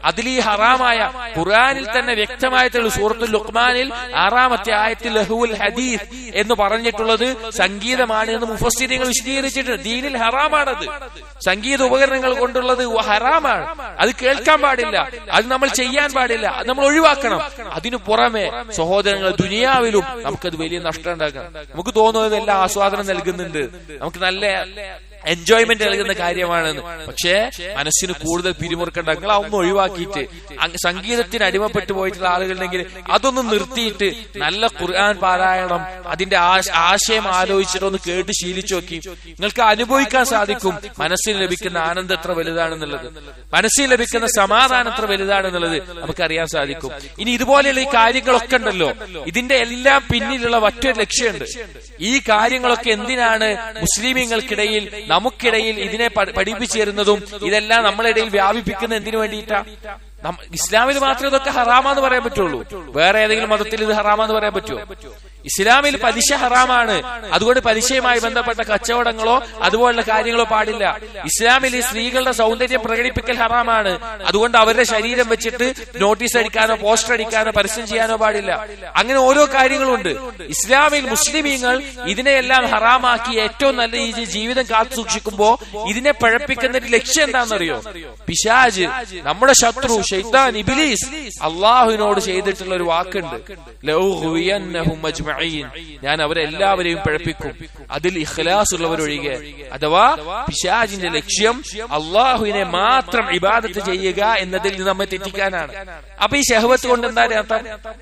അതിൽ ഈ ഹറാമായ ഖുർആനിൽ തന്നെ വ്യക്തമായിട്ടുള്ള സൂറത്തുൽ ലുക്മാനിൽ ആറാമത്തെ ആയത്തിൽ ലഹുൽ ഹദീസ് എന്ന് പറഞ്ഞിട്ടുള്ളത് സംഗീതമാണ് എന്ന് മുഫസ്സിരിങ്ങൾ വിശദീകരിച്ചിട്ടുണ്ട് ദീനിൽ ഹറാമാണത് സംഗീത ഉപകരണങ്ങൾ കൊണ്ടുള്ളത് ഹറാമാണ് അത് കേൾക്കാൻ പാടില്ല അത് നമ്മൾ ചെയ്യാൻ പാടില്ല അത് നമ്മൾ ഒഴിവാക്കണം അതിനു പുറമെ സഹോദരങ്ങൾ ദുനിയാവിലും നമുക്കത് വലിയ നഷ്ടം ഉണ്ടാക്കണം നമുക്ക് തോന്നുന്നത് എല്ലാം ആസ്വാദനം നൽകുന്നുണ്ട് നമുക്ക് നല്ല എൻജോയ്മെന്റ് നൽകുന്ന കാര്യമാണെന്ന് പക്ഷേ മനസ്സിന് കൂടുതൽ പിരിമുറുക്കണ്ട നിങ്ങൾ അതൊന്നും ഒഴിവാക്കിയിട്ട് അങ്ങ് സംഗീതത്തിന് അടിമപ്പെട്ടു പോയിട്ടുള്ള ആളുകളുണ്ടെങ്കിൽ അതൊന്നും നിർത്തിയിട്ട് നല്ല ഖുർആൻ പാരായണം അതിന്റെ ആശ- ആശയം ആലോചിച്ചിട്ട് ഒന്ന് കേട്ട് ശീലിച്ചു നോക്കി നിങ്ങൾക്ക് അനുഭവിക്കാൻ സാധിക്കും മനസ്സിന് ലഭിക്കുന്ന ആനന്ദം എത്ര വലുതാണെന്നുള്ളത് മനസ്സിൽ ലഭിക്കുന്ന സമാധാനം എത്ര വലുതാണെന്നുള്ളത് നമുക്കറിയാൻ സാധിക്കും ഇനി ഇതുപോലെയുള്ള ഈ കാര്യങ്ങളൊക്കെ ഉണ്ടല്ലോ ഇതിന്റെ എല്ലാം പിന്നിലുള്ള മറ്റൊരു ലക്ഷ്യമുണ്ട് ഈ കാര്യങ്ങളൊക്കെ എന്തിനാണ് മുസ്ലിമീങ്ങൾക്കിടയിൽ നമുക്കിടയിൽ ഇതിനെ പഠ- പഠിപ്പിച്ചു തരുന്നതും ഇതെല്ലാം നമ്മളെ ഇടയിൽ വ്യാപിപ്പിക്കുന്ന എന്തിനു വേണ്ടിയിട്ടാ നം- ഇസ്ലാമിൽ മാത്രമേ ഇതൊക്കെ ഹറാമാന്ന് പറയാൻ പറ്റുള്ളൂ വേറെ ഏതെങ്കിലും മതത്തിൽ ഇത് ഹറാമാന്ന് പറയാൻ പറ്റുമോ ഇസ്ലാമിൽ പലിശ ഹറാമാണ് അതുകൊണ്ട് പലിശയുമായി ബന്ധപ്പെട്ട കച്ചവടങ്ങളോ അതുപോലുള്ള കാര്യങ്ങളോ പാടില്ല ഇസ്ലാമിൽ ഈ സ്ത്രീകളുടെ സൗന്ദര്യം പ്രകടിപ്പിക്കൽ ഹറാമാണ് അതുകൊണ്ട് അവരുടെ ശരീരം വെച്ചിട്ട് നോട്ടീസ് അടിക്കാനോ പോസ്റ്റർ അടിക്കാനോ പരസ്യം ചെയ്യാനോ പാടില്ല അങ്ങനെ ഓരോ കാര്യങ്ങളുണ്ട് ഇസ്ലാമിൽ മുസ്ലിമീങ്ങൾ ഇതിനെയെല്ലാം ഹറാമാക്കി ഏറ്റവും നല്ല രീതിയിൽ ജീവിതം കാത്തു സൂക്ഷിക്കുമ്പോ ഇതിനെ പഴപ്പിക്കുന്നതിന്റെ ലക്ഷ്യം എന്താണെന്നറിയോ പിശാജ് നമ്മുടെ ശത്രു ഷെയ്ത്താൻ ഇബിലീസ് അള്ളാഹുവിനോട് ചെയ്തിട്ടുള്ള ഒരു വാക്കുണ്ട് ലൗഹുവിയന്നഹും അജ്മഈൻ. ഞാൻ അവരെല്ലാവരെയും പഴപ്പിക്കും അതിൽ ഇഖ്ലാസ് ഉള്ളവരൊഴികെ അഥവാ പിശാജിന്റെ ലക്ഷ്യം അള്ളാഹുവിനെ മാത്രം ഇബാദത്ത് ചെയ്യുക എന്നതിൽ നിന്ന് നമ്മെ തെറ്റിക്കാനാണ് അപ്പൊ ഈ ഷഹവത്ത് കൊണ്ട് എന്താ നേട്ടം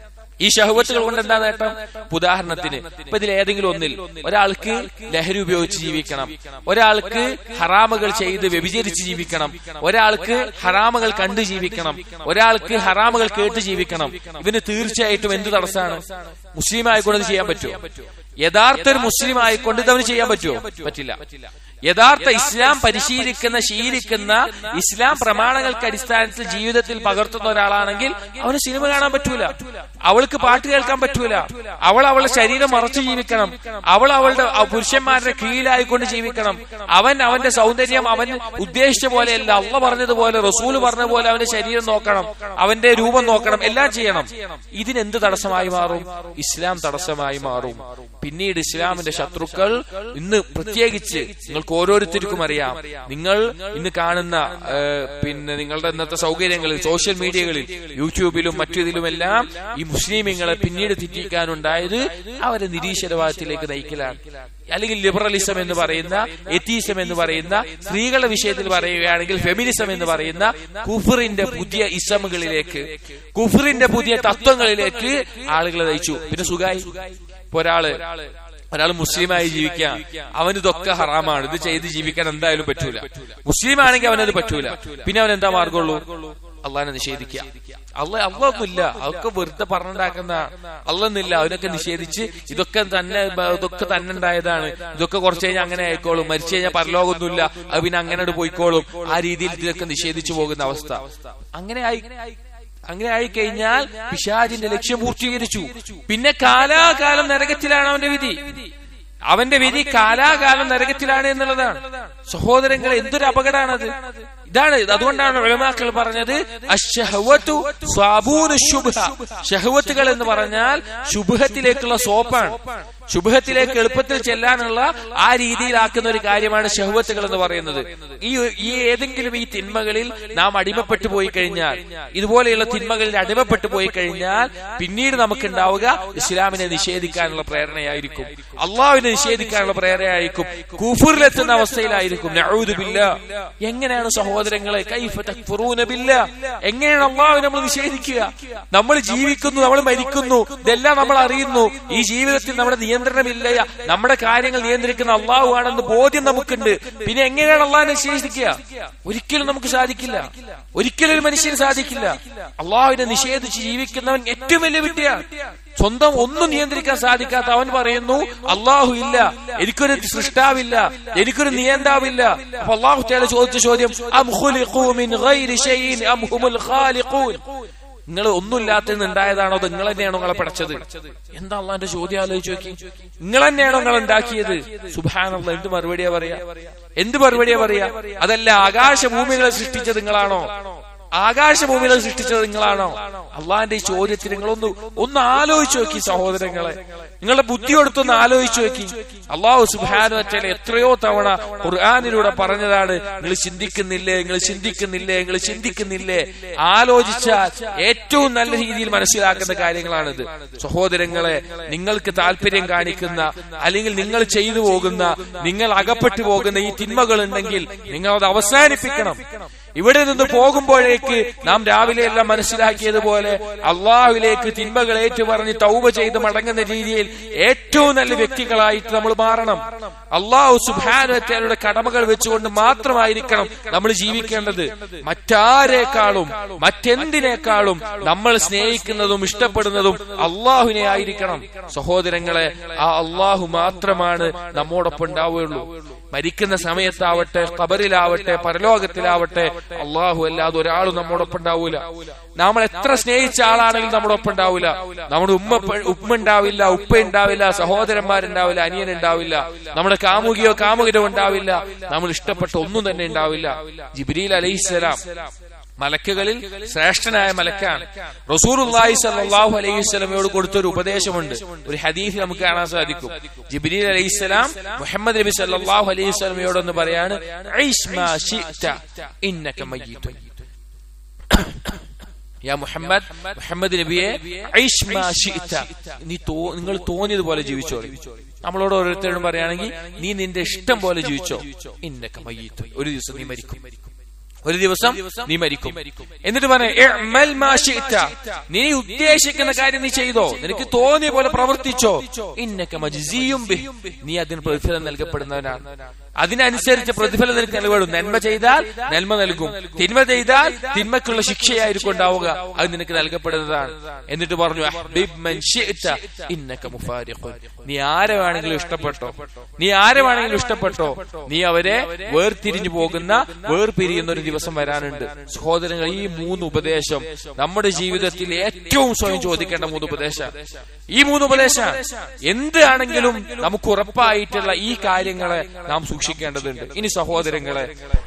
ഈ ഷഹവത്തുകൾ കൊണ്ട് എന്താ നേട്ടം ഉദാഹരണത്തിന് ഇപ്പൊ ഇതിൽ ഏതെങ്കിലും ഒന്നിൽ ഒരാൾക്ക് ലഹരി ഉപയോഗിച്ച് ജീവിക്കണം ഒരാൾക്ക് ഹറാമുകൾ ചെയ്ത് വ്യഭിചരിച്ച് ജീവിക്കണം ഒരാൾക്ക് ഹറാമുകൾ കണ്ടു ജീവിക്കണം ഒരാൾക്ക് ഹറാമുകൾ കേട്ട് ജീവിക്കണം ഇവന് തീർച്ചയായിട്ടും എന്ത് തടസ്സമാണ് മുസ്ലിം ആയിക്കൊണ്ട് ഇത് ചെയ്യാൻ പറ്റുമോ യഥാർത്ഥ ഒരു മുസ്ലിം ആയിക്കൊണ്ട് ഇതവന് ചെയ്യാൻ പറ്റുമോ പറ്റില്ല യഥാർത്ഥ ഇസ്ലാം പരിശീലിക്കുന്ന ശീലിക്കുന്ന ഇസ്ലാം പ്രമാണങ്ങൾക്ക് അടിസ്ഥാനത്തിൽ ജീവിതത്തിൽ പകർത്തുന്ന ഒരാളാണെങ്കിൽ അവന് സിനിമ കാണാൻ പറ്റൂല അവൾക്ക് പാട്ട് കേൾക്കാൻ പറ്റൂല അവൾ അവളുടെ ശരീരം മറച്ചു ജീവിക്കണം അവൾ അവളുടെ ആ പുരുഷന്മാരുടെ കീഴിലായിക്കൊണ്ട് ജീവിക്കണം അവൻ അവന്റെ സൗന്ദര്യം അവൻ ഉദ്ദേശിച്ച പോലെയല്ല അള്ള പറഞ്ഞതുപോലെ റസൂല് പറഞ്ഞ പോലെ അവന്റെ ശരീരം നോക്കണം അവന്റെ രൂപം നോക്കണം എല്ലാം ചെയ്യണം ഇതിനെന്ത് തടസ്സമായി മാറും ഇസ്ലാം തടസ്സമായി മാറും പിന്നീട് ഇസ്ലാമിന്റെ ശത്രുക്കൾ ഇന്ന് പ്രത്യേകിച്ച് നിങ്ങൾക്ക് ഓരോരുത്തർക്കും അറിയാം നിങ്ങൾ ഇന്ന് കാണുന്ന ആ, പിന്നെ നിങ്ങളുടെ ഇന്നത്തെ സൗകര്യങ്ങളിൽ സോഷ്യൽ മീഡിയകളിൽ യൂട്യൂബിലും മറ്റു ഇതിലുമെല്ലാം ഈ മുസ്ലിമീങ്ങളെ പിന്നീട് തെറ്റിക്കാനുണ്ടായത് അവരെ നിരീശ്വരവാദത്തിലേക്ക് നയിക്കലാണ് അല്ലെങ്കിൽ ലിബറലിസം എന്ന് പറയുന്ന എത്തീസം എന്ന് പറയുന്ന സ്ത്രീകളുടെ വിഷയത്തിൽ പറയുകയാണെങ്കിൽ ഫെമിനിസം എന്ന് പറയുന്ന കുഫറിന്റെ പുതിയ ഇസമുകളിലേക്ക് കുഫറിന്റെ പുതിയ തത്വങ്ങളിലേക്ക് ആളുകളെ നയിച്ചു പിന്നെ സുഖായി ഇപ്പൊ ഒരാള് ഒരാൾ മുസ്ലിമായി ജീവിക്കാം അവന് ഇതൊക്കെ ഹറാമാണ് ഇത് ചെയ്ത് ജീവിക്കാൻ എന്തായാലും പറ്റൂല മുസ്ലിം ആണെങ്കിൽ അവനത് പറ്റൂല പിന്നെ അവൻ എന്താ മാർഗമുള്ളൂ അള്ളാഹിനെ നിഷേധിക്കുക അള്ള അള്ളൊന്നുമില്ല അതൊക്കെ വെറുതെ പറഞ്ഞുണ്ടാക്കുന്ന അള്ളൊന്നില്ല അവനൊക്കെ നിഷേധിച്ച് ഇതൊക്കെ തന്നെ ഇതൊക്കെ തന്നെ ഉണ്ടായതാണ് ഇതൊക്കെ കുറച്ച് കഴിഞ്ഞാൽ അങ്ങനെ ആയിക്കോളും മരിച്ചു കഴിഞ്ഞാൽ പരലോകമൊന്നുമില്ല അത് പിന്നെ അങ്ങനെ പോയിക്കോളും ആ രീതിയിൽ ഇതൊക്കെ നിഷേധിച്ചു പോകുന്ന അവസ്ഥ അങ്ങനെ ആയി അങ്ങനെ ആയിക്കഴിഞ്ഞാൽ പിശാജിന്റെ ലക്ഷ്യം പൂർത്തീകരിച്ചു പിന്നെ കാലാകാലം നരകത്തിലാണ് അവന്റെ വിധി അവന്റെ വിധി കാലാകാലം നരകത്തിലാണ് എന്നുള്ളതാണ് സഹോദരങ്ങളെ എന്തൊരു അപകടമാണത് ഇതാണ് അതുകൊണ്ടാണ് ഉലമാക്കൾ പറഞ്ഞത് അശ്ശഹവത്തു സ്വാബൂനു ശുഭ ഷഹവത്തുകൾ എന്ന് പറഞ്ഞാൽ ശുഭത്തിലേക്കുള്ള സോപ്പാണ് ശുഭത്തിലേക്ക് എളുപ്പത്തിൽ ചെല്ലാനുള്ള ആ രീതിയിലാക്കുന്ന ഒരു കാര്യമാണ് ഷഹവത്തുകൾ എന്ന് പറയുന്നത് ഈ ഈ ഏതെങ്കിലും ഈ തിന്മകളിൽ നാം അടിമപ്പെട്ടു പോയി കഴിഞ്ഞാൽ ഇതുപോലെയുള്ള തിന്മകളിൽ അടിമപ്പെട്ടു പോയി കഴിഞ്ഞാൽ പിന്നീട് നമുക്ക് ഉണ്ടാവുക ഇസ്ലാമിനെ നിഷേധിക്കാനുള്ള പ്രേരണയായിരിക്കും അള്ളാഹുവിനെ നിഷേധിക്കാനുള്ള പ്രേരണയായിരിക്കും കുഫുറിലെത്തുന്ന അവസ്ഥയിലായിരിക്കും നഊദു ബില്ലാ. എങ്ങനെയാണ് സഹോദരങ്ങളെ കൈഫ തക്ഫുറൂന ബില്ലാ? എങ്ങനെയാണ് അള്ളാഹുവിനെ നമ്മൾ നിഷേധിക്കുക നമ്മൾ ജീവിക്കുന്നു നമ്മൾ മരിക്കുന്നു ഇതെല്ലാം നമ്മൾ അറിയുന്നു ഈ ജീവിതത്തിൽ നമ്മുടെ നിയന്ത്രണമില്ല നമ്മുടെ കാര്യങ്ങൾ നിയന്ത്രിക്കുന്ന അള്ളാഹു ആണെന്ന് ബോധ്യം നമുക്കുണ്ട് പിന്നെ എങ്ങനെയാണ് അള്ളാഹിനെ നിഷേധിക്കുക ഒരിക്കലും നമുക്ക് സാധിക്കില്ല ഒരിക്കലും ഒരു മനുഷ്യന് സാധിക്കില്ല അള്ളാഹുവിനെ നിഷേധിച്ച് ജീവിക്കുന്നവൻ ഏറ്റവും വലിയ വിദ്യയാണ് സ്വന്തം ഒന്നും നിയന്ത്രിക്കാൻ സാധിക്കാത്ത അവൻ പറയുന്നു അള്ളാഹു ഇല്ല എനിക്കൊരു സൃഷ്ടാവില്ല എനിക്കൊരു നിയന്താവില്ല അപ്പൊ അള്ളാഹു തേല ചോദിച്ച ചോദ്യം അം ഖുലിഖൂ മിൻ ഗൈരി ഷൈഇൻ അം ഹുമുൽ ഖാലിഖൂൻ നിങ്ങൾ ഒന്നുമില്ലാത്തത് ഉണ്ടായതാണോ അത് നിങ്ങൾ തന്നെയാണോ നിങ്ങളെ പഠിച്ചത് എന്താ അള്ളാന്റെ ചോദ്യം ആലോചിച്ച് നോക്കി നിങ്ങൾ തന്നെയാണോ നിങ്ങൾ ഉണ്ടാക്കിയത് സുബാനുള്ള എന്ത് മറുപടിയാ പറയാ എന്ത് മറുപടിയാ പറയാ അതല്ല ആകാശഭൂമികളെ സൃഷ്ടിച്ചത് നിങ്ങളാണോ ആകാശഭൂമികളെ സൃഷ്ടിച്ചത് നിങ്ങളാണോ അള്ളാന്റെ ഈ ചോദ്യത്തിന് നിങ്ങളൊന്ന് ഒന്ന് ആലോചിച്ച് നോക്കി സഹോദരങ്ങളെ നിങ്ങളുടെ ബുദ്ധി കൊടുത്തൊന്ന് ആലോചിച്ച് നോക്കി അള്ളാഹു സുബാനു വച്ചാൽ എത്രയോ തവണ ഖുർആാനിലൂടെ പറഞ്ഞതാണ് നിങ്ങൾ ചിന്തിക്കുന്നില്ലേ നിങ്ങൾ ചിന്തിക്കുന്നില്ലേ നിങ്ങൾ ചിന്തിക്കുന്നില്ലേ ആലോചിച്ചാൽ ഏറ്റവും നല്ല രീതിയിൽ മനസ്സിലാക്കുന്ന കാര്യങ്ങളാണിത് സഹോദരങ്ങളെ നിങ്ങൾക്ക് താല്പര്യം കാണിക്കുന്ന അല്ലെങ്കിൽ നിങ്ങൾ ചെയ്തു പോകുന്ന നിങ്ങൾ അകപ്പെട്ടു പോകുന്ന ഈ തിന്മകൾ ഉണ്ടെങ്കിൽ നിങ്ങൾ അത് അവസാനിപ്പിക്കണം ഇവിടെ നിന്ന് പോകുമ്പോഴേക്ക് നാം രാവിലെ എല്ലാം മനസ്സിലാക്കിയതുപോലെ അള്ളാഹുവിലേക്ക് തിന്മകൾ ഏറ്റുപറഞ്ഞ് തൗബ ചെയ്ത് മടങ്ങുന്ന രീതിയിൽ ഏറ്റവും നല്ല വ്യക്തികളായിട്ട് നമ്മൾ മാറണം അള്ളാഹു സുബാനുവറ്റയുടെ കടമകൾ വെച്ചുകൊണ്ട് മാത്രമായിരിക്കണം നമ്മൾ ജീവിക്കേണ്ടത് മറ്റാരേക്കാളും മറ്റെന്തിനേക്കാളും നമ്മൾ സ്നേഹിക്കുന്നതും ഇഷ്ടപ്പെടുന്നതും അള്ളാഹുവിനെ ആയിരിക്കണം സഹോദരങ്ങളെ ആ അള്ളാഹു മാത്രമാണ് നമ്മോടൊപ്പം ഉണ്ടാവുകയുള്ളൂ മരിക്കുന്ന സമയത്താവട്ടെ ഖബറിലാവട്ടെ പരലോകത്തിലാവട്ടെ അള്ളാഹു അല്ലാതെ ഒരാളും നമ്മോടൊപ്പം ഉണ്ടാവൂല നമ്മൾ എത്ര സ്നേഹിച്ച ആളാണെങ്കിലും നമ്മുടെ ഒപ്പം ഉണ്ടാവില്ല നമ്മുടെ ഉമ്മ ഉമ്മ ഉണ്ടാവില്ല ഉപ്പ ഉണ്ടാവില്ല സഹോദരന്മാരുണ്ടാവില്ല അനിയൻ ഉണ്ടാവില്ല നമ്മുടെ കാമുകിയോ കാമുകരോ ഉണ്ടാവില്ല നമ്മൾ ഇഷ്ടപ്പെട്ട ഒന്നും തന്നെ ഉണ്ടാവില്ല ജിബ്രീൽ അലൈഹിസ്സലാം മലക്കുകളിൽ ശ്രേഷ്ഠനായ മലക്കാണ് റസൂർഹി സല്ലാഹു അലൈഹി സ്വലമയോട് കൊടുത്തൊരു ഉപദേശമുണ്ട് ഒരു ഹദീഫ് നമുക്ക് കാണാൻ സാധിക്കും ജിബ്രീൽ അലൈഹിസ്സലാം മുഹമ്മദ് നബി സല്ലാഹു അലൈഹി സ്വലമയോടൊന്ന് പറയാണ് യാ മുഹമ്മദ് മുഹമ്മദ് നബിയെ നീ നിങ്ങൾ തോന്നിയതുപോലെ ജീവിച്ചോ നമ്മളോട് ഓരോരുത്തരോടും പറയുകയാണെങ്കിൽ നീ നിന്റെ ഇഷ്ടം പോലെ ജീവിച്ചോ ഇന്നക്ക മയ്യത്തു ഒരു ദിവസം നീ മരിക്കും ഒരു ദിവസം നീ മരിക്കും എന്നിട്ട് പറഞ്ഞ നീ ഉദ്ദേശിക്കുന്ന കാര്യം നീ ചെയ്തോ നിനക്ക് തോന്നിയ പോലെ പ്രവർത്തിച്ചോ ഇന്നക്ക മജിയും നീ അതിന് പ്രതിഫലം നൽകപ്പെടുന്നവനാണ് അതിനനുസരിച്ച് പ്രതിഫലം നിനക്ക് നൽകപ്പെടും നന്മ ചെയ്താൽ നന്മ നൽകും തിന്മ ചെയ്താൽ തിന്മക്കുള്ള ശിക്ഷയായിരിക്കും ഉണ്ടാവുക അത് നിനക്ക് നൽകപ്പെടുന്നതാണ് എന്നിട്ട് പറഞ്ഞു നീ ആരെ വേണമെങ്കിലും ഇഷ്ടപ്പെട്ടോ നീ ആരെ വേണമെങ്കിലും ഇഷ്ടപ്പെട്ടോ നീ അവരെ വേർതിരിഞ്ഞു പോകുന്ന വേർപിരിയുന്ന ഒരു ദിവസം വരാനുണ്ട് സഹോദരങ്ങൾ ഈ മൂന്ന് ഉപദേശം നമ്മുടെ ജീവിതത്തിൽ ഏറ്റവും സ്വയം ചോദിക്കേണ്ട മൂന്ന് ഉപദേശം ഈ മൂന്ന് ഉപദേശം എന്താണെങ്കിലും നമുക്ക് ഉറപ്പായിട്ടുള്ള ഈ കാര്യങ്ങളെ നാം സൂക്ഷിക്കേണ്ടതുണ്ട് ഇനി സഹോദരങ്ങളെ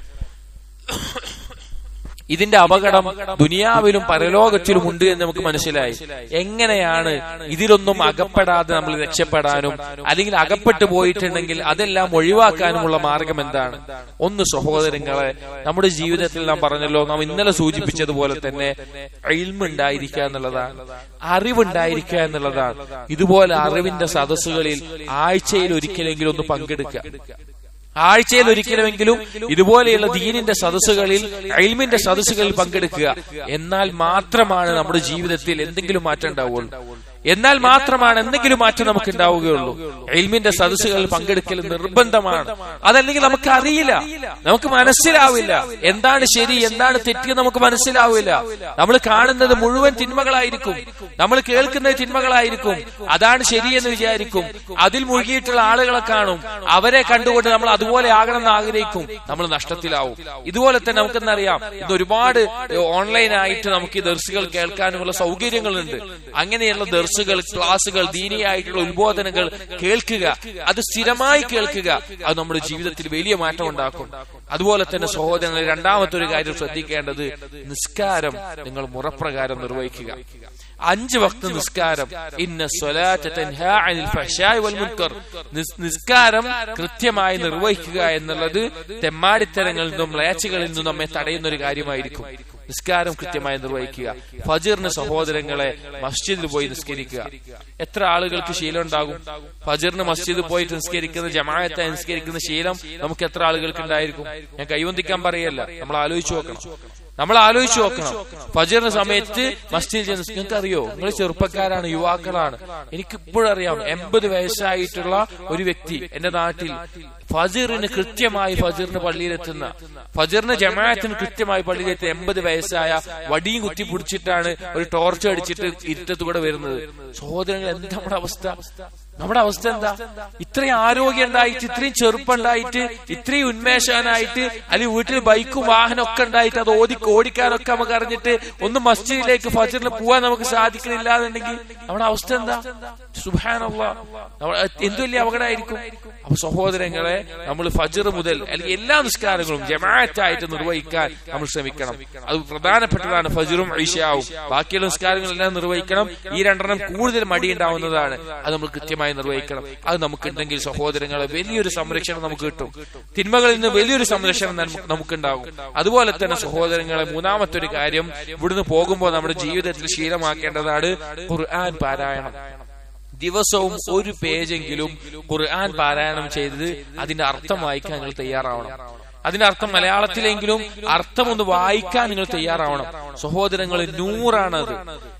ഇതിന്റെ അപകടം ദുനിയാവിലും പരലോകത്തിലും ഉണ്ട് എന്ന് നമുക്ക് മനസ്സിലായി എങ്ങനെയാണ് ഇതിലൊന്നും അകപ്പെടാതെ നമ്മൾ രക്ഷപ്പെടാനും അല്ലെങ്കിൽ അകപ്പെട്ടു പോയിട്ടുണ്ടെങ്കിൽ അതെല്ലാം ഒഴിവാക്കാനുമുള്ള മാർഗം എന്താണ് ഒന്ന് സഹോദരങ്ങളെ നമ്മുടെ ജീവിതത്തിൽ നാം പറഞ്ഞല്ലോ നാം ഇന്നലെ സൂചിപ്പിച്ചതുപോലെ തന്നെ ഉണ്ടായിരിക്കുക എന്നുള്ളതാണ് അറിവുണ്ടായിരിക്കുക എന്നുള്ളതാണ് ഇതുപോലെ അറിവിന്റെ സദസ്സുകളിൽ ആഴ്ചയിൽ ഒരിക്കലെങ്കിലും ഒന്ന് പങ്കെടുക്കുക ആഴ്ചയിൽ ഒരിക്കലുമെങ്കിലും ഇതുപോലെയുള്ള ദീനിന്റെ സദസ്സുകളിൽ അയിൽമിന്റെ സദസ്സുകളിൽ പങ്കെടുക്കുക എന്നാൽ മാത്രമാണ് നമ്മുടെ ജീവിതത്തിൽ എന്തെങ്കിലും മാറ്റം ഉണ്ടാവുള്ളൂ എന്നാൽ മാത്രമാണ് എന്തെങ്കിലും മാറ്റം നമുക്ക് ഉണ്ടാവുകയുള്ളൂ എൽമിന്റെ സദസ്സുകളിൽ പങ്കെടുക്കൽ നിർബന്ധമാണ് അതല്ലെങ്കിൽ നമുക്ക് അറിയില്ല നമുക്ക് മനസ്സിലാവില്ല എന്താണ് ശരി എന്താണ് തെറ്റ് നമുക്ക് മനസ്സിലാവില്ല നമ്മൾ കാണുന്നത് മുഴുവൻ തിന്മകളായിരിക്കും നമ്മൾ കേൾക്കുന്നത് തിന്മകളായിരിക്കും അതാണ് ശരിയെന്ന് വിചാരിക്കും അതിൽ മുഴുകിയിട്ടുള്ള ആളുകളെ കാണും അവരെ കണ്ടുകൊണ്ട് നമ്മൾ അതുപോലെ ആകണമെന്ന് ആഗ്രഹിക്കും നമ്മൾ നഷ്ടത്തിലാവും ഇതുപോലെ തന്നെ നമുക്കെന്നറിയാം ഇത് ഒരുപാട് ഓൺലൈനായിട്ട് നമുക്ക് ഈ ദർശകൾ കേൾക്കാനുമുള്ള സൗകര്യങ്ങളുണ്ട് അങ്ങനെയുള്ള ദർശ ദർസുകൾ ക്ലാസുകൾ ദീനിയായിട്ടുള്ള ഉത്ബോധനങ്ങൾ കേൾക്കുക അത് സ്ഥിരമായി കേൾക്കുക അത് നമ്മുടെ ജീവിതത്തിൽ വലിയ മാറ്റം ഉണ്ടാക്കും അതുപോലെ തന്നെ സഹോദരങ്ങൾ രണ്ടാമത്തെ ഒരു കാര്യം ശ്രദ്ധിക്കേണ്ടത് നിസ്കാരം നിങ്ങൾ മുറപ്രകാരം നിർവഹിക്കുക അഞ്ച് വക്ത നിസ്കാരം ഇന്ന നിസ്കാരം കൃത്യമായി നിർവഹിക്കുക എന്നുള്ളത് തെമ്മാടിത്തരങ്ങളിൽ നിന്നും ലേച്ചുകളിൽ നിന്നും നമ്മെ തടയുന്ന ഒരു കാര്യമായിരിക്കും നിസ്കാരം കൃത്യമായി നിർവഹിക്കുക ഫജറിന് സഹോദരങ്ങളെ മസ്ജിദിൽ പോയി നിസ്കരിക്കുക എത്ര ആളുകൾക്ക് ശീലം ഉണ്ടാകും ഫജറിന് മസ്ജിദിൽ പോയിട്ട് നിസ്കരിക്കുന്ന ജമായത്തെ നിസ്കരിക്കുന്ന ശീലം നമുക്ക് എത്ര ആളുകൾക്ക് ഉണ്ടായിരിക്കും ഞാൻ കൈവന്തിക്കാൻ പറയല്ല നമ്മൾ ആലോചിച്ചു നോക്കണം നമ്മൾ ആലോചിച്ചു നോക്കണം ഫജറിന് സമയത്ത് മസ്ജിദ് ചെന്ന് നിങ്ങൾക്ക് അറിയോ നിങ്ങൾ ചെറുപ്പക്കാരാണ് യുവാക്കളാണ് എനിക്ക് ഇപ്പോഴറിയാം എൺപത് വയസ്സായിട്ടുള്ള ഒരു വ്യക്തി എന്റെ നാട്ടിൽ ഫജറിന് കൃത്യമായി ഫജറിന് പള്ളിയിലെത്തുന്ന ഫജറിന് ജമാഅത്തിന് കൃത്യമായി പള്ളിയിലെത്തുന്ന എൺപത് വയസ്സായ വടിയും കുത്തി പിടിച്ചിട്ടാണ് ഒരു ടോർച്ച് അടിച്ചിട്ട് ഇരുട്ടത്തൂടെ വരുന്നത് സഹോദരങ്ങൾ എന്താ നമ്മുടെ അവസ്ഥ നമ്മുടെ അവസ്ഥ എന്താ ഇത്രയും ആരോഗ്യം ഉണ്ടായിട്ട് ഇത്രയും ചെറുപ്പുണ്ടായിട്ട് ഇത്രയും ഉന്മേഷവാനായിട്ട് അല്ലെങ്കിൽ വീട്ടിൽ ബൈക്കും വാഹനം ഒക്കെ ഉണ്ടായിട്ട് അത് ഓടി ഓടിക്കാനൊക്കെ നമുക്ക് അറിഞ്ഞിട്ട് ഒന്ന് മസ്ജിദിലേക്ക് ഫജറിൽ പോവാൻ നമുക്ക് സാധിക്കുന്നില്ല എന്നുണ്ടെങ്കിൽ നമ്മുടെ അവസ്ഥ എന്താ സുഭാനുള്ള എന്തു വലിയ അപകടമായിരിക്കും അപ്പൊ സഹോദരങ്ങളെ നമ്മൾ ഫജർ മുതൽ അല്ലെങ്കിൽ എല്ലാ നിസ്കാരങ്ങളും ജമാഅത്തായിട്ട് നിർവഹിക്കാൻ നമ്മൾ ശ്രമിക്കണം അത് പ്രധാനപ്പെട്ടതാണ് ഫജറും ഐഷാവും ബാക്കിയുള്ള നിസ്കാരങ്ങളെല്ലാം നിർവഹിക്കണം ഈ രണ്ടെണ്ണം കൂടുതൽ മടിയുണ്ടാവുന്നതാണ് അത് നമ്മൾ കൃത്യമായി നിർവഹിക്കണം അത് നമുക്കുണ്ടെങ്കിൽ സഹോദരങ്ങളെ വലിയൊരു സംരക്ഷണം നമുക്ക് കിട്ടും തിന്മകളിൽ നിന്ന് വലിയൊരു സംരക്ഷണം നമുക്ക് നമുക്കുണ്ടാകും അതുപോലെ തന്നെ സഹോദരങ്ങളെ മൂന്നാമത്തെ ഒരു കാര്യം ഇവിടുന്ന് പോകുമ്പോൾ നമ്മുടെ ജീവിതത്തിൽ ശീലമാക്കേണ്ടതാണ് ഖുർആൻ പാരായണം ദിവസവും ഒരു പേജെങ്കിലും ഖുർആൻ പാരായണം ചെയ്തത് അതിന്റെ അർത്ഥം വായിക്കാൻ നിങ്ങൾ തയ്യാറാവണം അതിന്റെ അർത്ഥം മലയാളത്തിലെങ്കിലും അർത്ഥം ഒന്ന് വായിക്കാൻ നിങ്ങൾ തയ്യാറാവണം സഹോദരങ്ങൾ നൂറാണത്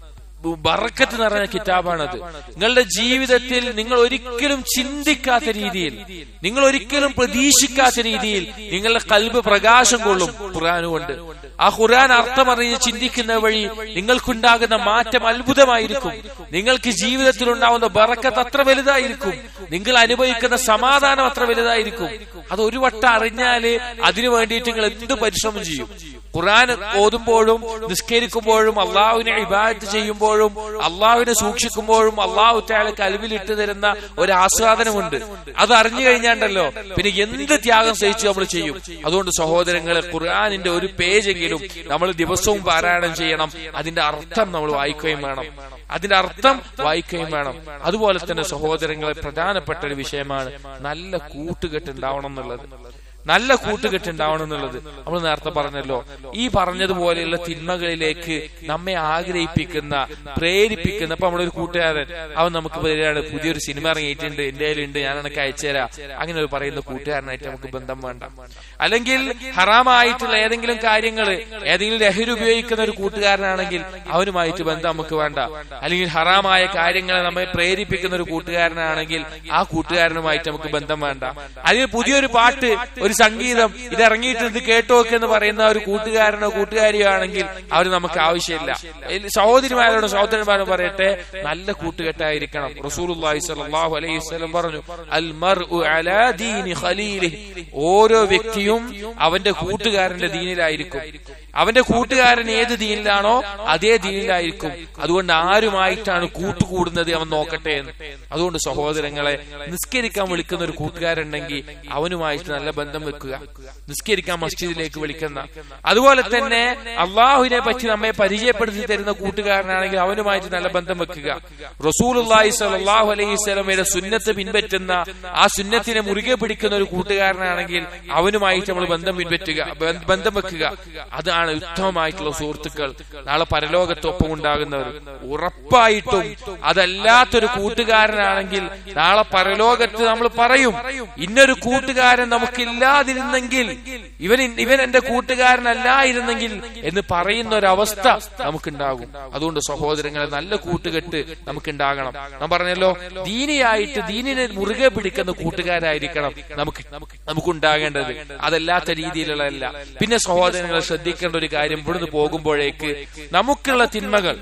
ബറക്കത്ത് നിറഞ്ഞ കിതാബാണത് നിങ്ങളുടെ ജീവിതത്തിൽ നിങ്ങൾ ഒരിക്കലും ചിന്തിക്കാത്ത രീതിയിൽ നിങ്ങൾ ഒരിക്കലും പ്രതീക്ഷിക്കാത്ത രീതിയിൽ നിങ്ങളുടെ കൽബ് പ്രകാശം കൊള്ളും ഖുർആൻ കൊണ്ട് ആ ഖുർആൻ അർത്ഥമറിഞ്ഞ് ചിന്തിക്കുന്ന വഴി നിങ്ങൾക്കുണ്ടാകുന്ന മാറ്റം അത്ഭുതമായിരിക്കും നിങ്ങൾക്ക് ജീവിതത്തിൽ ഉണ്ടാവുന്ന ബറക്കത്ത് അത്ര വലുതായിരിക്കും നിങ്ങൾ അനുഭവിക്കുന്ന സമാധാനം അത്ര വലുതായിരിക്കും അത് ഒരു വട്ടം അറിഞ്ഞാല് അതിനു വേണ്ടിയിട്ട് നിങ്ങൾ എന്ത് പരിശ്രമം ചെയ്യും ഖുർആൻ ഓതുമ്പോഴും നിസ്കരിക്കുമ്പോഴും അള്ളാഹുവിനെ ഇബാദത്ത് ചെയ്യുമ്പോഴും അള്ളാഹുവിനെ സൂക്ഷിക്കുമ്പോഴും അള്ളാഹു താല കൽവിൽ ഇട്ടു തരുന്ന ഒരു ആസ്വാദനമുണ്ട് അത് അറിഞ്ഞു കഴിഞ്ഞാണ്ടല്ലോ പിന്നെ എന്ത് ത്യാഗം സഹിച്ചു നമ്മൾ ചെയ്യും അതുകൊണ്ട് സഹോദരങ്ങളെ ഖുർആാനിന്റെ ഒരു പേജെങ്കിലും നമ്മൾ ദിവസവും പാരായണം ചെയ്യണം അതിന്റെ അർത്ഥം നമ്മൾ വായിക്കുകയും വേണം അതിന്റെ അർത്ഥം വായിക്കുകയും വേണം അതുപോലെ തന്നെ സഹോദരങ്ങളെ പ്രധാനപ്പെട്ട ഒരു വിഷയമാണ് നല്ല കൂട്ടുകെട്ട് ഉണ്ടാവണം എന്നുള്ളത് നല്ല കൂട്ടുകെട്ട് ഉണ്ടാവണം എന്നുള്ളത് നമ്മൾ നേരത്തെ പറഞ്ഞല്ലോ ഈ പറഞ്ഞതുപോലെയുള്ള തിന്മകളിലേക്ക് നമ്മെ ആഗ്രഹിപ്പിക്കുന്ന പ്രേരിപ്പിക്കുന്ന ഇപ്പൊ നമ്മളൊരു കൂട്ടുകാരൻ അവൻ നമുക്ക് വരികയാണ് പുതിയൊരു സിനിമ ഇറങ്ങിയിട്ടുണ്ട് എന്റെ ഉണ്ട് ഞാൻ എനിക്ക് അയച്ചുതരാം അങ്ങനെ ഒരു പറയുന്ന കൂട്ടുകാരനായിട്ട് നമുക്ക് ബന്ധം വേണ്ട അല്ലെങ്കിൽ ഹറാമായിട്ടുള്ള ഏതെങ്കിലും കാര്യങ്ങൾ ഏതെങ്കിലും ലഹരി ഉപയോഗിക്കുന്ന ഒരു കൂട്ടുകാരനാണെങ്കിൽ അവനുമായിട്ട് ബന്ധം നമുക്ക് വേണ്ട അല്ലെങ്കിൽ ഹറാമായ കാര്യങ്ങളെ നമ്മെ പ്രേരിപ്പിക്കുന്ന ഒരു കൂട്ടുകാരനാണെങ്കിൽ ആ കൂട്ടുകാരനുമായിട്ട് നമുക്ക് ബന്ധം വേണ്ട അല്ലെങ്കിൽ പുതിയൊരു പാട്ട് ഒരു സംഗീതം ഇത് ഇറങ്ങിയിട്ടുണ്ട് കേട്ടോ എന്ന് പറയുന്ന ഒരു കൂട്ടുകാരനോ കൂട്ടുകാരിയോ ആണെങ്കിൽ അവർ നമുക്ക് ആവശ്യമില്ല സഹോദരിമാരോട് സഹോദരന്മാരോട് പറയട്ടെ നല്ല കൂട്ടുകെട്ടായിരിക്കണം റസൂൽ സല്ലല്ലാഹു അലൈഹി വസല്ലം പറഞ്ഞു അൽ മർഉ അലാ ദീനി ഖലീലിഹി ഓരോ വ്യക്തിയും അവന്റെ കൂട്ടുകാരന്റെ ദീനിലായിരിക്കും അവന്റെ കൂട്ടുകാരൻ ഏത് ദീനിലാണോ അതേ ദീനിലായിരിക്കും അതുകൊണ്ട് ആരുമായിട്ടാണ് കൂട്ടുകൂടുന്നത് അവൻ നോക്കട്ടെ എന്ന് അതുകൊണ്ട് സഹോദരങ്ങളെ നിസ്കരിക്കാൻ വിളിക്കുന്ന ഒരു കൂട്ടുകാരുണ്ടെങ്കിൽ അവനുമായിട്ട് നല്ല ബന്ധം വെക്കുക നിസ്കരിക്കാൻ മസ്ജിദിലേക്ക് വിളിക്കുന്ന അതുപോലെ തന്നെ അള്ളാഹുവിനെ പറ്റി നമ്മെ പരിചയപ്പെടുത്തി തരുന്ന കൂട്ടുകാരനാണെങ്കിൽ അവനുമായിട്ട് നല്ല ബന്ധം വെക്കുക റസൂൽ സലാഹു അലൈഹി സ്വലമയുടെ സുന്നത്ത് പിൻപറ്റുന്ന ആ സുന്നത്തിനെ മുറുകെ പിടിക്കുന്ന ഒരു കൂട്ടുകാരനാണെങ്കിൽ അവനുമായിട്ട് നമ്മൾ ബന്ധം പിൻപറ്റുക ബന്ധം വെക്കുക അതാണ് ഉത്തമമായിട്ടുള്ള സുഹൃത്തുക്കൾ നാളെ പരലോകത്തൊപ്പം ഉണ്ടാകുന്നവർ ഉറപ്പായിട്ടും അതല്ലാത്തൊരു കൂട്ടുകാരനാണെങ്കിൽ നാളെ പരലോകത്ത് നമ്മൾ പറയും ഇന്നൊരു കൂട്ടുകാരൻ നമുക്കില്ലാതിരുന്നെങ്കിൽ ഇവൻ ഇവൻ എന്റെ കൂട്ടുകാരനല്ലായിരുന്നെങ്കിൽ എന്ന് പറയുന്ന ഒരു അവസ്ഥ നമുക്കുണ്ടാകും അതുകൊണ്ട് സഹോദരങ്ങളെ നല്ല കൂട്ടുകെട്ട് നമുക്കുണ്ടാകണം ഞാൻ പറഞ്ഞല്ലോ ദീനിയായിട്ട് ദീനിനെ മുറുകെ പിടിക്കുന്ന കൂട്ടുകാരായിരിക്കണം നമുക്ക് നമുക്കുണ്ടാകേണ്ടത് അതല്ലാത്ത രീതിയിലുള്ളതല്ല പിന്നെ സഹോദരങ്ങളെ ശ്രദ്ധിക്കേണ്ട ഒരു കാര്യം ഇവിടുന്ന് പോകുമ്പോഴേക്ക് നമുക്കുള്ള തിന്മകൾ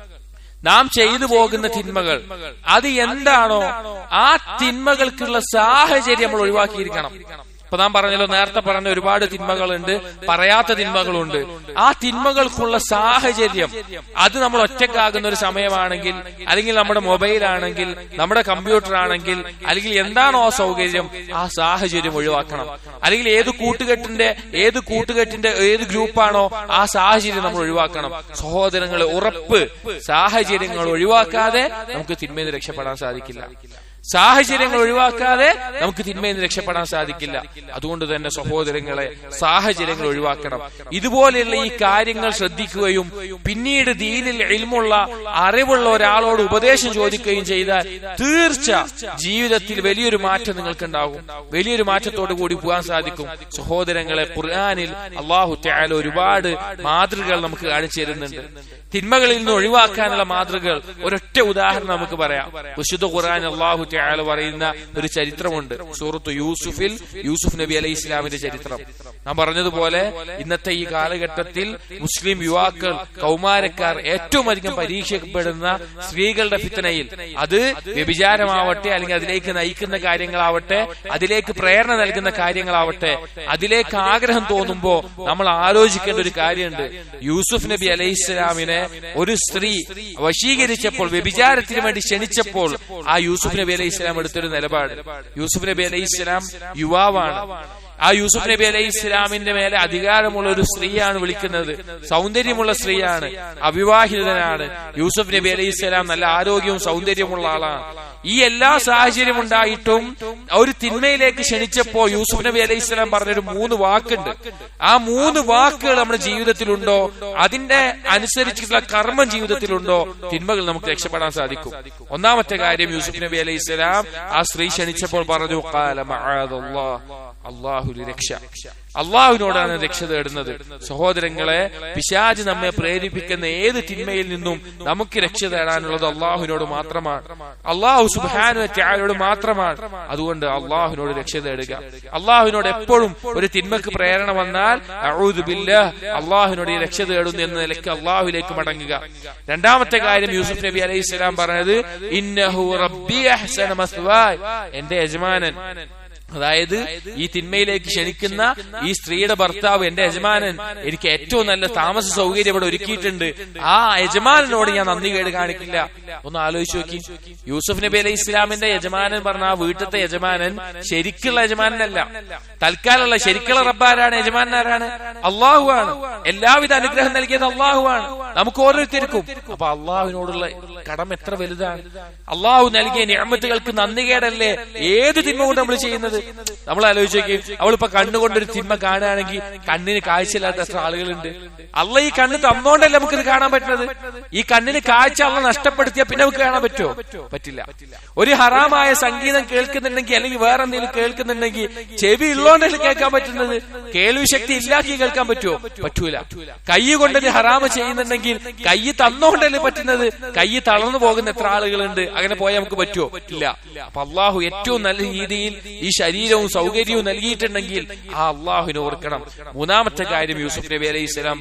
നാം ചെയ്തു പോകുന്ന തിന്മകൾ അത് എന്താണോ ആ തിന്മകൾക്കുള്ള സാഹചര്യം നമ്മൾ ഒഴിവാക്കിയിരിക്കണം ഇപ്പൊ നാം പറഞ്ഞല്ലോ നേരത്തെ പറഞ്ഞ ഒരുപാട് തിന്മകളുണ്ട് പറയാത്ത തിന്മകളുണ്ട് ആ തിന്മകൾക്കുള്ള സാഹചര്യം അത് നമ്മൾ ഒറ്റക്കാകുന്ന ഒരു സമയമാണെങ്കിൽ അല്ലെങ്കിൽ നമ്മുടെ മൊബൈൽ ആണെങ്കിൽ നമ്മുടെ കമ്പ്യൂട്ടർ ആണെങ്കിൽ അല്ലെങ്കിൽ എന്താണോ ആ സൗകര്യം ആ സാഹചര്യം ഒഴിവാക്കണം അല്ലെങ്കിൽ ഏത് കൂട്ടുകെട്ടിന്റെ ഏത് കൂട്ടുകെട്ടിന്റെ ഏത് ഗ്രൂപ്പാണോ ആ സാഹചര്യം നമ്മൾ ഒഴിവാക്കണം സഹോദരങ്ങളെ ഉറപ്പ് സാഹചര്യങ്ങൾ ഒഴിവാക്കാതെ നമുക്ക് തിന്മയിൽ നിന്ന് രക്ഷപ്പെടാൻ സാധിക്കില്ല സാഹചര്യങ്ങൾ ഒഴിവാക്കാതെ നമുക്ക് തിന്മയിൽ നിന്ന് രക്ഷപ്പെടാൻ സാധിക്കില്ല അതുകൊണ്ട് തന്നെ സഹോദരങ്ങളെ സാഹചര്യങ്ങൾ ഒഴിവാക്കണം ഇതുപോലെയുള്ള ഈ കാര്യങ്ങൾ ശ്രദ്ധിക്കുകയും പിന്നീട് ദീനിൽ ഇൽമുള്ള അറിവുള്ള ഒരാളോട് ഉപദേശം ചോദിക്കുകയും ചെയ്താൽ തീർച്ച ജീവിതത്തിൽ വലിയൊരു മാറ്റം നിങ്ങൾക്കുണ്ടാകും വലിയൊരു മാറ്റത്തോടു കൂടി പോകാൻ സാധിക്കും സഹോദരങ്ങളെ ഖുർആാനിൽ അള്ളാഹു ത്യാല ഒരുപാട് മാതൃകകൾ നമുക്ക് കാണിച്ചു തരുന്നുണ്ട് തിന്മകളിൽ നിന്ന് ഒഴിവാക്കാനുള്ള മാതൃകകൾ ഒരൊറ്റ ഉദാഹരണം നമുക്ക് പറയാം വിശുദ്ധ ഖുർആൻ അള്ളാഹു ത്യാല പറയുന്ന ഒരു ചരിത്രമുണ്ട് സൂറത്ത് യൂസുഫിൽ യൂസുഫ് നബി അലൈഹി ഇസ്ലാമിന്റെ ചരിത്രം ഞാൻ പറഞ്ഞതുപോലെ ഇന്നത്തെ ഈ കാലഘട്ടത്തിൽ മുസ്ലിം യുവാക്കൾ കൗമാരക്കാർ ഏറ്റവും അധികം പരീക്ഷിക്കപ്പെടുന്ന സ്ത്രീകളുടെ ഫിത്തനയിൽ അത് വ്യഭിചാരമാവട്ടെ അല്ലെങ്കിൽ അതിലേക്ക് നയിക്കുന്ന കാര്യങ്ങളാവട്ടെ അതിലേക്ക് പ്രേരണ നൽകുന്ന കാര്യങ്ങളാവട്ടെ അതിലേക്ക് ആഗ്രഹം തോന്നുമ്പോ നമ്മൾ ആലോചിക്കേണ്ട ഒരു കാര്യമുണ്ട് യൂസുഫ് നബി അലൈഹി ഇസ്ലാമിനെ ഒരു സ്ത്രീ വശീകരിച്ചപ്പോൾ വ്യഭിചാരത്തിന് വേണ്ടി ക്ഷണിച്ചപ്പോൾ ആ യൂസുഫ് നബി അലൈഹി അലൈഹി ഇസ്ലാം എടുത്തൊരു നിലപാട് യൂസുഫ് നബി അലൈഹി ഇസ്ലാം യുവാവാണ് ആ യൂസുഫ് നബി അലൈഹി ഇസ്ലാമിന്റെ മേലെ അധികാരമുള്ള ഒരു സ്ത്രീയാണ് വിളിക്കുന്നത് സൗന്ദര്യമുള്ള സ്ത്രീയാണ് അവിവാഹിതനാണ് യൂസുഫ് നബി അലൈഹി ഇസ്ലാം നല്ല ആരോഗ്യവും സൗന്ദര്യമുള്ള ആളാണ് ഈ എല്ലാ സാഹചര്യം ഉണ്ടായിട്ടും ഒരു തിന്മയിലേക്ക് ക്ഷണിച്ചപ്പോ യൂസുഫ് നബി അലൈഹി ഇസ്ലാം പറഞ്ഞൊരു മൂന്ന് വാക്കുണ്ട് ആ മൂന്ന് വാക്കുകൾ നമ്മുടെ ജീവിതത്തിലുണ്ടോ അതിന്റെ അനുസരിച്ചിട്ടുള്ള കർമ്മം ജീവിതത്തിലുണ്ടോ തിന്മകൾ നമുക്ക് രക്ഷപ്പെടാൻ സാധിക്കും ഒന്നാമത്തെ കാര്യം യൂസുഫ് നബി അലൈഹി ഇസ്ലാം ആ സ്ത്രീ ക്ഷണിച്ചപ്പോൾ പറഞ്ഞു "ഖാല മഅാദല്ലാഹ്." അള്ളാഹുരു രക്ഷ അള്ളാഹുവിനോടാണ് രക്ഷ തേടുന്നത് സഹോദരങ്ങളെ പിശാജ് നമ്മെ പ്രേരിപ്പിക്കുന്ന ഏത് തിന്മയിൽ നിന്നും നമുക്ക് രക്ഷ തേടാനുള്ളത് അള്ളാഹുവിനോട് മാത്രമാണ് അള്ളാഹു സുബാനോട് മാത്രമാണ് അതുകൊണ്ട് അള്ളാഹുവിനോട് രക്ഷ തേടുക അള്ളാഹുവിനോട് എപ്പോഴും ഒരു തിന്മക്ക് പ്രേരണ വന്നാൽ അഊദു ബില്ലാഹ് അള്ളാഹുവിനോട് ഈ രക്ഷ തേടുന്നു എന്ന നിലയ്ക്ക് അള്ളാഹുലേക്ക് മടങ്ങുക രണ്ടാമത്തെ കാര്യം യൂസുഫ് നബി അലൈഹി സ്വലാം പറഞ്ഞത് ഇന്നഹു റബ്ബി അഹ്സന മസ്വായ് എന്റെ യജമാനൻ അതായത് ഈ തിന്മയിലേക്ക് ക്ഷണിക്കുന്ന ഈ സ്ത്രീയുടെ ഭർത്താവ് എന്റെ യജമാനൻ എനിക്ക് ഏറ്റവും നല്ല താമസ സൗകര്യം ഇവിടെ ഒരുക്കിയിട്ടുണ്ട് ആ യജമാനനോട് ഞാൻ നന്ദി കേട് കാണിക്കില്ല ഒന്ന് ആലോചിച്ച് നോക്കി യൂസുഫ് നബി അലൈഹി ഇസ്ലാമിന്റെ യജമാനൻ പറഞ്ഞ ആ വീട്ടിലത്തെ യജമാനൻ ശരിക്കുള്ള യജമാനനല്ല തൽക്കാലമുള്ള ശരിക്കുള്ള റബ്ബാരാണ് യജമാനൻ ആരാണ് അള്ളാഹു ആണ് എല്ലാവിധ അനുഗ്രഹം നൽകിയത് അള്ളാഹു ആണ് നമുക്ക് ഓരോരുത്തർക്കും അപ്പൊ അള്ളാഹുവിനോടുള്ള കടം എത്ര വലുതാണ് അള്ളാഹു നൽകിയ നിയമത്തുകൾക്ക് നന്ദി കേടല്ലേ ഏത് തിന്മ കൊണ്ട് നമ്മൾ ചെയ്യുന്നത് നമ്മൾ ആലോചിച്ച് നോക്കി അവളിപ്പോ കണ്ണുകൊണ്ടൊരു തിന്മ കാണുകയാണെങ്കിൽ കണ്ണിന് കാഴ്ചയില്ലാത്ത എത്ര ആളുകളുണ്ട് അല്ല ഈ കണ്ണ് തന്നോണ്ടല്ലേ നമുക്കിത് കാണാൻ പറ്റുന്നത് ഈ കണ്ണിന് കാഴ്ച അള്ള നഷ്ടപ്പെടുത്തിയാൽ പിന്നെ നമുക്ക് കാണാൻ പറ്റുമോ പറ്റില്ല ഒരു ഹറാമായ സംഗീതം കേൾക്കുന്നുണ്ടെങ്കിൽ അല്ലെങ്കിൽ വേറെ എന്തെങ്കിലും കേൾക്കുന്നുണ്ടെങ്കിൽ ചെവി ഉള്ളോണ്ടല്ലേ കേൾക്കാൻ പറ്റുന്നത് കേൾവി ശക്തി ഇല്ലാക്കി കേൾക്കാൻ പറ്റുമോ പറ്റൂല കൈ കൊണ്ടൊരു ഹറാമ് ചെയ്യുന്നുണ്ടെങ്കിൽ കൈ തന്നോണ്ടല്ലേ പറ്റുന്നത് കൈ തളർന്നു പോകുന്ന എത്ര ആളുകളുണ്ട് അങ്ങനെ പോയാൽ നമുക്ക് പറ്റുമോ ഇല്ല അപ്പൊ അള്ളാഹു ഏറ്റവും നല്ല രീതിയിൽ ഈ ശരീരവും സൗകര്യവും നൽകിയിട്ടുണ്ടെങ്കിൽ ആ അള്ളാഹുവിനെ ഓർക്കണം മൂന്നാമത്തെ കാര്യം യൂസുഫ് നബി അലൈഹി സ്വലാം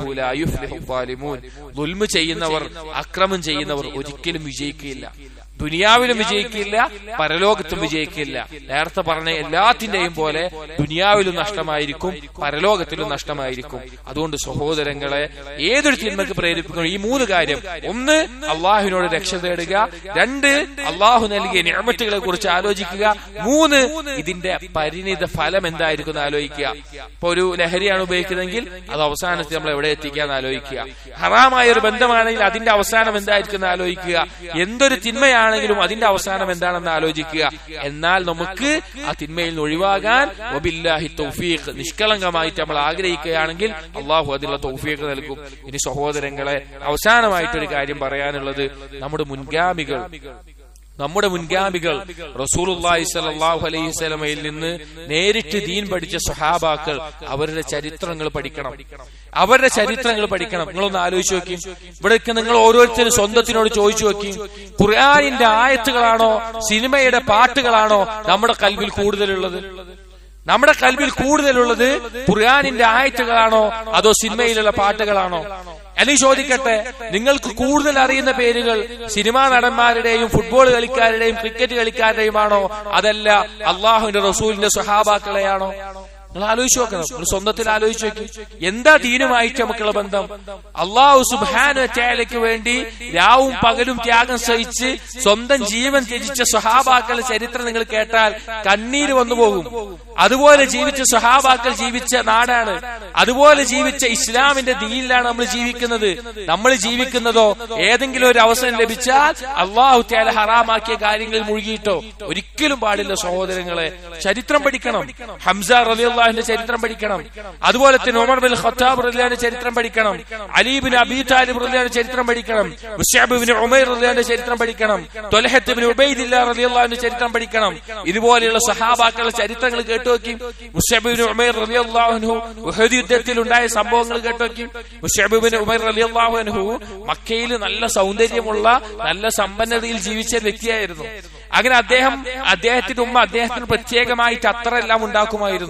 പറയുന്ന ചെയ്യുന്നവർ അക്രമം ചെയ്യുന്നവർ ഒരിക്കലും വിജയിക്കുകയില്ല ദുനിയാവിലും വിജയിക്കില്ല പരലോകത്തും വിജയിക്കില്ല നേരത്തെ പറഞ്ഞ എല്ലാത്തിന്റെയും പോലെ ദുനിയാവിലും നഷ്ടമായിരിക്കും പരലോകത്തിലും നഷ്ടമായിരിക്കും അതുകൊണ്ട് സഹോദരങ്ങളെ ഏതൊരു തിന്മക്ക് പ്രേരിപ്പിക്കണം ഈ മൂന്ന് കാര്യം ഒന്ന് അള്ളാഹുവിനോട് രക്ഷ തേടുക രണ്ട് അള്ളാഹു നൽകിയ നിയമത്തുകളെ കുറിച്ച് ആലോചിക്കുക മൂന്ന് ഇതിന്റെ പരിണിത ഫലം എന്തായിരിക്കും എന്ന് ആലോചിക്കുക ഇപ്പൊ ഒരു ലഹരിയാണ് ഉപയോഗിക്കുന്നതെങ്കിൽ അത് അവസാനത്തിൽ നമ്മൾ എവിടെ എത്തിക്കാന്ന് ആലോചിക്കുക ഹറാമായ ഒരു ബന്ധമാണെങ്കിൽ അതിന്റെ അവസാനം എന്തായിരിക്കും എന്ന് ആലോചിക്കുക എന്തൊരു തിന്മയാണ് ആണെങ്കിലും അതിന്റെ അവസാനം എന്താണെന്ന് ആലോചിക്കുക എന്നാൽ നമുക്ക് ആ തിന്മയിൽ നിന്ന് ഒഴിവാകാൻ വബില്ലാഹി തൗഫീഖ് നിഷ്കളങ്കമായിട്ട് നമ്മൾ ആഗ്രഹിക്കുകയാണെങ്കിൽ അള്ളാഹു അതിനുള്ള തൗഫീഖ് നൽകും ഇനി സഹോദരങ്ങളെ അവസാനമായിട്ടൊരു കാര്യം പറയാനുള്ളത് നമ്മുടെ മുൻഗാമികൾ നമ്മുടെ മുൻഗാമികൾ റസൂലുള്ളാഹി സ്വല്ലല്ലാഹു അലൈഹി വസല്ലമയിൽ നിന്ന് നേരിട്ട് ദീൻ പഠിച്ച സഹാബാക്കൾ അവരുടെ ചരിത്രങ്ങൾ പഠിക്കണം അവരുടെ ചരിത്രങ്ങൾ പഠിക്കണം നിങ്ങളൊന്ന് ആലോചിച്ച് നോക്കി ഇവിടെയൊക്കെ നിങ്ങൾ ഓരോരുത്തരും സ്വന്തത്തിനോട് ചോദിച്ചു നോക്കി ഖുർആാനിന്റെ ആയത്തുകളാണോ സിനിമയുടെ പാട്ടുകളാണോ നമ്മുടെ കൽവിൽ കൂടുതലുള്ളത് നമ്മുടെ കൽവിൽ കൂടുതലുള്ളത് ഖുർആാനിന്റെ ആയത്തുകളാണോ അതോ സിനിമയിലുള്ള പാട്ടുകളാണോ അല്ലെങ്കിൽ ചോദിക്കട്ടെ നിങ്ങൾക്ക് കൂടുതൽ അറിയുന്ന പേരുകൾ സിനിമാ നടന്മാരുടെയും ഫുട്ബോൾ കളിക്കാരുടെയും ക്രിക്കറ്റ് കളിക്കാരുടെയുമാണോ അതല്ല അള്ളാഹുവിന്റെ റസൂലിന്റെ സഹാബാക്കളെയാണോ നിങ്ങൾ ആലോചിച്ച് നോക്കണം നിങ്ങൾ സ്വന്തത്തിൽ ആലോചിച്ച് നോക്കി എന്താ ദീനുമായിട്ട് നമുക്കുള്ള ബന്ധം അള്ളാഹു സുബാനക്ക് വേണ്ടി രാവും പകലും ത്യാഗം സഹിച്ച് സ്വന്തം ജീവൻ ത്യജിച്ച സ്വഹാബാക്കളുടെ ചരിത്രം നിങ്ങൾ കേട്ടാൽ കണ്ണീര് വന്നു പോകും അതുപോലെ ജീവിച്ച സ്വഹാബാക്കൾ ജീവിച്ച നാടാണ് അതുപോലെ ജീവിച്ച ഇസ്ലാമിന്റെ ദീനിലാണ് നമ്മൾ ജീവിക്കുന്നത് നമ്മൾ ജീവിക്കുന്നതോ ഏതെങ്കിലും ഒരു അവസരം ലഭിച്ചാൽ അള്ളാഹു ത്യാല ഹറാമാക്കിയ കാര്യങ്ങളിൽ മുഴുകിയിട്ടോ ഒരിക്കലും പാടില്ല സഹോദരങ്ങളെ ചരിത്രം പഠിക്കണം ഹംസ റലിയുള്ള അള്ളാഹിന്റെ ചരിത്രം പഠിക്കണം അതുപോലെ തന്നെ ഉമർ ബിൻ ഖത്താബ് റലിയാന്റെ ചരിത്രം പഠിക്കണം അലീബിൻ അബി താലിബ് റലിയാന്റെ ചരിത്രം പഠിക്കണം മുസ്യാബിൻ ഉമൈർ റലിയാന്റെ ചരിത്രം പഠിക്കണം തൊലഹത്ത് ബിൻ ഉബൈദില്ല റലിയല്ലാഹിന്റെ ചരിത്രം പഠിക്കണം ഇതുപോലെയുള്ള സഹാബാക്കളുടെ ചരിത്രങ്ങൾ കേട്ടുനോക്കി മുസ്യാബിൻ ഉമൈർ റലിയല്ലാഹുനു ഉഹദ് യുദ്ധത്തിൽ ഉണ്ടായ സംഭവങ്ങൾ കേട്ടുനോക്കി മുസ്യാബിൻ ഉമൈർ റലിയല്ലാഹുനു മക്കയിൽ നല്ല സൗന്ദര്യമുള്ള നല്ല സമ്പന്നതയിൽ ജീവിച്ച വ്യക്തിയായിരുന്നു അങ്ങനെ അദ്ദേഹം അദ്ദേഹത്തിന്റെ ഉമ്മ അദ്ദേഹത്തിന് പ്രത്യേകമായിട്ട് അത്ര എല്ലാം ഉണ്ടാക്കുമായിരുന്നു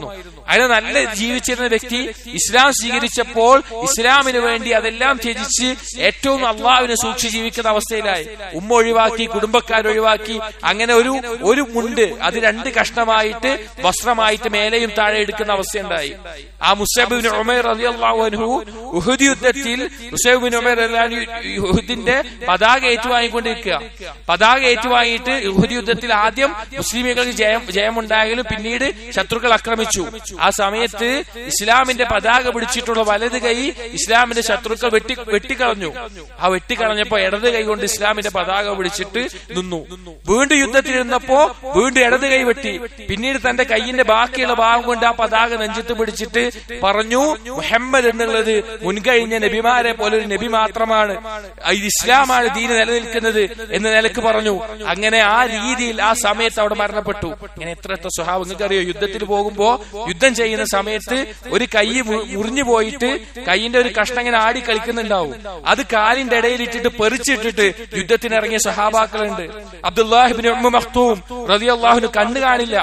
അതിന് നല്ല ജീവിച്ചിരുന്ന വ്യക്തി ഇസ്ലാം സ്വീകരിച്ചപ്പോൾ ഇസ്ലാമിന് വേണ്ടി അതെല്ലാം ത്യജിച്ച് ഏറ്റവും അള്ളാഹുവിനെ സൂക്ഷിച്ച് ജീവിക്കുന്ന അവസ്ഥയിലായി ഉമ്മ ഒഴിവാക്കി കുടുംബക്കാർ ഒഴിവാക്കി അങ്ങനെ ഒരു ഒരു മുണ്ട് അത് രണ്ട് കഷ്ണമായിട്ട് വസ്ത്രമായിട്ട് മേലെയും താഴെ എടുക്കുന്ന അവസ്ഥയുണ്ടായി ആ മുസൈബിൻ ഉമേർ റളിയല്ലാഹു അൻഹു ഉഹുദ് യുദ്ധത്തിൽ മുസൈബിൻ ഉമേർ റളിയല്ലാഹു അൻഹു ഉഹുദിന്റെ പതാക ഏറ്റുവാങ്ങിക്കൊണ്ടിരിക്കുക പതാക ഏറ്റുവാങ്ങിയിട്ട് ഉഹുദ് യുദ്ധത്തിൽ ആദ്യം മുസ്ലിമുകൾക്ക് ജയം ജയമുണ്ടായെങ്കിലും പിന്നീട് ശത്രുക്കൾ ആക്രമിച്ചു ആ സമയത്ത് ഇസ്ലാമിന്റെ പതാക പിടിച്ചിട്ടുള്ള വലത് കൈ ഇസ്ലാമിന്റെ ശത്രുക്കൾ വെട്ടി വെട്ടിക്കളഞ്ഞു ആ വെട്ടിക്കളഞ്ഞപ്പോ ഇടത് കൈ കൊണ്ട് ഇസ്ലാമിന്റെ പതാക പിടിച്ചിട്ട് നിന്നു വീണ്ടും യുദ്ധത്തിൽ നിന്നപ്പോ വീണ്ടും ഇടത് കൈ വെട്ടി പിന്നീട് തന്റെ കൈയിന്റെ ബാക്കിയുള്ള ഭാഗം കൊണ്ട് ആ പതാക നെഞ്ചത്ത് പിടിച്ചിട്ട് പറഞ്ഞു മുഹമ്മദ് എന്നുള്ളത് മുൻകഴിഞ്ഞ നബിമാരെ പോലെ ഒരു നബി മാത്രമാണ് ഇത് ഇസ്ലാമാണ് ദീന് നിലനിൽക്കുന്നത് എന്ന നിലക്ക് പറഞ്ഞു അങ്ങനെ ആ രീതിയിൽ ആ സമയത്ത് അവിടെ മരണപ്പെട്ടു ഇങ്ങനെ എത്ര എത്ര സ്വഭാവം നിങ്ങൾക്ക് അറിയോ യുദ്ധത്തിൽ പോകുമ്പോ യുദ്ധം ചെയ്യുന്ന സമയത്ത് ഒരു കൈ മു- മുറിഞ്ഞു പോയിട്ട് കൈയിന്റെ ഒരു കഷ്ണം ഇങ്ങനെ ആടി കളിക്കുന്നുണ്ടാവും അത് കാലിന്റെ ഇടയിൽ ഇട്ടിട്ട് പെറിച്ചിട്ടിട്ട് യുദ്ധത്തിന് ഇറങ്ങിയ സഹാബാക്കളുണ്ട് അബ്ദുല്ലാഹിബിൻ മഖ്തൂം റളിയല്ലാഹുവിന് കണ്ണു കാണില്ല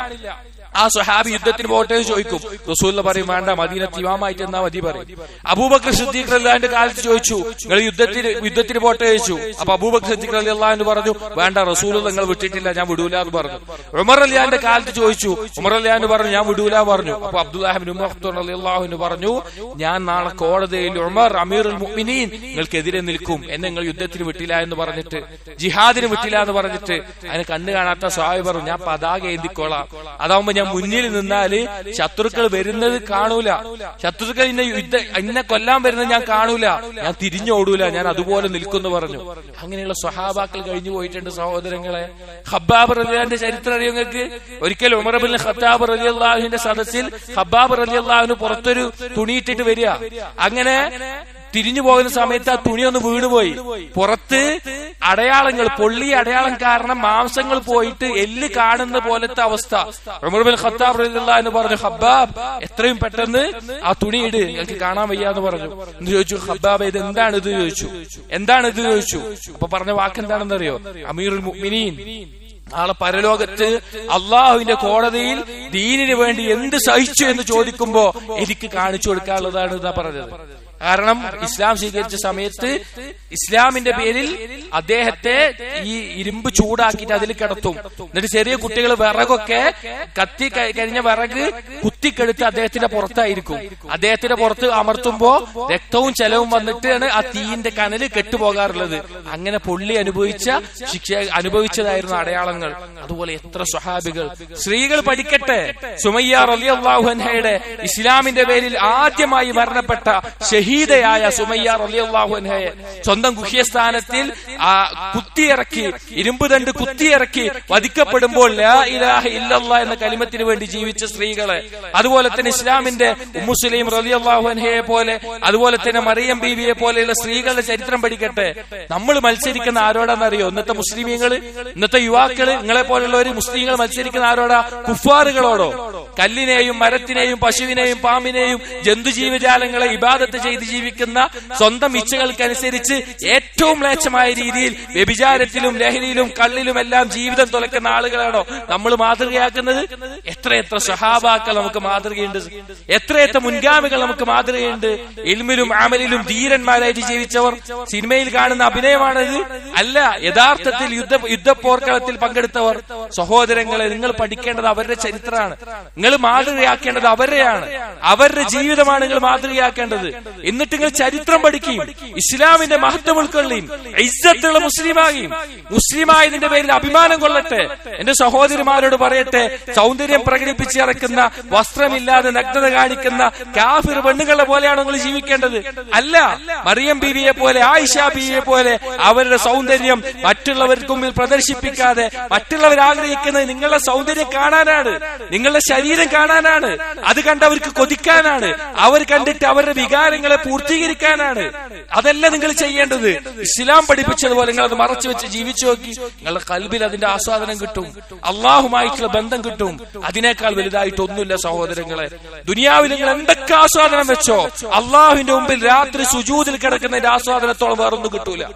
ആ സ്വഹാബി യുദ്ധത്തിന് പോട്ടെ എന്ന് ചോദിക്കും റസൂല്ല പറയും വേണ്ട മദീന തിമാമായിട്ട് എന്നാ മതി പറയും അബൂബക്കർ സിദ്ദീഖ് അള്ളാഹിന്റെ കാലത്ത് ചോദിച്ചു നിങ്ങൾ യുദ്ധത്തിന് യുദ്ധത്തിന് പോട്ടെ ചോദിച്ചു അപ്പൊ അബൂബക്കർ സിദ്ദീഖ് അലി അള്ളാഹിന് പറഞ്ഞു വേണ്ട റസൂൽ നിങ്ങൾ വിട്ടിട്ടില്ല ഞാൻ വിടൂല എന്ന് പറഞ്ഞു ഉമർ അലിയാന്റെ കാലത്ത് ചോദിച്ചു ഉമർ അലിയാൻ പറഞ്ഞു ഞാൻ വിടൂല പറഞ്ഞു അപ്പൊ അബ്ദുല്ലാഹിബിൻ ഉമർ അലി അള്ളാഹുവിന് പറഞ്ഞു ഞാൻ നാളെ കോടതിയിൽ ഉമർ അമീർ മുഅ്മിനീൻ നിങ്ങൾക്കെതിരെ നിൽക്കും എന്നെ നിങ്ങൾ യുദ്ധത്തിന് വിട്ടില്ല എന്ന് പറഞ്ഞിട്ട് ജിഹാദിന് വിട്ടില്ല എന്ന് പറഞ്ഞിട്ട് അതിന് കണ്ണു കാണാത്ത സ്വാമി പറഞ്ഞു ഞാൻ പതാക ഏന്തിക്കോളാം അതാവുമ്പോ ഞാൻ മുന്നിൽ നിന്നാല് ശത്രുക്കൾ വരുന്നത് കാണൂല ശത്രുക്കൾ ഇന്നെ യുദ്ധ എന്നെ കൊല്ലാൻ വരുന്നത് ഞാൻ കാണൂല ഞാൻ തിരിഞ്ഞോടൂല ഞാൻ അതുപോലെ നിൽക്കുന്നു പറഞ്ഞു അങ്ങനെയുള്ള സ്വഹാബാക്കൾ കഴിഞ്ഞു പോയിട്ടുണ്ട് സഹോദരങ്ങളെ ഹബ്ബാബ് റലിയാന്റെ ചരിത്രം അറിയോ നിങ്ങൾക്ക് ഒരിക്കൽ ഉമറബിൻ ഖത്താബ് റലി അള്ളാഹുവിന്റെ സദസ്സിൽ ഹബ്ബാബ് റലി അള്ളാഹുവിന് പുറത്തൊരു തുണിയിട്ടിട്ട് വരിക അങ്ങനെ തിരിഞ്ഞു പോകുന്ന സമയത്ത് ആ തുണി ഒന്ന് വീണുപോയി പുറത്ത് അടയാളങ്ങൾ പൊള്ളി അടയാളം കാരണം മാംസങ്ങൾ പോയിട്ട് എല്ല് കാണുന്ന പോലത്തെ അവസ്ഥ ഉമർ ബിൻ ഖത്താബ് റളിയല്ലാഹു എന്ന് പറഞ്ഞു ഹബ്ബാബ് എത്രയും പെട്ടെന്ന് ആ തുണി ഇട് ഞങ്ങൾക്ക് കാണാൻ വയ്യാന്ന് പറഞ്ഞു എന്ന് ചോദിച്ചു ഹബ്ബാബ് ഇത് എന്താണ് ഇത് ചോദിച്ചു എന്താണ് ഇത് ചോദിച്ചു അപ്പൊ പറഞ്ഞ വാക്ക് എന്താണെന്ന് അറിയോ അമീറുൽ മുഅ്മിനീൻ നാളെ പരലോകത്ത് അള്ളാഹുവിന്റെ കോടതിയിൽ ദീനിന് വേണ്ടി എന്ത് സഹിച്ചു എന്ന് ചോദിക്കുമ്പോ എനിക്ക് കാണിച്ചു കൊടുക്കാനുള്ളതാണ് ഇതാ പറഞ്ഞത് കാരണം ഇസ്ലാം സ്വീകരിച്ച സമയത്ത് ഇസ്ലാമിന്റെ പേരിൽ അദ്ദേഹത്തെ ഈ ഇരുമ്പ് ചൂടാക്കിയിട്ട് അതിൽ കിടത്തും എന്നിട്ട് ചെറിയ കുട്ടികൾ വിറകൊക്കെ കത്തി ക- കഴിഞ്ഞ വിറക് കുത്തിക്കെടുത്ത് അദ്ദേഹത്തിന്റെ പുറത്തായിരിക്കും അദ്ദേഹത്തിന്റെ പുറത്ത് അമർത്തുമ്പോ രക്തവും ചെലവും വന്നിട്ടാണ് ആ തീയിന്റെ കനല് കെട്ടുപോകാറുള്ളത് അങ്ങനെ പൊള്ളി അനുഭവിച്ച ശിക്ഷ അനുഭവിച്ചതായിരുന്നു അടയാളങ്ങൾ അതുപോലെ എത്ര സ്വഹാബികൾ സ്ത്രീകൾ പഠിക്കട്ടെ സുമയ്യ റലിയല്ലാഹു അൻഹയുടെ ഇസ്ലാമിന്റെ പേരിൽ ആദ്യമായി മരണപ്പെട്ട ഷഹീദയായ സുമയ്യ റലിയല്ലാഹു അൻഹയെ സ്വന്തം ഗുഹ്യസ്ഥാനത്തിൽ ആ കുത്തിയിറക്കി ഇരുമ്പ് തണ്ട് കുത്തിയിറക്കി വധിക്കപ്പെടുമ്പോൾ ലാ ഇലാഹ ഇല്ലല്ലാ എന്ന കലിമത്തിന് വേണ്ടി ജീവിച്ച സ്ത്രീകളെ അതുപോലെ തന്നെ ഇസ്ലാമിന്റെ ഉമ്മുസ്ലീം റലിയല്ലാഹു അൻഹയെ പോലെ അതുപോലെ തന്നെ മറിയം ബീവിയെ പോലെയുള്ള സ്ത്രീകളുടെ ചരിത്രം പഠിക്കട്ടെ നമ്മൾ മത്സരിക്കുന്ന ആരോടാണെന്നറിയോ ഇന്നത്തെ മുസ്ലിമീങ്ങൾ ഇന്നത്തെ യുവാക്കള് നിങ്ങളെ പോലുള്ളവർ മുസ്ലിങ്ങൾ മത്സരിക്കുന്ന ആരോടാ കുഫാറുകളോടോ കല്ലിനെയും മരത്തിനെയും പശുവിനെയും പാമ്പിനെയും ജന്തുജീവജാലങ്ങളെ ഇബാദത്ത് ചെയ്ത് ജീവിക്കുന്ന സ്വന്തം ഇച്ഛകൾക്കനുസരിച്ച് ഏറ്റവും മ്ലേച്ഛമായ രീതിയിൽ വ്യഭിചാരത്തിലും ലഹരിയിലും കള്ളിലും എല്ലാം ജീവിതം തുലക്കുന്ന ആളുകളാണോ നമ്മൾ മാതൃകയാക്കുന്നത് എത്രയെത്ര സഹാബാക്കൾ നമുക്ക് മാതൃകയുണ്ട് എത്രയെത്ര മുൻഗാമികൾ നമുക്ക് മാതൃകയുണ്ട് ഇൽമിലും അമലിലും ധീരന്മാരായിട്ട് ജീവിച്ചവർ സിനിമയിൽ കാണുന്ന അഭിനയമാണത് അല്ല യഥാർത്ഥത്തിൽ യുദ്ധ യുദ്ധപ്പോർക്കളത്തിൽ പങ്കെടുത്തവർ സഹോദരങ്ങളെ നിങ്ങൾ പഠിക്കേണ്ടത് അവരുടെ ചരിത്രമാണ് നിങ്ങൾ മാതൃകയാക്കേണ്ടത് അവരെയാണ് അവരുടെ ജീവിതമാണ് നിങ്ങൾ മാതൃകയാക്കേണ്ടത് എന്നിട്ട് നിങ്ങൾ ചരിത്രം പഠിക്കുകയും ഇസ്ലാമിന്റെ മഹത്വം ഉൾക്കൊള്ളുകയും ഇജ്ജത്തുള്ള മുസ്ലിമാകുകയും മുസ്ലിമായതിന്റെ പേരിൽ അഭിമാനം കൊള്ളട്ടെ എന്റെ സഹോദരിമാരോട് പറയട്ടെ സൗന്ദര്യം പ്രകടിപ്പിച്ച് ഇറക്കുന്ന വസ്ത്രമില്ലാതെ നഗ്നത കാണിക്കുന്ന കാഫിർ പെണ്ണുങ്ങളെ പോലെയാണ് നിങ്ങൾ ജീവിക്കേണ്ടത് അല്ല മറിയം ബീവിയെ പോലെ ആയിഷ ബീവിയെ പോലെ അവരുടെ സൗന്ദര്യം മറ്റുള്ളവർക്ക് മുമ്പിൽ പ്രദർശിപ്പിക്കാതെ മറ്റുള്ളവർ ആഗ്രഹിക്കുന്നത് നിങ്ങളുടെ സൗന്ദര്യം കാണാനാണ് നിങ്ങളുടെ ശരീരം കാണാനാണ് അത് കണ്ടവർക്ക് കൊതിക്കാനാണ് അവർ കണ്ടിട്ട് അവരുടെ വികാരങ്ങളെ പൂർത്തീകരിക്കാനാണ് അതല്ല നിങ്ങൾ ചെയ്യേണ്ടത് ഇസ്ലാം പഠിപ്പിച്ചതുപോലെ നിങ്ങൾ അത് മറച്ചു വെച്ച് ജീവിച്ചു നോക്കി നിങ്ങളുടെ കൽബിൽ അതിന്റെ ആസ്വാദനം കിട്ടും അള്ളാഹുമായിട്ടുള്ള ബന്ധം കിട്ടും അതിനേക്കാൾ വലുതായിട്ട് ഒന്നുമില്ല സഹോദരങ്ങളെ ദുനിയാവിൽ നിങ്ങൾ എന്തൊക്കെ ആസ്വാദനം വെച്ചോ അള്ളാഹുവിന്റെ മുമ്പിൽ രാത്രി സുജൂതിൽ കിടക്കുന്നതിന്റെ ആസ്വാദനത്തോളം വേറൊന്നും കിട്ടൂല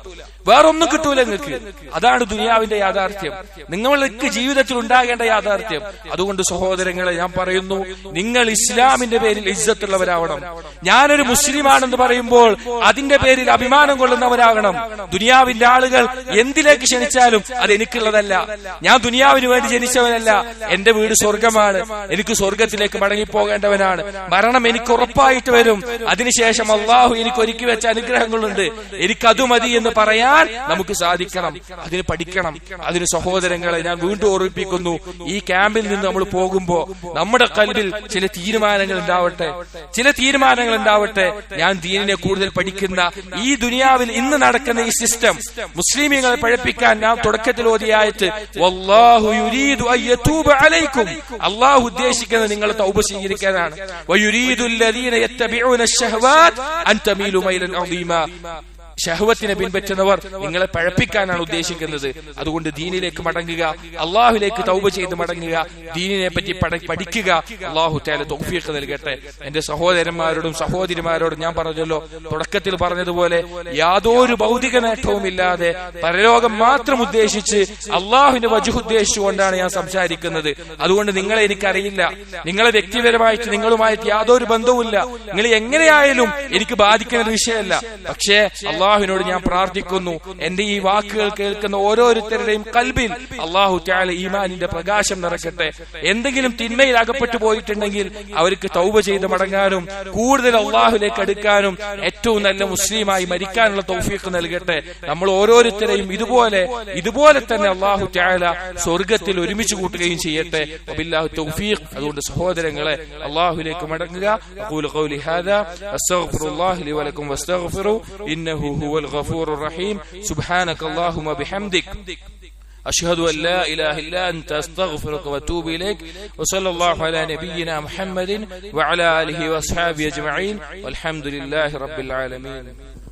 വേറൊന്നും കിട്ടൂല നിങ്ങൾക്ക് അതാണ് ദുനിയാവിന്റെ യാഥാർത്ഥ്യം നിങ്ങൾക്ക് ജീവിതത്തിൽ ഉണ്ടാകേണ്ട യാഥാർത്ഥ്യം അതുകൊണ്ട് സഹോദരങ്ങളെ ഞാൻ പറയുന്നു നിങ്ങൾ ഇസ്ലാമിന്റെ പേരിൽ ഇജ്ജത്തുള്ളവരാവണം ഞാനൊരു മുസ്ലിമാണെന്ന് പറയുമ്പോൾ അതിന്റെ പേരിൽ അഭിമാനം കൊള്ളുന്നവരാകണം ദുനിയാവിന്റെ ആളുകൾ എന്തിലേക്ക് ക്ഷണിച്ചാലും അത് എനിക്കുള്ളതല്ല ഞാൻ ദുനിയാവിന് വേണ്ടി ജനിച്ചവനല്ല എന്റെ വീട് സ്വർഗമാണ് എനിക്ക് സ്വർഗത്തിലേക്ക് മടങ്ങിപ്പോകേണ്ടവനാണ് മരണം എനിക്ക് ഉറപ്പായിട്ട് വരും അതിനുശേഷം അള്ളാഹു എനിക്ക് ഒരുക്കി വെച്ച അനുഗ്രഹങ്ങളുണ്ട് എനിക്ക് അത് മതി എന്ന് പറയാൻ നമുക്ക് സാധിക്കണം അതിന് പഠിക്കണം അതിന് സഹോദരങ്ങളെ ഞാൻ വീണ്ടും ഓർമ്മിപ്പിക്കുന്നു ഈ ക്യാമ്പിൽ നിന്ന് നമ്മൾ പോകുമ്പോ നമ്മുടെ കൽവിൽ ചില തീരുമാനങ്ങൾ ഉണ്ടാവട്ടെ ചില തീരുമാനങ്ങൾ ഉണ്ടാവട്ടെ ഞാൻ ദീനിനെ കൂടുതൽ പഠിക്കുന്ന ഈ ദുനിയാവിൽ ഇന്ന് നടക്കുന്ന ഈ സിസ്റ്റം മുസ്ലിമീങ്ങളെ പഴപ്പിക്കാൻ ഞാൻ തുടക്കത്തിൽ ഓതിയായിട്ട് വല്ലാഹു യുരീദു അൻ യതൂബ അലൈക്കും അള്ളാഹു ഉദ്ദേശിക്കുന്നത് നിങ്ങൾ തൗബ സ്വീകരിക്കാനാണ് വയുരീദു അല്ലദീന യത്തബിഊന അശ്ശഹവാത് അൻ തമീലു മൈലൻ അദീമ ഷഹവത്തിനെ പിൻപറ്റുന്നവർ നിങ്ങളെ പഴപ്പിക്കാനാണ് ഉദ്ദേശിക്കുന്നത് അതുകൊണ്ട് ദീനിലേക്ക് മടങ്ങുക അള്ളാഹുലേക്ക് തൗബ ചെയ്ത് മടങ്ങുക ദീനിനെ പറ്റി പഠ- പഠിക്കുക അള്ളാഹു താല തൗഫീഖ് നൽകട്ടെ എന്റെ സഹോദരന്മാരോടും സഹോദരിമാരോടും ഞാൻ പറഞ്ഞല്ലോ തുടക്കത്തിൽ പറഞ്ഞതുപോലെ യാതൊരു ഭൗതിക നേട്ടവും ഇല്ലാതെ പരലോകം മാത്രം ഉദ്ദേശിച്ച് അള്ളാഹുവിന്റെ വജു ഉദ്ദേശിച്ചുകൊണ്ടാണ് ഞാൻ സംസാരിക്കുന്നത് അതുകൊണ്ട് നിങ്ങളെ എനിക്കറിയില്ല നിങ്ങളെ വ്യക്തിപരമായിട്ട് നിങ്ങളുമായിട്ട് യാതൊരു ബന്ധവുമില്ല നിങ്ങൾ എങ്ങനെയായാലും എനിക്ക് ബാധിക്കുന്ന ഒരു വിഷയമല്ല പക്ഷേ അള്ളാഹുവിനോട് ഞാൻ പ്രാർത്ഥിക്കുന്നു എന്റെ ഈ വാക്കുകൾ കേൾക്കുന്ന ഓരോരുത്തരുടെയും കൽബിൽ അള്ളാഹു ത്യാല ഈമാനിന്റെ പ്രകാശം നിറക്കട്ടെ എന്തെങ്കിലും തിന്മയിൽ അകപ്പെട്ടു പോയിട്ടുണ്ടെങ്കിൽ അവർക്ക് തൗബ ചെയ്ത് മടങ്ങാനും കൂടുതൽ അള്ളാഹുലേക്ക് അടുക്കാനും ഏറ്റവും നല്ല മുസ്ലിമായി മരിക്കാനുള്ള തൗഫീഖ് നൽകട്ടെ നമ്മൾ ഓരോരുത്തരെയും ഇതുപോലെ ഇതുപോലെ തന്നെ അള്ളാഹു ത്യാല സ്വർഗത്തിൽ ഒരുമിച്ച് കൂട്ടുകയും ചെയ്യട്ടെ വബില്ലാഹു തൗഫീഖ് അതുകൊണ്ട് സഹോദരങ്ങളെ അള്ളാഹുലേക്ക് മടങ്ങുക അഖൂലു ഖൗലി ഹാദാ അസ്തഗ്ഫിറുല്ലാഹി ലി വലക്കും വസ്തഗ്ഫിറു ഇന്നഹു ഹുവൽ ഗഫൂറുർ റഹീം സുബ്ഹാനക അല്ലാഹുമ്മ ബിഹംദിക് أشهد أن لا إله إلا أنت أستغفرك وأتوب إليك وصلى الله على نبينا محمد وعلى آله وأصحابه أجمعين والحمد لله رب العالمين